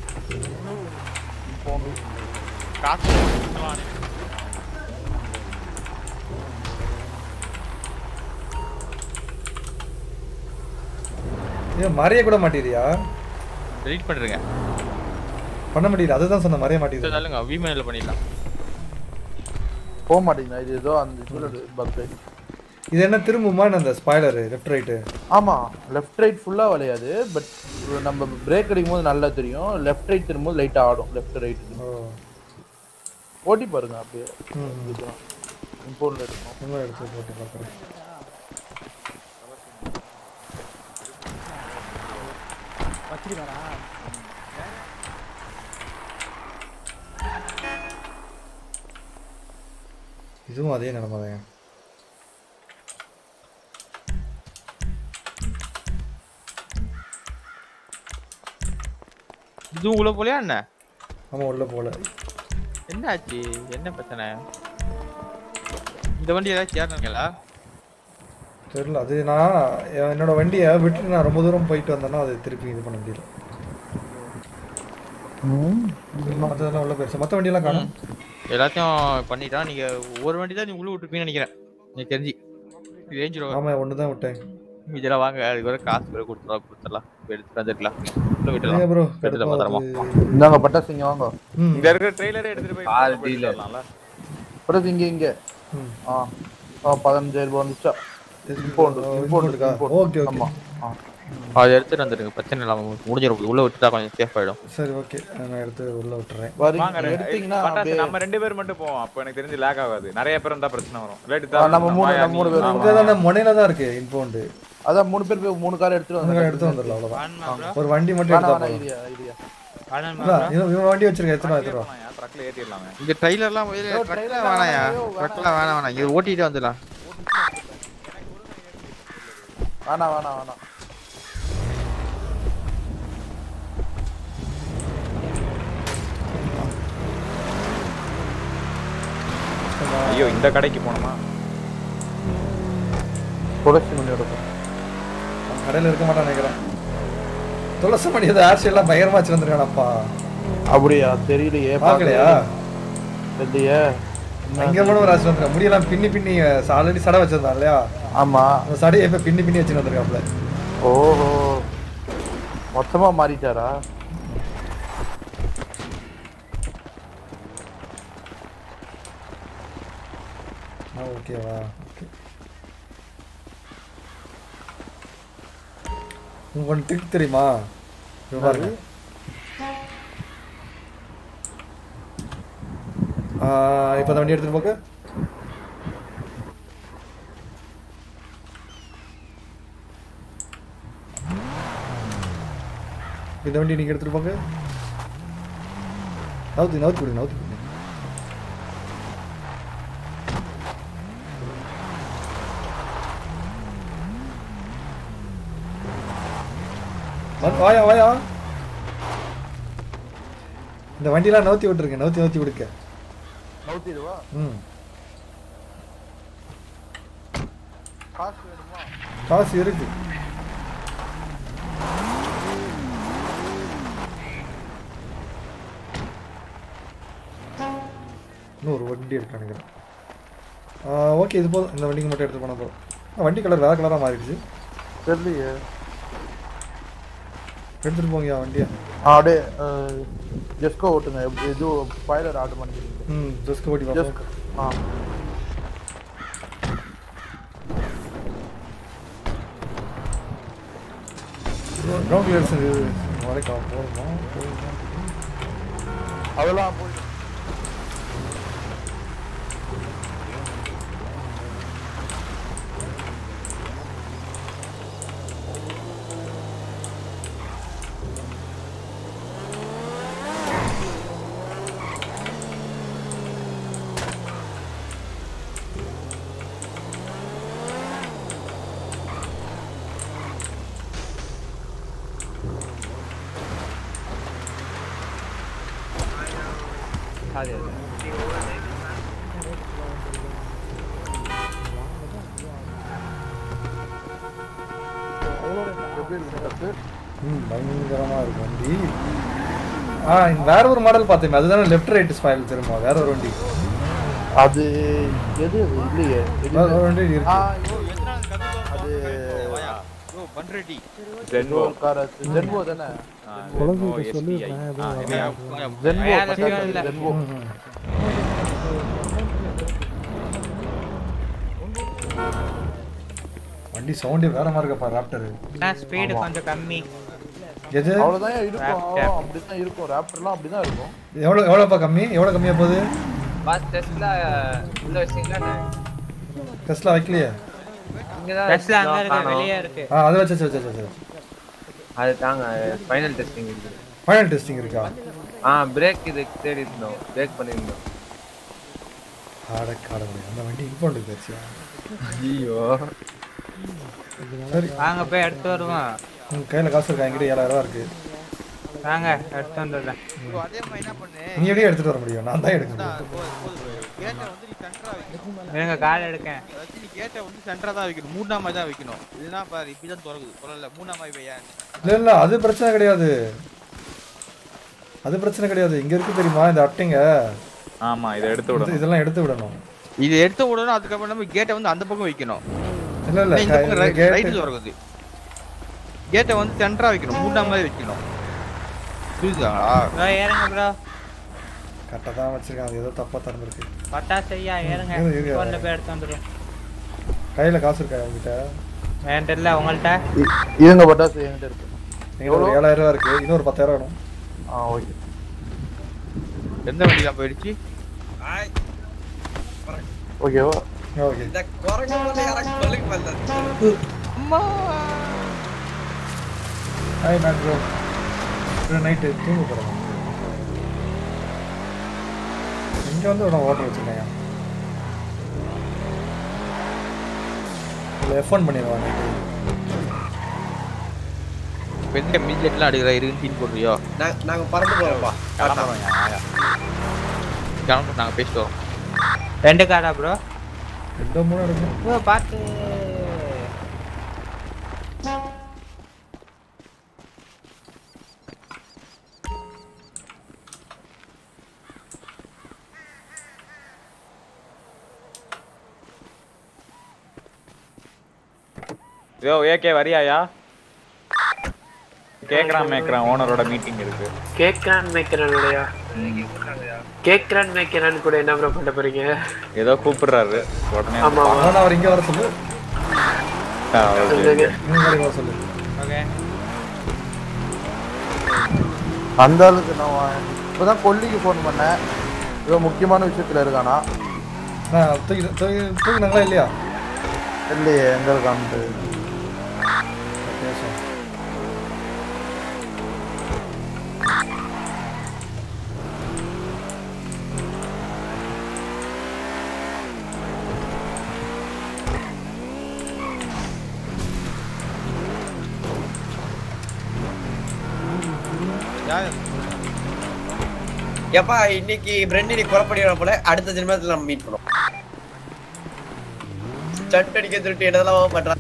காசு கொடுத்துக்கலாம். ஏன் மறைய கூட மாட்டேறியா delete பண்ணிருங்க பண்ண முடியல அதுதான் சொன்ன மறைய மாட்டேங்குது சொல்லுங்க விமேல பண்ணிடலாம் போக மாட்டேங்குது இது ஏதோ அந்த இதுல பக் இது என்ன திரும்புமா என்ன அந்த ஸ்பாய்லரு லெஃப்ட் ரைட்டு ஆமா லெஃப்ட் ரைட் ஃபுல்லா வளையாது பட் நம்ம பிரேக் அடிக்கும் போது நல்லா தெரியும் லெஃப்ட் ரைட் திரும்பும்போது லைட்டா ஆடும் லெஃப்ட் ரைட் ஓட்டி பாருங்க அப்படியே இம்போர்ட்ல இருக்கும் இன்னும் எடுத்து போட்டு பார்க்குறேன் வச்சிருக்காரா இதுவும் அதே நிலமை தான் இதுவும் உள்ள போலையா என்ன ஆமா உள்ள போல என்ன ஆச்சு என்ன பிரச்சனை இந்த வண்டி ஏதாச்சும் ஏறினீங்களா தெரியல அது நான் எ- என்னோட வண்டியை விட்டு நான் ரொம்ப தூரம் போயிட்டு வந்தேன்னா அது திருப்பி இது பண்ண முடியல மற்றதெல்லாம் உள்ள போயிடுச்சு மற்ற வண்டியெல்லாம் காணும் எல்லாத்தையும் பண்ணிட்டான் நீங்க ஒரு வண்டி தான் நீ உள்ள விட்டுருப்பீங்கன்னு நினைக்கிறேன் எனக்கு தெரிஞ்சு ரேஞ்ச் ஆமா ஒன்று தான் விட்டேன் இதெல்லாம் வாங்க அதுக்கு வர காசு வேற கொடுத்துடலாம் கொடுத்துடலாம் இப்ப எடுத்துட்டு வந்துருக்கலாம் உள்ள ஏங்க விட்டுலாம் bro, எடுத்துட்டு பத்திரமா இந்தாங்க பட்டாசு இங்க வாங்க இங்க இருக்கிற ட்ரெய்லரே எடுத்துட்டு போய் கார் போயிட்டு dealer. வரலாம்ல? பட்டாசு இங்க இங்க ஆ ஆ பதினஞ்சாயிரம் ரூபாய் வந்துச்சா இம்போர்ட் இம்போர்ட் இருக்கா? Okay, okay. ஆமா ஆ அதை எடுத்துட்டு வந்துருங்க பிரச்சனை இல்லாம முடிஞ்சிடும் உள்ள விட்டுட்டா கொஞ்சம் சேஃப் ஆயிடும் சரி ஓகே நான் எடுத்து உள்ள விட்டுறேன் வாங்க ரெ- எடுத்தீங்கன்னா பட்டாசு அப்படியே- நம்ம ரெண்டு பேர் மட்டும் போவோம் அப்ப எனக்கு தெரிஞ்சு லேக் ஆகாது நிறைய பேர் இருந்தா பிரச்சனை வரும் இல்லாட்டி ஆ, நம்ம மூணு மாயா, நம்ம மூணு நீ- பேர் ஆமா. அங்கே தான் முனையில தான் இருக்கு இன்பவுண்டு அதான் மூணு பேர் போய் மூணு கார் எடுத்துட்டு மூணு car வந்து எடுத்து வந்துடலாம் அவ்வளோதான் ஒரு வண்டி மட்டும் வேணாம், எடுத்தா வேணாம், போதும் ஐடியா, ஐடியா. அதான், இவன் இவன் வண்டி வச்சிருக்க எத்தனை எடுத்துருவா ட்ரக்ல ஏத்திடலாமே இங்க ட்ரைலர்லாம் ட்ரக்லாம் வேணாயா ட்ரக்லாம் வேணாம் வேணாம் இங்க ஓட்டிட்டு வந்துடலாம் வேணாம் வேணாம் வேணாம் ஐயோ இந்த கடைக்கு போனோமா துளசி மணியோட கடையில் இருக்க மாட்டான்னு நினைக்கிறேன் துளசி மணி ஏதோ ஆர்சி எல்லாம் பயங்கரமா வச்சிருந்துருக்கானப்பா அப்படியா தெரியலையே பார்க்கலையா இல்லையே பயங்கரமான ஒரு ஆர்சி வந்துருக்கா முடியெல்லாம் பின்னி பின்னி ஆல்ரெடி சடை வச்சிருந்தான் இல்லையா ஆமா அந்த சடையை இப்ப பின்னி பின்னி வச்சுட்டு வந்திருக்காப்ல ஓஹோ மொத்தமா மாறிட்டாரா ஆ ஓகேவா ஓகே உங்களுக்கு ஒன்று ட்ரிக் தெரியுமா இது பாருங்க இப்போ அந்த வண்டி எடுத்துட்டு போக இந்த வண்டி நீங்கள் எடுத்துகிட்டு போங்க நவுத்தி நவுத்தி கொடுங்க நவுத்தி கொடுங்க வந்து- வாயா வாயா இந்த வண்டிலாம் நவுத்தி விட்டுருங்க நவுத்தி நவுத்தி விடுக்க நூத்திடுவா ம் காசு வேணுமா காசு இருக்கு இன்னும் ஒரு வண்டி இருக்கு நினைக்கிறேன் ஓகே இது போதும் இந்த வண்டிக்கு மட்டும் எடுத்து போனால் போதும் ஆ, வண்டி கலர் வேறு கலராக மாறிடுச்சு தெரியலையே எடுத்துகிட்டு போங்கயா வண்டியை ஆ அப்படியே ஜெஸ்கோ ஓட்டுங்க எப்படி- இது பைலட் ஆர்டர் பண்ணிக்கிறீங்க ம் ஜஸ்க்கு ஓட்டி ஜெஸ்கோ பார்ப்போம் ஆ கிரவுண்ட் கிளியர்ஸ் வரைக்கும் போதுமா போதுமா அதெல்லாம் போய் எப்படி இருக்கு கத்து ம் பயங்கரமாக இருக்கு வண்டி ஆ இந்த வேற ஒரு மாடல் பார்த்தேன் அதுதானே லெஃப்ட் ரைட் ஸ்பாயில் திரும்ப வேற ஒரு வண்டி அது எது அது? இல்லையே வேற ஒரு வண்டி ஆ, இருக்கு அது பண்ரெட்டி ஜென்வோ கார் ஜென்வோ தானே குழந்தைகிட்ட சொல்லி நான் எதுவும் ஜென்வோ வேற பக்கத்துல எதுவும் இல்ல. ஜென்வோ ம், ம். வண்டி சவுண்டே வேற மாதிரி இருக்கப்பா ராப்டர் ஸ்பீடு கொஞ்சம் கம்மி எது அவ்வளவுதான் இருக்கும் Raptor. அப்படிதான் இருக்கும் ராப்டர்லாம் அப்படிதான் இருக்கும் எவ்வளோ எவ்வளோப்பா கம்மி எவ்வளோ கம்மியாக போகுது பாஸ் டெஸ்ட்ல உள்ள வச்சீங்களா டெஸ்ட்லாம் வைக்கலையே இங்கதான் டெஸ்ட்ல அங்க இருக்கு காணோம். வெளியே இருக்கு ஆ அதை வச்சு வச்சு வச்சு வச்சு அது தாங்க ஃபைனல் டெஸ்டிங் இருக்கு ஃபைனல் டெஸ்டிங் இருக்கா ஆ பிரேக் இது தேடி இருந்தோம் பிரேக் பண்ணிருந்தோம் ஆட காடவுளே அந்த வண்டி இன்ஃபோனுக்கு போச்சு ஐயோ சரி வாங்க போய் எடுத்து வருவோம் உங்க கையில் காசு இருக்கா என்கிட்ட ஏழாயிரம் ரூபா இருக்கு வாங்க எடுத்து வந்துடுறேன் அதே மாதிரி என்ன பண்ணு நீ எப்படியே எடுத்துட்டு வர முடியும் நான் தான் எடுக்க முடியும் கேட்டை வந்து நீ சென்டரா வைக்கணும் இருங்க கால் எடுக்கேன் அதாவது நீ கேட்டை வந்து சென்டரா தான் வைக்கணும் மூணாம் மாதிரி தான் வைக்கணும் இல்லைன்னா பாரு இப்படிதான் திறக்குது சொல்லல மூணாம் மாதிரி வையா இல்லை இல்லை அது பிரச்சனை கிடையாது அது பிரச்சனை கிடையாது இங்க இருக்கு தெரியுமா இந்த அட்டைங்க ஆமா இதை எடுத்து இது- விடணும் இதெல்லாம் எடுத்து விடணும் இது எடுத்த உடனே அதுக்கப்புறம் நம்ம கேட்டை வந்து அந்த பக்கம் வைக்கணும் இல்ல இல்ல இந்த பக்கம் இந்த ரைட் gate- ரைட் திறக்குது கேட்டை வந்து சென்டரா வைக்கணும் மூணாம் மாதிரி வைக்கணும் புரியுதாங்களா ப்ரோ ஏறுங்க ப்ரோ கரெக்டாக தான் வச்சிருக்கேன் அது ஏதோ தப்பா திறந்துருக்கு பட்டாசு ஐயா ஏறுங்க இரு, இரு. ஃபோனில் போய் எடுத்து வந்துடும் கையில காசு இருக்கா உங்ககிட்ட வேண்டாம் இல்லை உங்கள்கிட்ட இருங்க பட்டாசு என்கிட்ட இருக்கு எங்க ஒரு ஏழாயிரம் ரூபா இருக்கு இன்னொரு பத்தாயிரம் வேணும் ஆ ஓகே எந்த வண்டிலாம் போயிடுச்சு ஓகேவா ஓகே இந்த குரங்கு மேல யாராச்சும் சொல்லுங்க மேல. அம்மா ஹாய் மேட் ப்ரோ நைட்டு தூங்க போகிறோம் இங்கே வந்து உடனே ஓட்டர் வச்சுருக்கேன் இல்லை எஃப் ஒன் பண்ணிடுவாங்க பெரிய மில்ஜெட்லாம் அடிக்கிற இருக்குன்னு சீன் போடுறியோ நா- நாங்க பறந்து போறோம்ப்பா கிளம்புறோம் கிளம்பு நாங்கள் பேசிட்டு வரோம் ரெண்டு காரா ப்ரோ ரெண்டு மூணு இருக்கு ப்ரோ பார்த்து யோ ஏகே வரியாயா கேக்குறான் மேக்குறான் ஓனரோட மீட்டிங் இருக்கு கேக்ரான் மேய்க்கிறானுடையா கேக்ரான் மேய்க்கிறான் கூட என்ன ப்ரோ பண்ண போறீங்க ஏதோ கூப்பிடுறாரு உடனே ஆமா ஆமா ஆனால் அவர் இங்கே வர சொல்லு ஆ, okay, okay. இங்கே வர சொல்லு ஓகே அந்த அளவுக்கு நான் வா- இப்பதான் கொல்லிக்கு ஃபோன் பண்ணேன் ஏதோ முக்கியமான விஷயத்துல இருக்கானா ஆ தூக்கி தூக்கி தூக்கினாங்களா இல்லையா இல்லையே எங்க இருக்கான்ட்டு பேசும் எப்பா இன்னைக்கு பிரெண்ட் நீ கொலை பண்ணிடுற போல அடுத்த ஜென்மத்துல நம்ம மீட் பண்ணுவோம் ஸ்டண்ட் அடிக்க திருட்டு என்னதெல்லாம் பண்றான்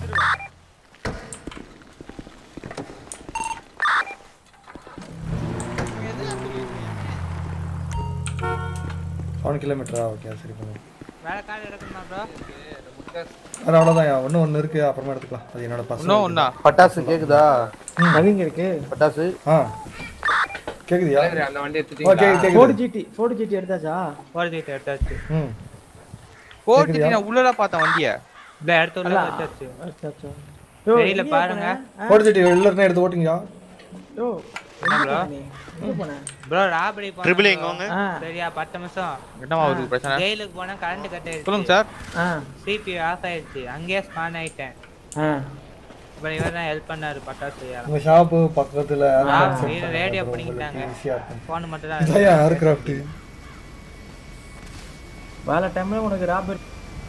செவன் கிலோமீட்டரா ஓகே சரி பண்ணுங்க வேற கார் எடுக்கணுமா ப்ரோ அது அவ்வளோதான் இன்னும் ஒன்று இருக்கு அப்புறமா எடுத்துக்கலாம் அது என்னோட பசங்க இன்னும் ஒண்ணா பட்டாசு கேக்குதா நவீங்க இருக்கு பட்டாசு ஆ கேக்குதியா அந்த வண்டி ஓ கேக்குது ஃபோர்டு கேக்குது ஜிடி ஃபோர்டு ஜிடி எடுத்தாச்சா ஃபோர் ஜிடி எடுத்தாச்சு ம் போட்டு கேக்குதியா? நான் உள்ளடா பார்த்தேன் வண்டிய இல்ல எடுத்து உள்ள வச்சாச்சு எடுத்தாச்சா வெளியில பாருங்க போட்டு சட்டி வெளில எடுத்து ஓட்டிங்களா யோ என்ன ப்ரோ எங்க போன ப்ரோ ராபரி Triple எங்க வாங்க? சரியா பத்து நிமிஷம் என்னமா ஒரு பிரச்சனை ஜெயிலுக்கு போனா கரண்ட் கட் ஆயிடுச்சு சொல்லுங்க சார் ஆ சிபி ஆஃப் ஆயிடுச்சு அங்கேயே ஸ்பான் ஆயிட்டேன் ஆ இப்போ இவர் தான் ஹெல்ப் பண்ணாரு பட்டாசு யாரும் உங்க ஷாப்பு பக்கத்துல ஆ, aircraft set வீடு பண்ணா ரேடியோ அப்புறம் பண்ணிக்கிட்டாங்க உங்களுக்கு ஈஸியா இருக்கும் ஃபோன் மட்டும் தான் இதான் ஏர்கிராஃப்ட் வேலை டைம்ல உனக்கு ராபர்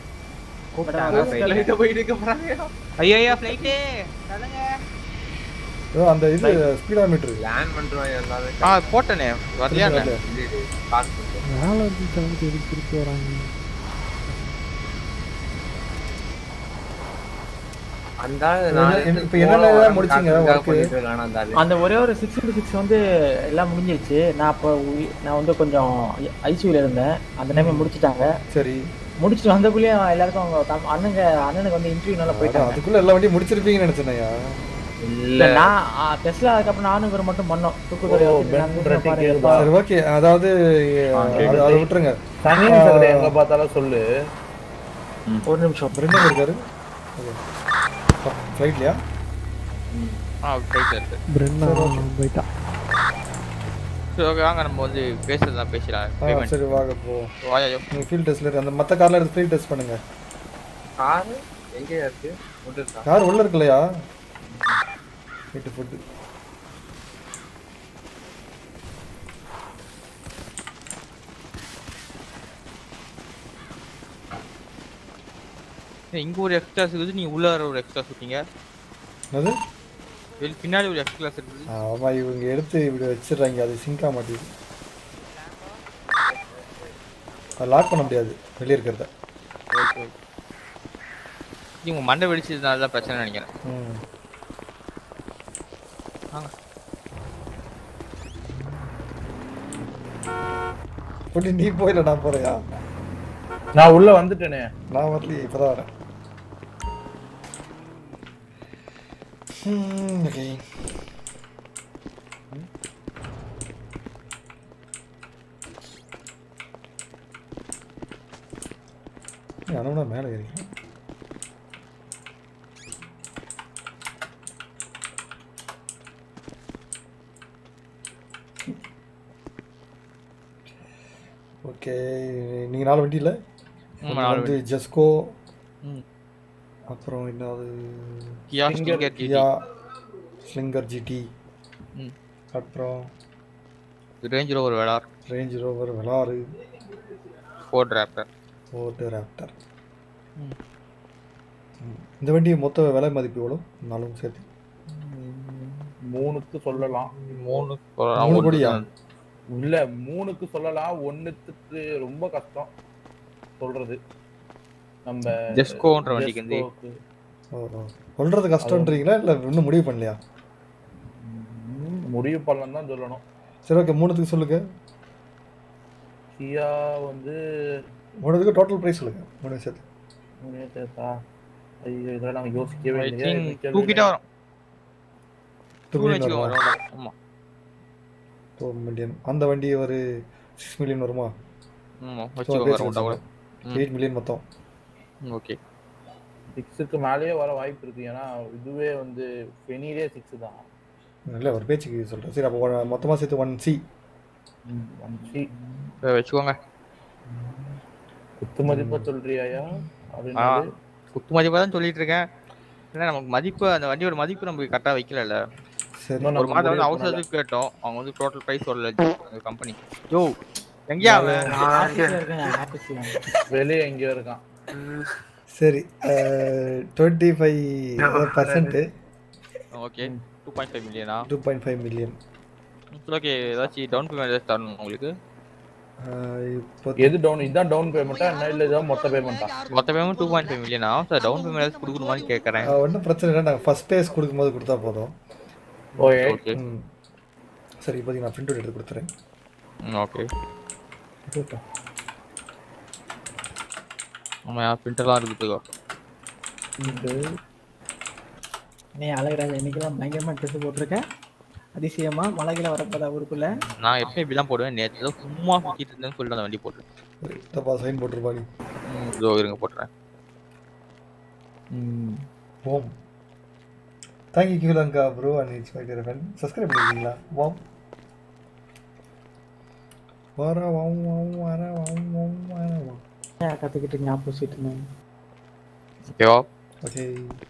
ஐயோ ஃப்ளைட்டு சொல்லுங்க ஓ அந்த இது ஸ்பீடா மீட்டர் லேண்ட் பண்றோம் எல்லாரும் ஆ போட்டனே வரலையா என்ன? கால் பண்ணுறோம் மேலே இருந்து கிளம்பி எதுக்கு திருப்பி வராங்க அந்த ஆளு நாலு என்ன- இப்ப என்னென்ன முடிச்சீங்க work? பண்ணிட்டு இருக்கானா அந்த ஆளு அந்த ஒரே ஒரு சிக்ஸ் இன்டு சிக்ஸ் வந்து எல்லாம் முடிஞ்சிருச்சு நான் அப்போ உயி- நான் வந்து கொஞ்சம் ஐசியூல இருந்தேன் அந்த டைம்ல முடிச்சிட்டாங்க சரி முடிச்சுட்டு வந்தக்குள்ளேயே எல்லாருக்கும் அவங்க தம்- அண்ணனுங்க அண்ணனுக்கு வந்து இன்டர்வியூனால அதான், போயிட்டாங்க அதுக்குள்ள எல்லா வண்டியும் முடிச்சிருப்பீங்கன்னு நினைச்சேன்யா இல்ல நான் டெஸ்ட்ல அதுக்கப்புறம் நானும் இவர் மட்டும் பண்ணோம் தூக்குதுறை ஓ, வச்சுட்டு நான் Ben நிக்கிறேன் Bradley பாரு, கேக்குதா? சரி ஓகே அதாவது அது- அதை விட்டுருங்க சனியன் சகடை எங்க பார்த்தாலும் சொல்லு ஒரு நிமிஷம் ரெண்டு இருக்காரு ஃப்ளைட்லையா ஆ ஃப்ளைட் இருக்கு பிரென்னா போயிட்டா சரி ஓகே வாங்க நம்ம வந்து பேசுறதுலாம் பேசலாம் ஆ பேமெண்ட் சரி வாங்க போ வாயா நீங்கள் ஃபீல்ட் டெஸ்ட்ல இருக்கு அந்த மற்ற கார்ல எடுத்து ஃபீல்ட் டெஸ்ட் பண்ணுங்க காரு எங்கேயா இருக்கு உள்ள இருக்கா கார் உள்ள இருக்குல்லையா ஃபுட்டு ஃபுட்டு ஏய், இங்க ஒரு எக்ஸ்ட்ரா இருக்குது நீங்க உள்ள வர ஒரு எக்ஸ்ட்ரா சுட்டீங்க அது வெளி பின்னாடி ஒரு எக்ஸ்ட்ரா இருக்குது ஆமா இவங்க எடுத்து இப்படி வச்சிடுறாங்க அது சிங்க் ஆக மாட்டேங்குது அது லாக் பண்ண முடியாது வெளியே இருக்கிறத ஓகே ஓகே நீங்க மண்டை வெடிச்சதுனால தான் பிரச்சனை நினைக்கிறேன் ம் வாங்க போட்டு நீ போயில நான் போறியா நான் உள்ள வந்துட்டேனே நான் வரலையே இப்பதான் வரேன் ம், okay. ஏய், அனவனா மேலே ஏறி ஓகே நீங்க நாலு வண்டி இல்ல ஆமா, ஒண்ணு நாலு வந்து வண்டி. ஜெஸ்கோ ம். அப்புறம் என்னது Kia Stinger GT. Kia Stinger GT ம். அப்புறம் Range Rover Velar Range Rover Velar Ford Raptor Ford Raptor ம். இந்த வண்டி மொத்த விலை மதிப்பு எவ்வளோ நாலும் சேர்த்து மூணுக்கு சொல்லலாம் மூணு மூணு கோடியா இல்ல மூணுக்கு சொல்லலாம் ஒண்ணுத்துக்கு ரொம்ப கஷ்டம் சொல்றது நம்ம ஜெஸ்கோன்ற வண்டிக்கு வந்து ஜெஸ்கோக்கு. ஓ ஓ. சொல்றது கஷ்டம்ன்றீங்களா இல்லை இன்னும் முடிவு பண்ணலையா ம், முடிவு பண்ணலாம் தான் சொல்லணும் சரி ஓகே மூணுத்துக்கு சொல்லுங்க கியா வந்து மூணுத்துக்கு டோட்டல் ப்ரைஸ் சொல்லுங்க மூணு சேர்த்து மூணே சேர்த்தா ஐயோ இதெல்லாம் நாங்க யோசிக்கவே I இல்லையே think இந்த கேள்வி two கிட்ட வரும் டூ Two மில்லியன் வச்சுக்கோ, வருமா வரும். ஆமா டூ மில்லியன் அந்த வண்டி ஒரு சிக்ஸ் மில்லியன் வருமா ஆமா வச்சுக்கோங்க வரும் விட்டா கூட ம். எயிட் மில்லியன் மொத்தம் ஓகே சிக்ஸுக்கு மேலேயே வர வாய்ப்பு இருக்கு ஏன்னா இதுவே வந்து ஃபெனிலே சிக்ஸ் தான் இல்லை ஒரு பேச்சுக்கு சொல்கிறேன் சரி அப்போ மொத்தமாக சேர்த்து ஒன் சி ஒன் சி வச்சுக்கோங்க குத்து மதிப்பா சொல்றியாயா ஆ அப்படின்னு குத்து மதிப்பாக தான் சொல்லிட்டு இருக்கேன் ஏன்னா நமக்கு மதிப்பு அந்த வண்டியோட மதிப்பு நமக்கு கரெக்டாக வைக்கல சரி ஒரு மாதம் வந்து அவசரத்துக்கு கேட்டோம் அவங்க வந்து டோட்டல் ப்ரைஸ் சொல்லல அந்த கம்பெனி யோ எங்கேயா அவன் ஆஃபீஸ்ல இருக்கேன் ஆஃபீஸ்ல வெளியே எங்கேயோ இருக்கான் சரி twenty five percent okay two point five மில்லியனா two point five million okay ஏதாச்சும் டவுன் பேமெண்ட் ஏதாச்சும் தரணும் உங்களுக்கு இப்போ எது டவுன் இதான் டவுன் பேமெண்ட்டா என்ன இல்லை இதான் மொத்த பேமெண்ட்டா மொத்த payment two point five million ஆகும் சார் டவுன் பேமெண்ட் கொடுக்கணுமான்னு கேட்குறேன் ஒன்றும் பிரச்சனை இல்லை நாங்கள் ஃபஸ்ட் டேஸ் கொடுக்கும்போது கொடுத்தா போதும் ஓகே ம். சரி இப்போதைக்கு நான் பிரிண்ட் எடுத்து கொடுத்துறேன் ஓகே ஆமாம் பிரிண்டர்லாம் இருக்குதுக்கோ நீ அழகராஜா இன்னைக்கெல்லாம் பயங்கரமா ட்ரெஸ் போட்டிருக்கேன் அதிசயமா மலைகளை வரப்போதா ஊருக்குள்ள நான் எப்பயும் இப்படி தான் போடுவேன் நேற்று தான் சும்மா சுற்றிட்டு இருந்தேன்னு சொல்லிட்டு அந்த வண்டி போட்டேன் தப்பா சைன் போட்டிருப்பாடி இதோ இருங்க போட்டுறேன் ஓம் தேங்க்யூ கியூலங்கா bro and it's my dear friend subscribe பண்ணிருக்கீங்களா ஓம் வர வாம் வாம் வர வாம் வாம் வர வாம் ஏன் கத்துக்கிட்டு இருக்கீங்க ஆப்போசிட் ஓகேவா ஓகே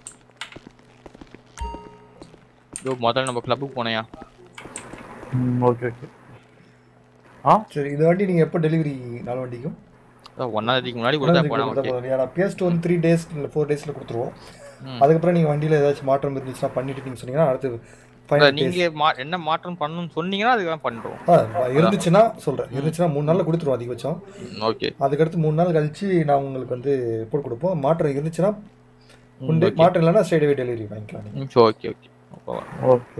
இதோ முதல்ல நம்ம கிளப்புக்கு போனையா ஓகே ஓகே ஆ சரி இந்த வண்டி நீங்கள் எப்போ டெலிவரி நாலு வண்டிக்கும் ஒன்னாம் தேதிக்கு முன்னாடி கொடுத்தா போனா ஓகே ஏன்னா பிஎஸ்ட் வந்து த்ரீ டேஸ் இல்லை ஃபோர் டேஸில் கொடுத்துருவோம் ம். அதுக்கப்புறம் நீங்கள் வண்டியில் ஏதாச்சும் மாற்றம் இருந்துச்சுன்னா பண்ணிட்டு நீங்கள் சொன்னீங்கன்னா அடுத்து ஃபைனல் நீங்க மா- என்ன மாற்றம் பண்ணணும்னு சொன்னீங்கன்னா அதுதான் பண்றோம் ஆ இருந்துச்சுன்னா சொல்கிறேன் இருந்துச்சுன்னா மூணு நாளில் கொடுத்துருவோம் அதிகபட்சம் ஓகே அதுக்கடுத்து மூணு நாள் கழிச்சு நான் உங்களுக்கு வந்து ரிப்போர்ட் கொடுப்போம் மாற்றம் இருந்துச்சுன்னா உண்டு okay. மாற்றம் இல்லைன்னா ஸ்ட்ரைட் டெலிவரி வாங்கிக்கலாம் நீங்க. ஓகே ஓகே ஓகே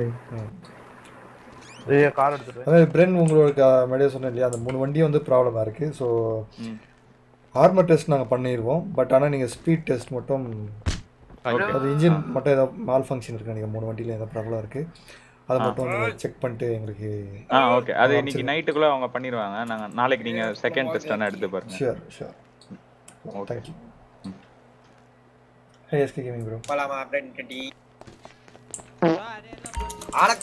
கார் எடுத்துட்டு அதாவது பிரென் உங்களுக்கு முன்னாடியே சொன்னேன் இல்லையா அந்த மூணு வண்டியும் வந்து ப்ராப்ளமாக இருக்குது ஸோ ஆர்மர் டெஸ்ட் நாங்கள் பண்ணிடுவோம் பட் ஆனால் நீங்கள் ஸ்பீட் டெஸ்ட் மட்டும் Okay. அது இன்ஜின் மட்டும் ஏதாவது மால் ஃபங்க்ஷன் இருக்கு நீங்கள் மூணு வண்டியில் ஏதாவது ப்ராப்ளம் இருக்குது அதை மட்டும் நீங்கள் செக் பண்ணிட்டு எங்களுக்கு ஆ ஓகே அது இன்னைக்கு நைட்டுக்குள்ள அவங்க பண்ணிடுவாங்க நாங்க நாளைக்கு நீங்க செகண்ட் டெஸ்ட் வேணா எடுத்து பாருங்க sure sure okay thank you hey SK gaming bro போலாமா அப்டேட் கட்டி ஆளக்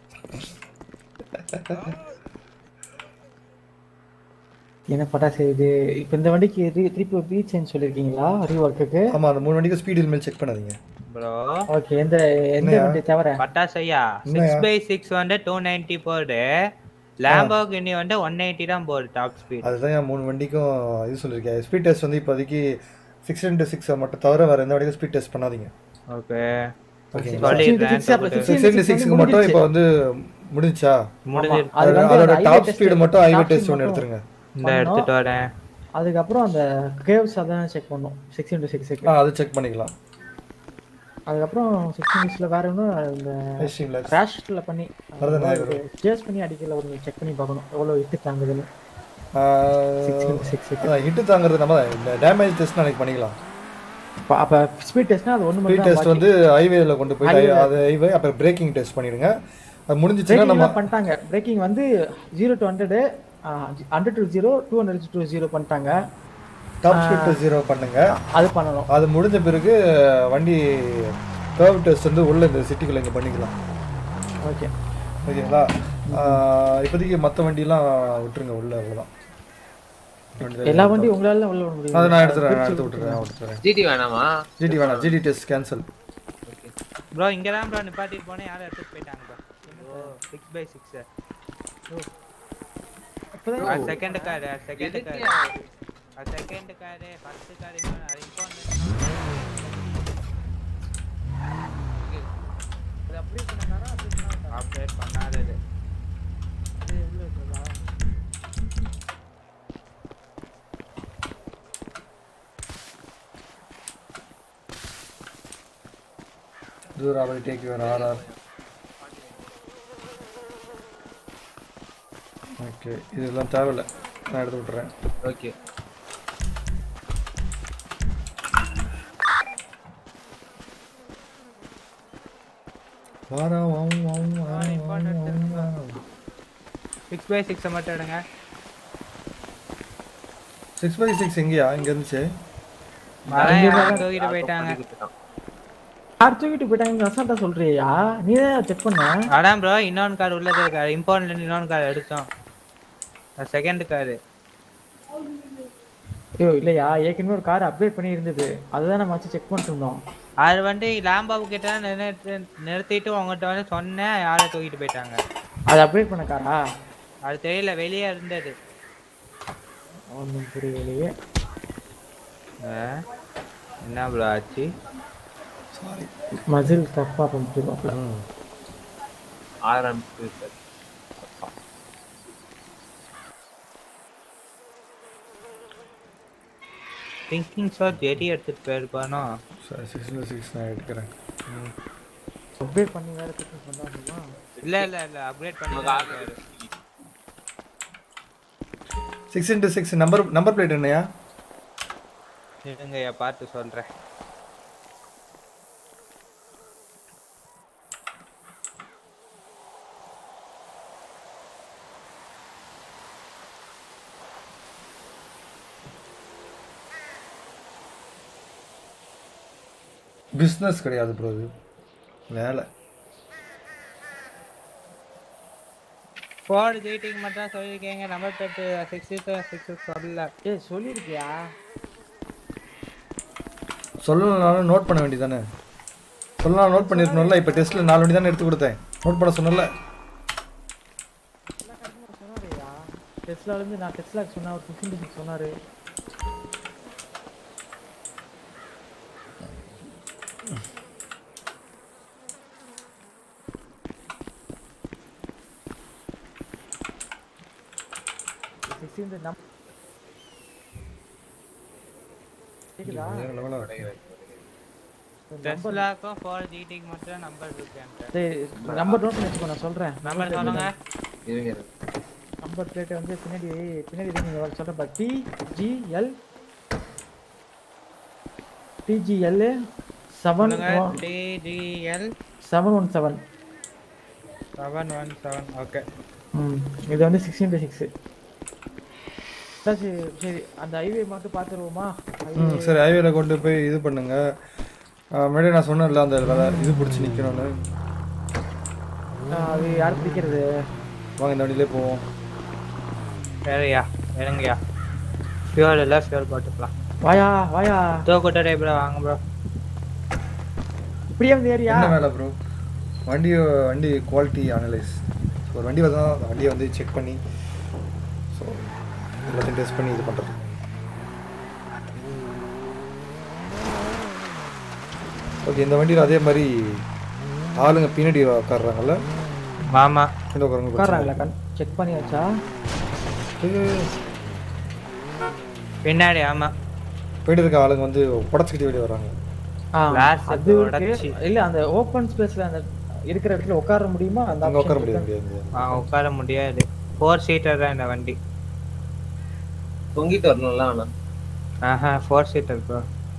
என்ன பட்டாசு இது இப்போ இந்த வண்டிக்கு re- திருப்பி ரீசேஞ்ச் சொல்லியிருக்கீங்களா ரீஒர்க்குக்கு ஆமாம் அந்த மூணு வண்டிக்கு ஸ்பீட் இனிமேல் செக் பண்ணாதீங்க ப்ரோ ஓகே எந்த எந்த என்னையா? வண்டி தவிர பட்டாசையா என்னய்யா? சிக்ஸ் பை சிக்ஸ் வந்து டூ நைன்டி போகுது லேம்போகினி வந்து ஒன் எயிட்டி தான் போகுது டாப் ஸ்பீட் அதுதான் என் மூணு வண்டிக்கும் இது சொல்லியிருக்கேன் ஸ்பீட் டெஸ்ட் வந்து இப்போதைக்கு சிக்ஸ் இன்ட்டு சிக்ஸ் மட்டும் தவிர வேறு எந்த வண்டிக்கும் ஸ்பீட் டெஸ்ட் பண்ணாதீங்க ஓகே ஓகேங்களா சொல்லிடுறேன் சிக்ஸ் இன்ட்டு சிக்ஸ்க்கு மட்டும் இப்போ வந்து முடிஞ்சா முடிஞ்சிருச்சு. அது வந்து அதோட அந்த டாப் highway ஸ்பீடு test- மட்டும் ஹைவே top டெஸ்ட் speed ஒன்று மட்டும் எடுத்துருங்க இந்த எடுத்துட்டு வரேன் அதுக்கப்புறம் அந்த கேவ்ஸ் அதான் செக் பண்ணோம் சிக்ஸ் இன்டூ சிக்ஸுக்கு ஆ அது செக் பண்ணிக்கலாம் அதுக்கப்புறம் சிக்ஸ் மினிட்ஸில் வேற ஒன்றும் இந்த Racing laps. கிராஷில் பண்ணி வரது ஞாபகம் வரும். சேஸ் பண்ணி அடிக்கல ஒரு செக் பண்ணி பார்க்கணும் எவ்வளோ இட்டு தாங்குதுன்னு Six into six. ஹிட்டு தாங்கிறது நம்ம இந்த டேமேஜ் டெஸ்ட் நாளைக்கு பண்ணிக்கலாம் அப்ப- அப்ப ஸ்பீட் டெஸ்ட்னா அது ஒன்று ஸ்பீட் மட்டும் டெஸ்ட் வந்து ஹைவேல கொண்டு போய் Highway. அது ஹைவே அப்புறம் பிரேக்கிங் டெஸ்ட் பண்ணிடுங்க அது முடிஞ்சிச்சுன்னா நம்ம பிரேக்கிங் பண்ணிட்டாங்க பிரேக்கிங் வந்து zero to hundred hundred to zero two hundred to zero பண்ணிட்டாங்க டாப் ஸ்பீட் டு ஜீரோ பண்ணுங்க அது பண்ணணும் அது முடிஞ்ச பிறகு வண்டி கர்வ் டெஸ்ட் வந்து உள்ள இந்த சிட்டிக்குள்ள இங்கே பண்ணிக்கலாம் ஓகே ஓகேங்களா ஆஹ் இப்போதைக்கு மற்ற வண்டியெல்லாம் விட்டுருங்க உள்ள அவ்வளோதான் எல்லா வண்டியும் உங்களால உள்ள விட முடியும் அதை நான் எடுத்துறேன் நான் எடுத்து விட்டுறேன் எடுத்துறேன் ஜிடி வேணாமா ஜிடி வேணாம் ஜிடி டெஸ்ட் கேன்சல் ப்ரோ இங்க தான் ப்ரோ நிப்பாட்டிட்டு போனேன் யாரும் எடுத்துட்டு போயிட்டாங்க bro six by six second car second car second car first car அது அப்டேட் பண்ணாதது தூரம் அவரை டேக் யூர் ஆர்ஆர் ஓகே இதெல்லாம் தேவையில்லை நான் எடுத்து விட்டுறேன் ஓகே வாரா வாம் வாம் வாம் வாம் வாம் வாம். சிக்ஸ் பை சிக்ஸை மட்டும் எடுங்க சிக்ஸ் பை சிக்ஸ் எங்கேயா இங்கே இருந்துச்சு அதான் யாரும் தூக்கிட்டு போயிட்டாங்க யார் தூக்கிட்டு போயிட்டாங்க அசால்ட்டா சொல்றியா நீ தான் செக் பண்ண அதான் ப்ரோ இன்னொன்று கார் உள்ளது இருக்கு இம்பார்ட்டன்ட் இன்னொன்று கார் எடுத்தோம் செகண்ட் கார் ஐயோ இல்லையா ஏற்கனவே ஒரு கார் அப்டேட் பண்ணி இருந்தது அதுதான் நம்ம வச்சு செக் பண்ணிட்டு இருந்தோம் அது வந்து லாம்பாபு கிட்ட தான் நிறுத்தி நிறுத்திட்டு உங்ககிட்ட வந்து சொன்னேன் யாரை தூக்கிட்டு போயிட்டாங்க அது அப்டேட் பண்ண காரா அது தெரியல வெளியே இருந்தது ஒன்றும் புரியலையே ஆ, என்ன ப்ரோ ஆச்சு சாரி மசில் தப்பா பண்ணிட்டு ஆரம்பிச்சு சார் திங்கிங் சார் ஜெரி எடுத்துட்டு போயிருப்பானோ சிக்ஸ் சிக்ஸ் நான் எடுக்கிறேன் அப்டேட் பண்ணி வேற திங்க் பண்ணாமா இல்ல இல்ல இல்ல அப்கிரேட் பண்ணி நமக்கு ஆகாது. Six into six number number plate என்னையா இருங்கய்யா பார்த்து சொல்றேன் பிஸ்னஸ் கிடையாது ப்ரோ இது வேலை ஃபோர் ஜீட்டிங் மட்டும் சொல்லியிருக்கீங்க நம்பர் தட்டு சிக்ஸ் சிக்ஸ் சொல்லல ஏய் சொல்லிருக்கியா சொல்லணும்னாலும் நோட் பண்ண வேண்டியதானே சொல்லலாம் நோட் பண்ணிருக்கணும்ல இப்போ டெஸ்ட்டில் நாலு மணி தானே எடுத்து கொடுத்தேன் நோட் பண்ண சொன்னல டெஸ்ட்ல இருந்து நான் டெஸ்ட்ல சொன்னா ஒரு ஃபிஃப்டின் சிக்ஸ் சொன்னாரு சிக்ஸ்டீன் நம் கேக்குதா டெஸ்லாக்கும் ஃபோர் ஜீட்டிங் மட்டும் நம்பர் இருக்கு டேய் நம்பர் நோட் பண்ணி வச்சுக்கோ நான் சொல்றேன் நம்பர் சொல்லுங்க இருங்க இருங்க. நம்பர் பிளேட் வந்து பின்னாடி பின்னாடி இருக்கு, நீங்க சொல்றேன் பா T G L TGL seven TGL seven one seven seven one seven okay ம் இது வந்து சிக்ஸ்டீன் பை சிக்ஸு சரி சரி அந்த ஹைவே மட்டும் பார்த்துருவோமா ம் சரி ஹைவேல கொண்டு போய் இது பண்ணுங்க ஆ, முன்னாடி நான் சொன்னேன்ல அந்த வேலை இது பிடிச்சி நிற்கணும்னு அது யார் பிடிக்கிறது வாங்க இந்த வண்டியிலே போவோம் சரியா இறங்கயா ஃபியூல் இல்லை ஃபியூல் போட்டுக்கலாம் வாயா வாயா தோக்கோட்டை டைப்ல வாங்க ப்ரோ இப்படியே வந்து ஏரியா என்ன வேலை ப்ரோ வண்டி வண்டி குவாலிட்டி அனலைஸ் ஒரு வண்டி வந்து வண்டியை வந்து செக் பண்ணி ஸோ எல்லாத்தையும் டெஸ்ட் பண்ணி இது பண்ணுறது ஓகே இந்த வண்டியில் அதே மாதிரி ஆளுங்க பின்னாடி உட்காடுறாங்கல்ல ஆமா பின்னாடி உட்காரங்க உட்காராங்களா கண் செக் பண்ணியாச்சா பின்னாடி ஆமா போயிட்டு இருக்க ஆளுங்க வந்து உடச்சிக்கிட்டு வெளியே வராங்க ஆ, Glass அது உடைச்சி. இருக்கு இல்ல அந்த ஓப்பன் ஸ்பேஸ்ல அந்த இருக்கிற இடத்துல உட்கார முடியுமா அந்த அங்கே உட்கார option முடியாது இருக்கா? முடியாது ஆ உட்கார முடியாது ஃபோர் சீட்டர் தான் இந்த வண்டி தொங்கிட்டு வரணும்ல ஆனா ஆஹா ஃபோர் சீட்டர் ப்ரோ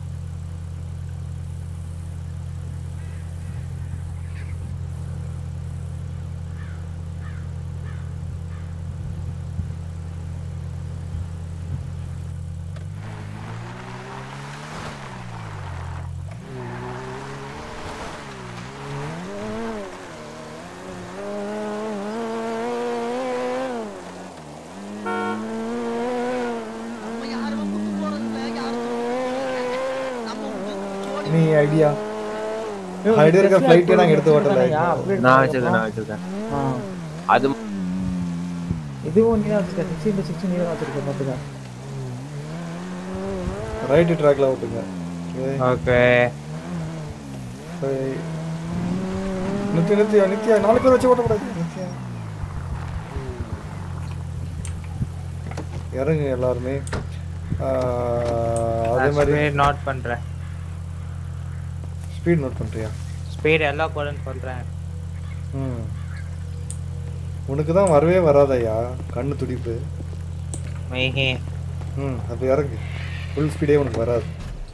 நீ ஐடியா ஐயோ, ஐடியா இருக்க Tesla ஃப்ளைட்டே நாங்கள் எடுத்து upgrade ஓட்டல பண்ணலையா? upgrade நான் பண்ணலையா? வச்சிருக்கேன் நான் வச்சிருக்கேன் ஆ. அது இதுவும் நீ தான் வச்சிருக்க சிக்ஸ்டீன் பை சிக்ஸ்டீன் நீ தான் வச்சிருக்க பார்த்துக்க ரைட்டு ட்ராக்ல ஓட்டுங்க ஓகே சரி நித்யா நித்யா நித்யா நாலு பேர் வச்சு ஓட்டக்கூடாது நித்யா இறங்குங்க எல்லாருமே ஆஹ், அதே மாதிரி ஸ்பீட் நோட் பண்றேன் ஸ்பீட் நோட் பண்ணுறியா ஸ்பீட் எல்லாம் போடுன்னு சொல்றேன் ம் உனக்கு தான் வரவே வராதய்யா கண்ணு துடிப்பு மைஹே ம் அப்போ இறங்கு ஃபுல் ஸ்பீடே உனக்கு வராது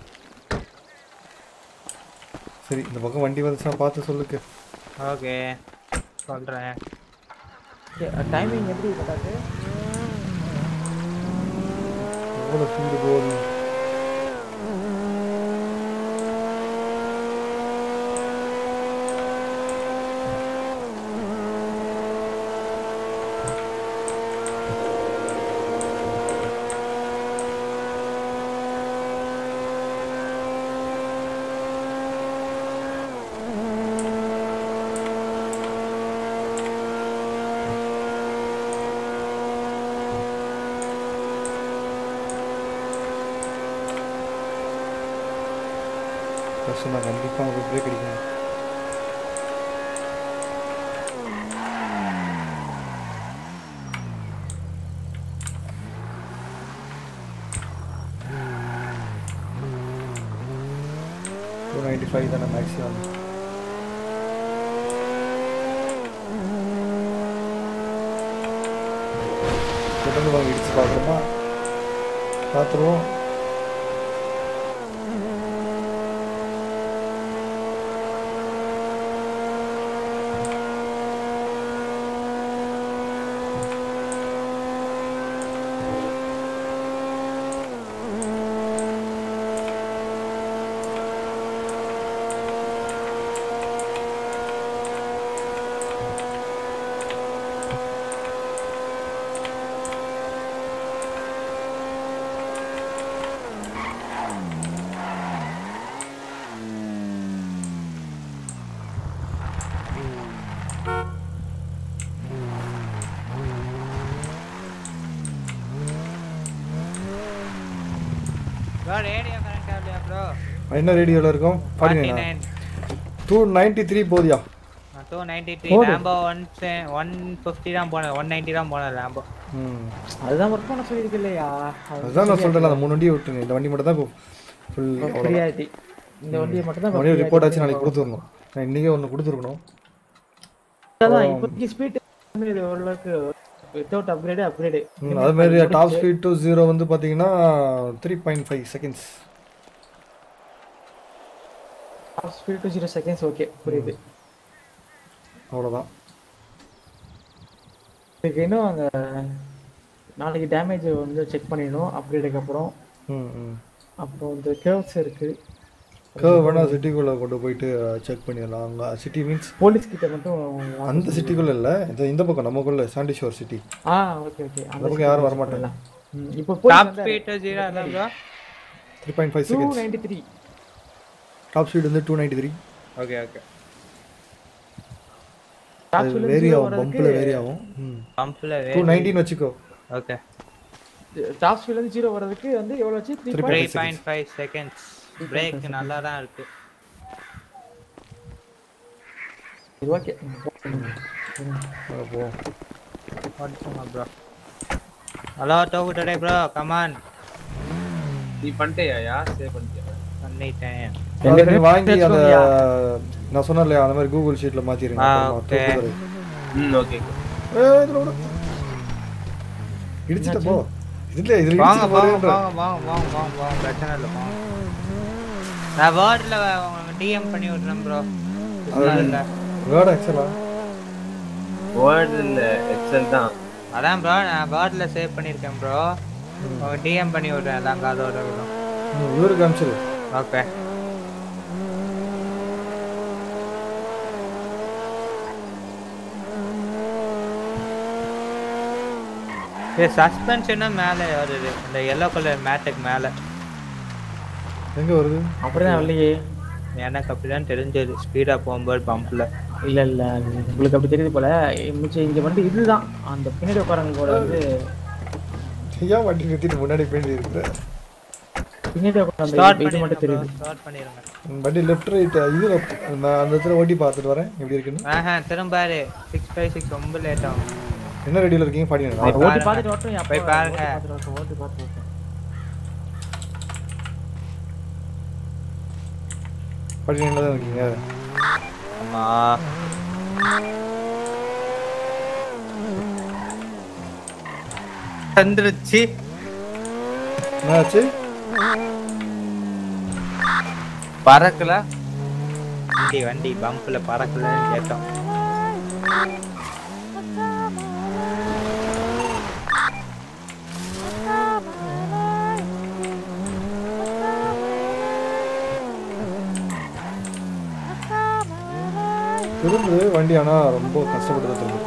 சரி இந்த பக்கம் வண்டி வந்துச்சுன்னா பார்த்து சொல்லுக்கு ஓகே சொல்றேன் டைமிங் எப்படி கட்டாது எவ்வளோ ஸ்பீடு போகுது கஷ்டம் தான் கண்டிப்பாக உங்களுக்கு பிரேக் அடிக்கணும் நைன்டி ஃபைவ் தானே மேக்ஸிமம் தொடர்ந்து வாங்கி இடிச்சு பார்க்குறோமா பார்த்துருவோம் ப்ரோ ரேடியோ கனெக்ட் ஆகலையா ப்ரோ என்ன ரேடியோவில் இருக்கும் forty nine two ninety three போதியா டூ நைன்டி த்ரீ போடு. லேம்போ ஒன் ஒன் ஃபிஃப்டி தான் போனேன் ஒன் நைன்டி தான் போனேன் லேம்போ ம் அதுதான் ஒர்க் பண்ண சொல்லியிருக்கு இல்லையா அதுதான் நான் சொல்கிறேன் அந்த மூணு வண்டியை விட்டுருங்க இந்த வண்டி மட்டும் தான் ஃபுல் ஃப்ரீயாயிட்டி இந்த வண்டியை மட்டும் தான் வண்டியை ரிப்போர்ட் ஆச்சு நாளைக்கு கொடுத்துடணும் நான் இன்றைக்கே ஒன்று கொடுத்துருக்கணும் அதான் இப்போதைக்கு ஸ்பீட் இது ஓரளவுக்கு வித்தவுட் அப்கிரேடு அப்கிரேடு ம், அது மாதிரி டாப் ஸ்பீட் டு ஜீரோ வந்து பார்த்தீங்கன்னா three point five seconds top speed to zero seconds okay புரியுது அவ்வளோதான் இதுக்கு இன்னும் அந்த நாளைக்கு டேமேஜ் வந்து செக் பண்ணிடணும் அப்கிரேடுக்கு அப்புறம் ம் ம் அப்புறம் இந்த கேர்வ்ஸ் இருக்கு கர்வ் வேணால் சிட்டிக்குள்ளே கொண்டு போயிட்டு செக் பண்ணிடலாம் அங்கே சிட்டி மீன்ஸ் போலீஸ் கிட்ட மட்டும் அந்த சிட்டிக்குள்ளே இல்லை இந்த இந்த பக்கம் நமக்குள்ள சாண்டி ஷோர் சிட்டி ஆ ஓகே ஓகே அந்த பக்கம் யாரும் வரமாட்டாங்க ம், இப்போ டாப் ஸ்பீட் ஜீரோ அதான் bro three point five two seconds ninety three top speed வந்து two ninety three okay okay அது வேரி ஆகும் பம்பில் வேரி ஆகும் ம் பம்ப்ல டூ நைன்டீன் வச்சுக்கோ ஓகே டாப் ஸ்பீட்ல இருந்து ஜீரோ வர்றதுக்கு வந்து எவ்வளவு ஆச்சு three three point five seconds brake நல்லா தான் இருக்கு ஓகே போவோம் bro hello டோகு today bro come on நீ பண்ணிட்டேயா சேவ் பண்ணிட்டியா பண்ணிட்டேன் அதை நீங்க வாங்கி அதை நான் சொன்னேன் இல்லையா அந்த மாதிரி கூகுள் ஷீட்ல மாத்திருங்க ஆ, அப்புறமா okay. தூக்குதல். ம் ஓகே ஏய், இதுல விடு. இடிச்சிட்ட போ இதுல இதுல வாங்க இடிச்சிட்டு வாங்க போறேன்ற. வாங்க வாங்க வாங்க வாங்க வாங்க பிரச்சனை இல்லை வாங்க நான் வேர்டில் உங்களுக்கு டிஎம் பண்ணி விட்றேன் ப்ரோ இல்லை வேர்ட் ஆக்சுவலா வேர்ட் இல்ல எக்ஸல் தான் அதான் ப்ரோ நான் வேர்டில் சேவ் பண்ணியிருக்கேன் ப்ரோ உங்களுக்கு டிஎம் பண்ணி விட்றேன் எல்லாம் அதோட விடும் இவருக்கு அனுப்பிச்சிரு ஓகே இது சஸ்பென்ஷனும் மேலே வருது இந்த எல்லோ கலர் மேட்டுக்கு மேலே எங்க வருது அப்படிதான் வரலையே எனக்கு அப்படிதான் தெரிஞ்சது ஸ்பீடா போகும்போது பம்ப்ல இல்ல இல்ல உங்களுக்கு அப்படி தெரியுது போல மிச்சம் இங்க வந்து இதுதான் அந்த பின்னாடி உட்காரங்க கூட வந்து ஏன் வண்டி நிறுத்திட்டு முன்னாடி போயிட்டு இருக்கிற பின்னாடி உட்கார ஸ்டார்ட் இது மட்டும் தெரியுது ஸ்டார்ட் பண்ணிருங்க வண்டி லெஃப்ட் ரைட் இதுல நான் அந்த இடத்துல ஓட்டி பார்த்துட்டு வரேன் எப்படி இருக்குன்னு ஆஹா திரும்ப சிக்ஸ் ஃபைவ் சிக்ஸ் ரொம்ப லேட் ஆகும் என்ன ரெடியில் இருக்கீங்க பாடிங்க போய் ஓட்டி பாருங்க. பார்த்துட்டு வரட்டும் எப்போ போய் பாருங்க ஓட்டி பார்த்துட்டு வரட்டும், ஓட்டி பார்த்துட்டு வரட்டும். பாடிங்க தான் இருக்கீங்க ஆமா வந்துருச்சு என்னாச்சு பறக்கல வண்டி வண்டி பம்ப்ல பறக்கலன்னு கேட்டோம் திரும்பு வண்டி ஆனா ரொம்ப கஷ்டப்பட்டு தான் திரும்புது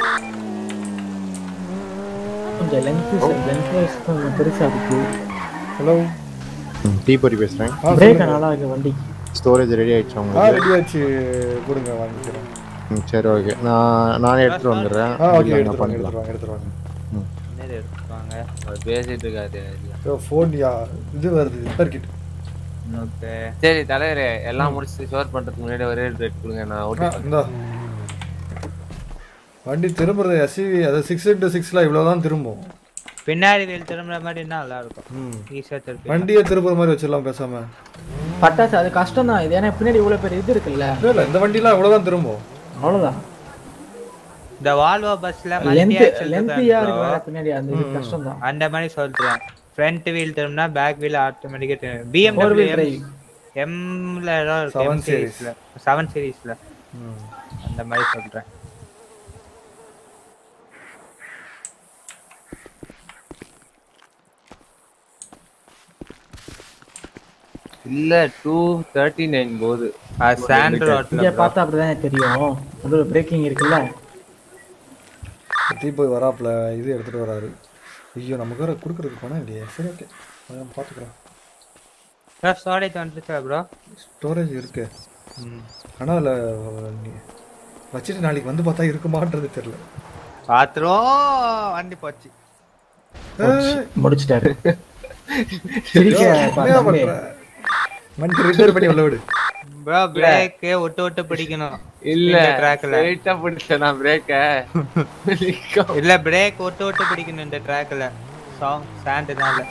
கொஞ்சம் லென்த் லென்த் கொஞ்சம் பெருசா இருக்கு ஹலோ தீபொரி பேசுறேன் ஆ, பிரேக் சொல்லுங்க. நல்லா இருக்கு வண்டி ஸ்டோரேஜ் ரெடி ஆயிடுச்சு ஆ உங்களுக்கு ரெடி ஆச்சு கொடுங்க வாங்கிக்கிறேன் ம், சரி ஓகே நான் நானே எடுத்துட்டு வந்துடுறேன் ஆ ஓகே இல்ல, நான் எடுத்துருவாங்க பண்ணிக்கலாம் எடுத்துருவாங்க எடுத்துருவாங்க என்னது எடுத்துப்பாங்க அவர் பேசிட்டு இருக்காரு ஃபோன் யா இது வருது ரிப்பேர் கிட் ஓகே சரி தலைவரே எல்லாம் முடிச்சு ஷோர் பண்றதுக்கு முன்னாடி ஒரே ரேட் கொடுங்க நான் ஓட்டி பார்க்கறேன். இந்தா வண்டி திரும்புறது எஸ்யூவி அது சிக்ஸ் இன்ட்டு சிக்ஸில் இவ்வளோ தான் திரும்பும் பின்னாடி வீல் திரும்புற மாதிரி இருந்தா நல்லா இருக்கும் ம் ஈஸியா திருப்பி வண்டியை திருப்புற மாதிரி வச்சிடலாம் பேசாம பட்டாசு அது கஷ்டம் தான் இது ஏன்னா பின்னாடி இவ்வளவு பெரிய இது இருக்குல்ல இல்ல இல்ல இந்த வண்டிலாம் இவ்வளவுதான் திரும்பும் அவ்வளவுதான் இந்த வால்வோ பஸ்ல லென்த் லென்த்தியா இருக்கு வேற பின்னாடி அந்த இது கஷ்டம் தான் அந்த மாதிரி சொல்றேன் ஃப்ரண்ட் வீல் திரும்பினா பேக் வீல் ஆட்டோமேட்டிக்கா Four பிஎம்டபிள்யூ wheel drive. எம்ல ஏதோ Seven செவன் series. சீரிஸ்ல செவன் சீரிஸ்ல அந்த மாதிரி சொல்றேன் இல்ல டூ தேர்ட்டி நைன் போகுது சாண்ட் இங்க பார்த்தா அப்படிதான் தெரியும் அது பிரேக்கிங் இருக்குல்ல தீ போய் வராப்புல இது எடுத்துட்டு வராரு ஐயோ நமக்கு வேற கொடுக்கறதுக்கு பணம் இல்லையே சரி ஓகே நம்ம பார்த்துக்கலாம் ஸ்டோரேஜ் வந்துருச்சா ப்ரோ ஸ்டோரேஜ் இருக்கு ஆனால் அதில் நீ வச்சுட்டு நாளைக்கு வந்து பார்த்தா இருக்குமான்றது தெரியல பாத்துரும் வண்டி போச்சு முடிச்சிட்டாரு சிரிக்க என்ன பார்த்தா பண்ற? வண்டி ரிப்பேர் பண்ணி உள்ள விடு ப்ரோ பிரேக் விட்டு விட்டு பிடிக்கணும் இல்ல ட்ராக்ல ஸ்ட்ரைட்டா பிடிச்சேன் நான் பிரேக்க இல்ல பிரேக் விட்டு விட்டு பிடிக்கணும் இந்த ட்ராக்ல சாங் சாண்ட்னால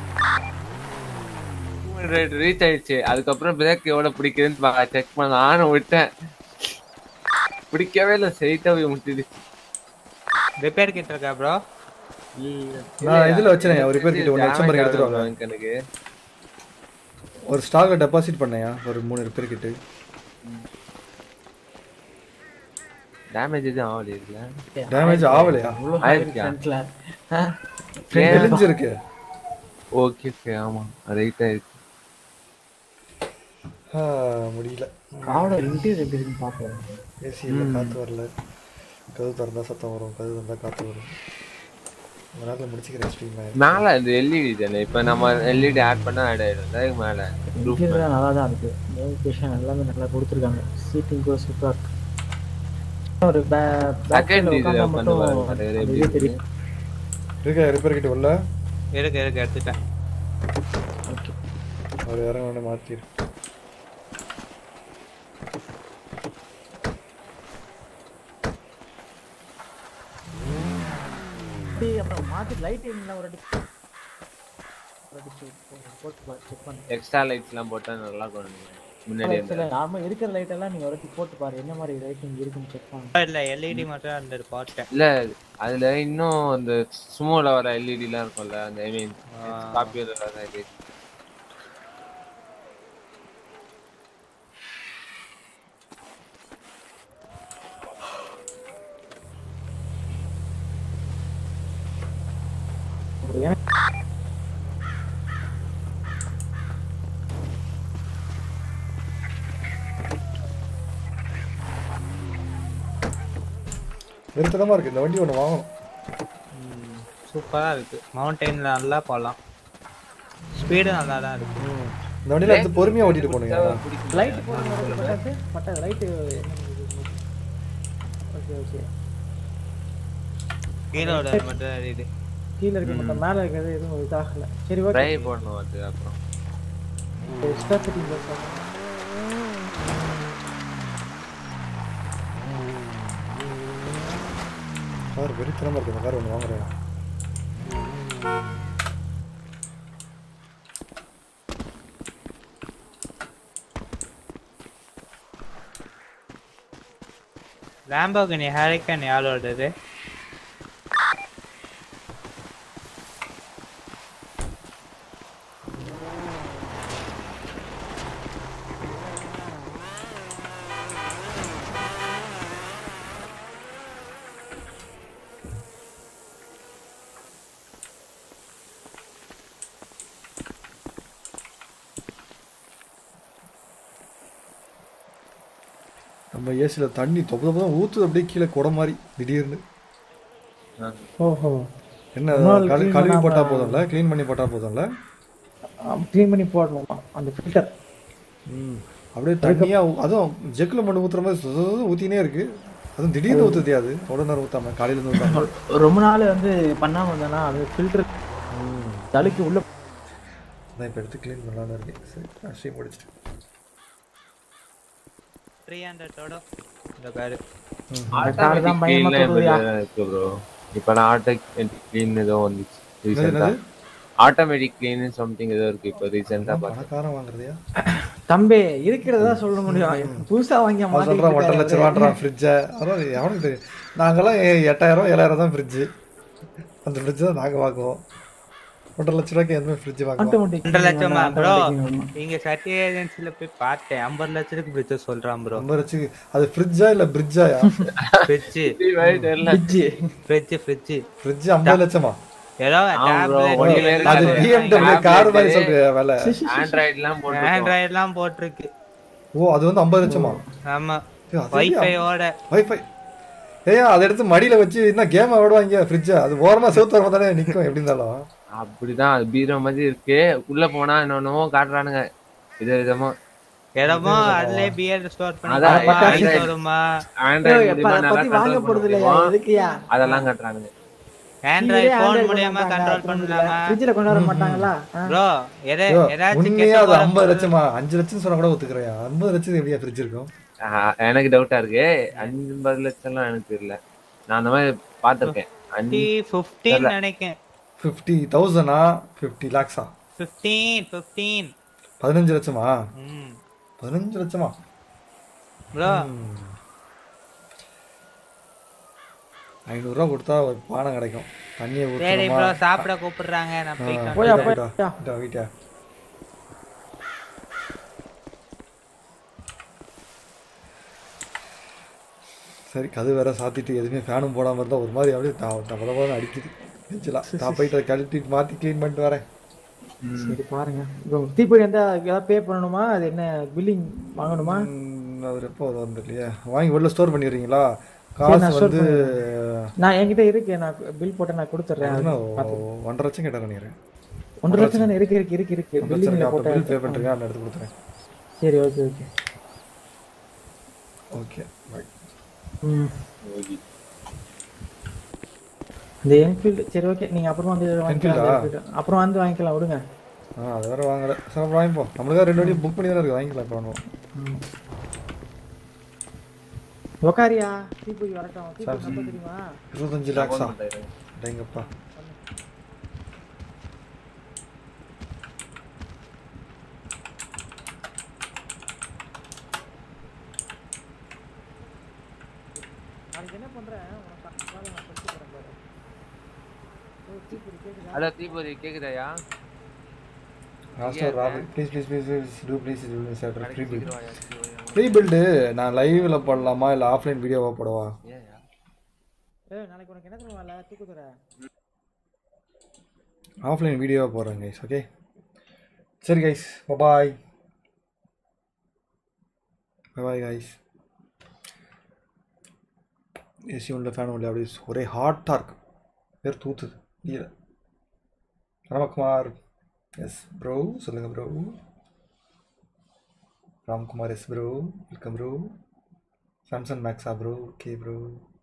ரீச் ஆயிடுச்சு அதுக்கப்புறம் பிரேக் எவ்வளவு பிடிக்குதுன்னு செக் பண்ண நானும் விட்டேன் பிடிக்கவே இல்ல ஸ்ட்ரைட்டா போய் முட்டிடுச்சு ரிப்பேர் கிட்ட இருக்கா ப்ரோ நான் இதுல வச்சேன் ஒரு ரிப்பேர் கிட்ட ஒன்று வச்ச மாதிரி எடுத்துட்டு வாங்க எனக்கு ஒரு ஸ்டாக்ல டெபாசிட் பண்ணையா ஒரு மூணு ரிப்பேர் கிட்டு டேமேஜ் எதுவும் ஆகல இல்ல டேமேஜ் ஆகலையா ஆயிருக்கா எரிஞ்சிருக்கு ஓகே ஓகே ஆமா ரைட் ஆயிருக்கு ஆ, முடியல காவோட இன்டீரியர் எப்படி இருக்குன்னு பார்ப்போம் ஏசி இல்லை காற்று வரல கதவு திறந்தா சத்தம் வரும் கதவு திறந்தா காற்று வரும் இந்த நேரத்தில் முடிச்சுக்கிறேன் ஸ்ட்ரீம் மேல இந்த எல்இடி தானே இப்ப நம்ம எல்இடி ஆட் பண்ணா ஆட் ஆயிடும் அதுக்கு மேல roof மேல. இன்டீரியர் நல்லா தான் இருக்கு நேவிகேஷன் எல்லாமே நல்லா கொடுத்துருக்காங்க சீட்டிங் கூட சூப்பரா இருக்கு ஒரு Second இதுல உட்கார்ந்து பாருங்க, அது எப்படி இருக்கு. தெரியும் இருக்கா ரிப்பேர் கிட்ட உள்ள இருக்கு இருக்கு எடுத்துட்டேன் அவர் இறங்க மாற்றிடு அப்படியே அப்புறம் மாத்தி லைட்டிங்ல ஒரு அடி ஒரு அடி போட்டு போட்டு செக் பண்ணு எக்ஸ்ட்ரா லைட்ஸ் எல்லாம் போட்டா நல்லா கொண்டு முன்னாடி சில இருந்தா நார்மல் இருக்கிற லைட் எல்லாம் நீங்க ஒரு வாட்டி போட்டு பாரு என்ன மாதிரி லைட்டிங் இருக்குன்னு செக் பண்ணு இல்ல எல்இடி மட்டும் அந்த போட்டேன் இல்ல அதுல இன்னும் அந்த சுமோல வர எல்இடி எல்லாம் இருக்கும்ல அந்த ஐ மீன் காப்பியில் வர இது வெறுத்தனமா இருக்கு இந்த வண்டி ஒன்று வாங்கணும் சூப்பரா இருக்கு மவுண்டெயின்ல நல்லா போகலாம் ஸ்பீடு நல்லா தான் இருக்கு இந்த வண்டியில எடுத்து பொறுமையா ஓட்டிட்டு போனீங்க லைட் போடுங்க பட்டாசு பட்டா லைட் ஓகே ஓகே கீழோட மட்டும் எரியுது கீழ இருக்க மட்டும் மேல இருக்கிறது எதுவும் இதாகல சரி ஓகே ட்ரை பண்ணணும் அது அப்புறம் எக்ஸ்ட்ரா ஃபிட்டிங் கார் வெறித்தனமா இருக்கு இந்த கார் ஒன்று வாங்குறேன் லாம்போகினி ஹேரிக்கன் யாரோடது நம்ம ஏசியில் தண்ணி தொப்ப தொப்ப தான் ஊற்றுது அப்படியே கீழே குடம் மாதிரி திடீர்னு ஓஹோ என்ன ஒரு நாள் கழு- clean கழுவி பண்ணாம- போட்டா போதும்ல க்ளீன் பண்ணி போட்டா போதும்ல க்ளீன் பண்ணி போடணுமா அந்த ஃபில்டர் ம் அப்படியே தண்ணியா ஊ- அதுவும் ஜெக்கில் மண்ணு ஊத்துற மாதிரி சுத சுத ஊத்தினே இருக்கு அதுவும் திடீர்னு ஊத்துதே அது உடனே நேரம் ஊத்தாம காலையில இருந்து ஊத்தாம ரொம்ப நாள் வந்து பண்ணாம வந்தேன்னா அது ஃபில்டர் தலுக்கு உள்ள நான் இப்போ எடுத்து க்ளீன் பண்ணலான்னு இருக்கேன் சரி நான் ஸ்ட்ரீம் முடிச்சிட்டு த்ரீ ஹண்ட்ரடோட இந்த காரு car தான் பயமா தோணுதுயா. இருக்கு ப்ரோ இப்போ நான் ஆட்டோமேட்டிக் க்ளீன் ஏதோ வந்துச்சு ரீசெண்டா என்னது? ஆட்டோமேட்டிக் க்ளீன் சம்திங் ஏதோ இருக்கு இப்போ ரீசெண்டா பார்த்தேன் பணக்காரன் வாங்குறதையா தம்பி இருக்கிறதா சொல்ல முடியும் புதுசா வாங்கி அவன் சொல்கிறான் ஒன்றரை லட்ச ரூபான்றான் ஃப்ரிட்ஜை அதான் எவனுக்கு தெரியும் நாங்கெல்லாம் ஏ- எட்டாயிரம் ஏழாயிரம் தான் ஃப்ரிட்ஜு அந்த ஃப்ரிட்ஜ் தான் நாங்கள் வாங்குவோம் ஒன்றரை லட்ச ரூபாய்க்கு எதுவுமே ஃப்ரிட்ஜ் வாங்குவோம் ஒன்றரை லட்சமா ப்ரோ நீங்க சட்டி ஏஜென்சில போய் பார்த்தேன் ஐம்பது லட்சத்துக்கு பிரிட்ஜ் சொல்றான் ப்ரோ ரொம்ப வச்சு அது ஃப்ரிட்ஜா இல்லை பிரிட்ஜாயா ஃப்ரிட்ஜ் ஃப்ரிட்ஜ் ஃப்ரிட்ஜ் ஃப்ரிட்ஜ் ஐம்பது லட்சமா ஏதோ அது BMW கார் மாதிரி சொல்றியா விலை ஆண்ட்ராய்ட்லாம் போட்டு ஆண்ட்ராய்ட்லாம் போட்டிருக்கு ஓ அது வந்து ஐம்பது லட்சமா ஆமா ஏய், அது வைஃபையோட வைஃபை ஏய் அதை எடுத்து மடியில வச்சு என்ன கேம் விடுவாங்க ஃப்ரிட்ஜ் அது ஓரமா செவுத்து வரமா தானே நிக்கும் எப்படி இருந்தாலும் அப்படிதான் அது பீரோ மாதிரி இருக்கு உள்ள போனா என்னென்னமோ காட்டுறானுங்க வித விதமா இடமோ அதுலயே பியர் ஸ்டோர் பண்ணி அதான் காய்கறி Android- வருமா Android எப்ப மூலியமா அதை நல்லா பத்தி control வாங்க பண்ண போறது இல்லையா? முடியுமா? எதுக்குயா? அதெல்லாம் காட்டுறானுங்க ஆண்ட்ராய்ட் போன் மூலியமா கண்ட்ரோல் பண்ணலாமா ஃப்ரிட்ஜ்ல கொண்டு வர மாட்டாங்களா ஆ? ப்ரோ எதை ஐயோ, ஏதாச்சும் உண்மையா அது கெட்ட ஐம்பது லட்சமா அஞ்சு லட்சம் சொன்னா கூட ஒத்துக்கிறையா ஐம்பது லட்சம் எப்படியா ஃப்ரிட்ஜ் இருக்கும் ஆஹ், எனக்கு டவுட்டா இருக்கு ஐம்பது லட்சம்லாம் எனக்கு தெரியல நான் அந்த மாதிரி பாத்திருக்கேன் ஃபிஃப்டி ஃபிஃப்டீன் நினைக்கிறேன் ஃபிஃப்டி தௌசண்டா ஃபிஃப்டி லேக்ஸா ஃபிஃப்டீன் ஃபிஃப்டீன் பதினஞ்சு லட்சமா ம் பதினஞ்சு லட்சமா ப்ரோ ஐநூறுரூவா கொடுத்தா ஒரு பானை கிடைக்கும் தண்ணியை சரி ஊற்றணுமா ப்ரோ சாப்பிட கூப்பிடுறாங்க நான் போயிட்டு போயா, வந்துடுறேன். போயா. வீட்டா வீட்டா சரி கது வேற சாத்திட்டு எதுவுமே ஃபேனும் போடாம இருந்தா ஒரு மாதிரி அப்படியே தவளவான அடிக்குது நெஞ்சலாம் நான் போயிட்டு அதை கழட்டிட்டு மாத்தி க்ளீன் பண்ணிட்டு வரேன் சரி பாருங்க இப்போ தீப்பொறி எந்த ஏதாவது பே பண்ணணுமா அது என்ன பில்லிங் வாங்கணுமா ம், அவர் எப்போ வந்து இல்லையா வாங்கி உள்ள ஸ்டோர் பண்ணிடுறீங்களா சரி, காசு நான் store வந்து பண்ணிடுறேன். நான் என்கிட்ட இருக்கு நான் பில் போட்டு நான் கொடுத்துட்றேன் அதுனா ஒன்றரை லட்சம் கேட்டேன் நினைக்கிறேன் ஒன்றரை லட்சம் தானே இருக்கு இருக்கு இருக்கு இருக்கு ஒன்றரை லட்சம் பில்லிங்ல அப்போ போட்டா பில் பே பண்ணுறீங்க நான் எடுத்து கொடுத்துறேன் சரி ஓகே ஓகே ஓகே பை ம் இந்த என்ஃபீல்டு சரி ஓகே நீங்க அப்புறமா வந்து வாங்கிக்கலாம் Enfield-ஆ? அந்த Enfield. அப்புறம் வந்து வாங்கிக்கலாம் விடுங்க ஆ அது வேற வாங்கல சரி அப்புறம் வாங்கிப்போம் நம்மளுக்கு ரெண்டு வண்டியும் புக் பண்ணி தானே இருக்கு வாங்கிக்கலாம் இப்போ பண்ணுவோம் உக்காரியா தீப்பொறி வரட்டும் தீப்பொறி சாம்சங். நம்ம தெரியுமா இருபத்தஞ்சு லேக்ஸா டேங்கப்பா நாளைக்கு என்ன பண்றேன் உனக்கு காலையில நான் படிச்சு தரேன் பாரு ஓ, தீப்பொறி கேக்குதா ஹலோ தீபதி கேக்குதாயா மாஸ்டர் ராபி please please please please two please two please sir free build சீக்கிரம் வாயா, சீக்கிரம் வாயா. ஃப்ரீ பில்டு நான் லைவ்ல போடலாமா இல்லை ஆஃப்லைன் வீடியோவா போடவா ஏன்யா? ஏய் நாளைக்கு உனக்கு என்ன தெரியுமா வேலை தூக்குதுற ஆஃப்லைன் வீடியோவா போடுறேன் கைஸ் ஓகே சரி guys bye bye guys AC உள்ள ஃபேன் உள்ள அப்படியே ஒரே ஹாட்டாக இருக்கு பேர் தூத்துது முடியல ராமகுமார் எஸ் ப்ரோ சொல்லுங்கள் bro Ramkumar yes bro welcome bro Samsung மேக்ஸா ப்ரோ ஓகே ப்ரோ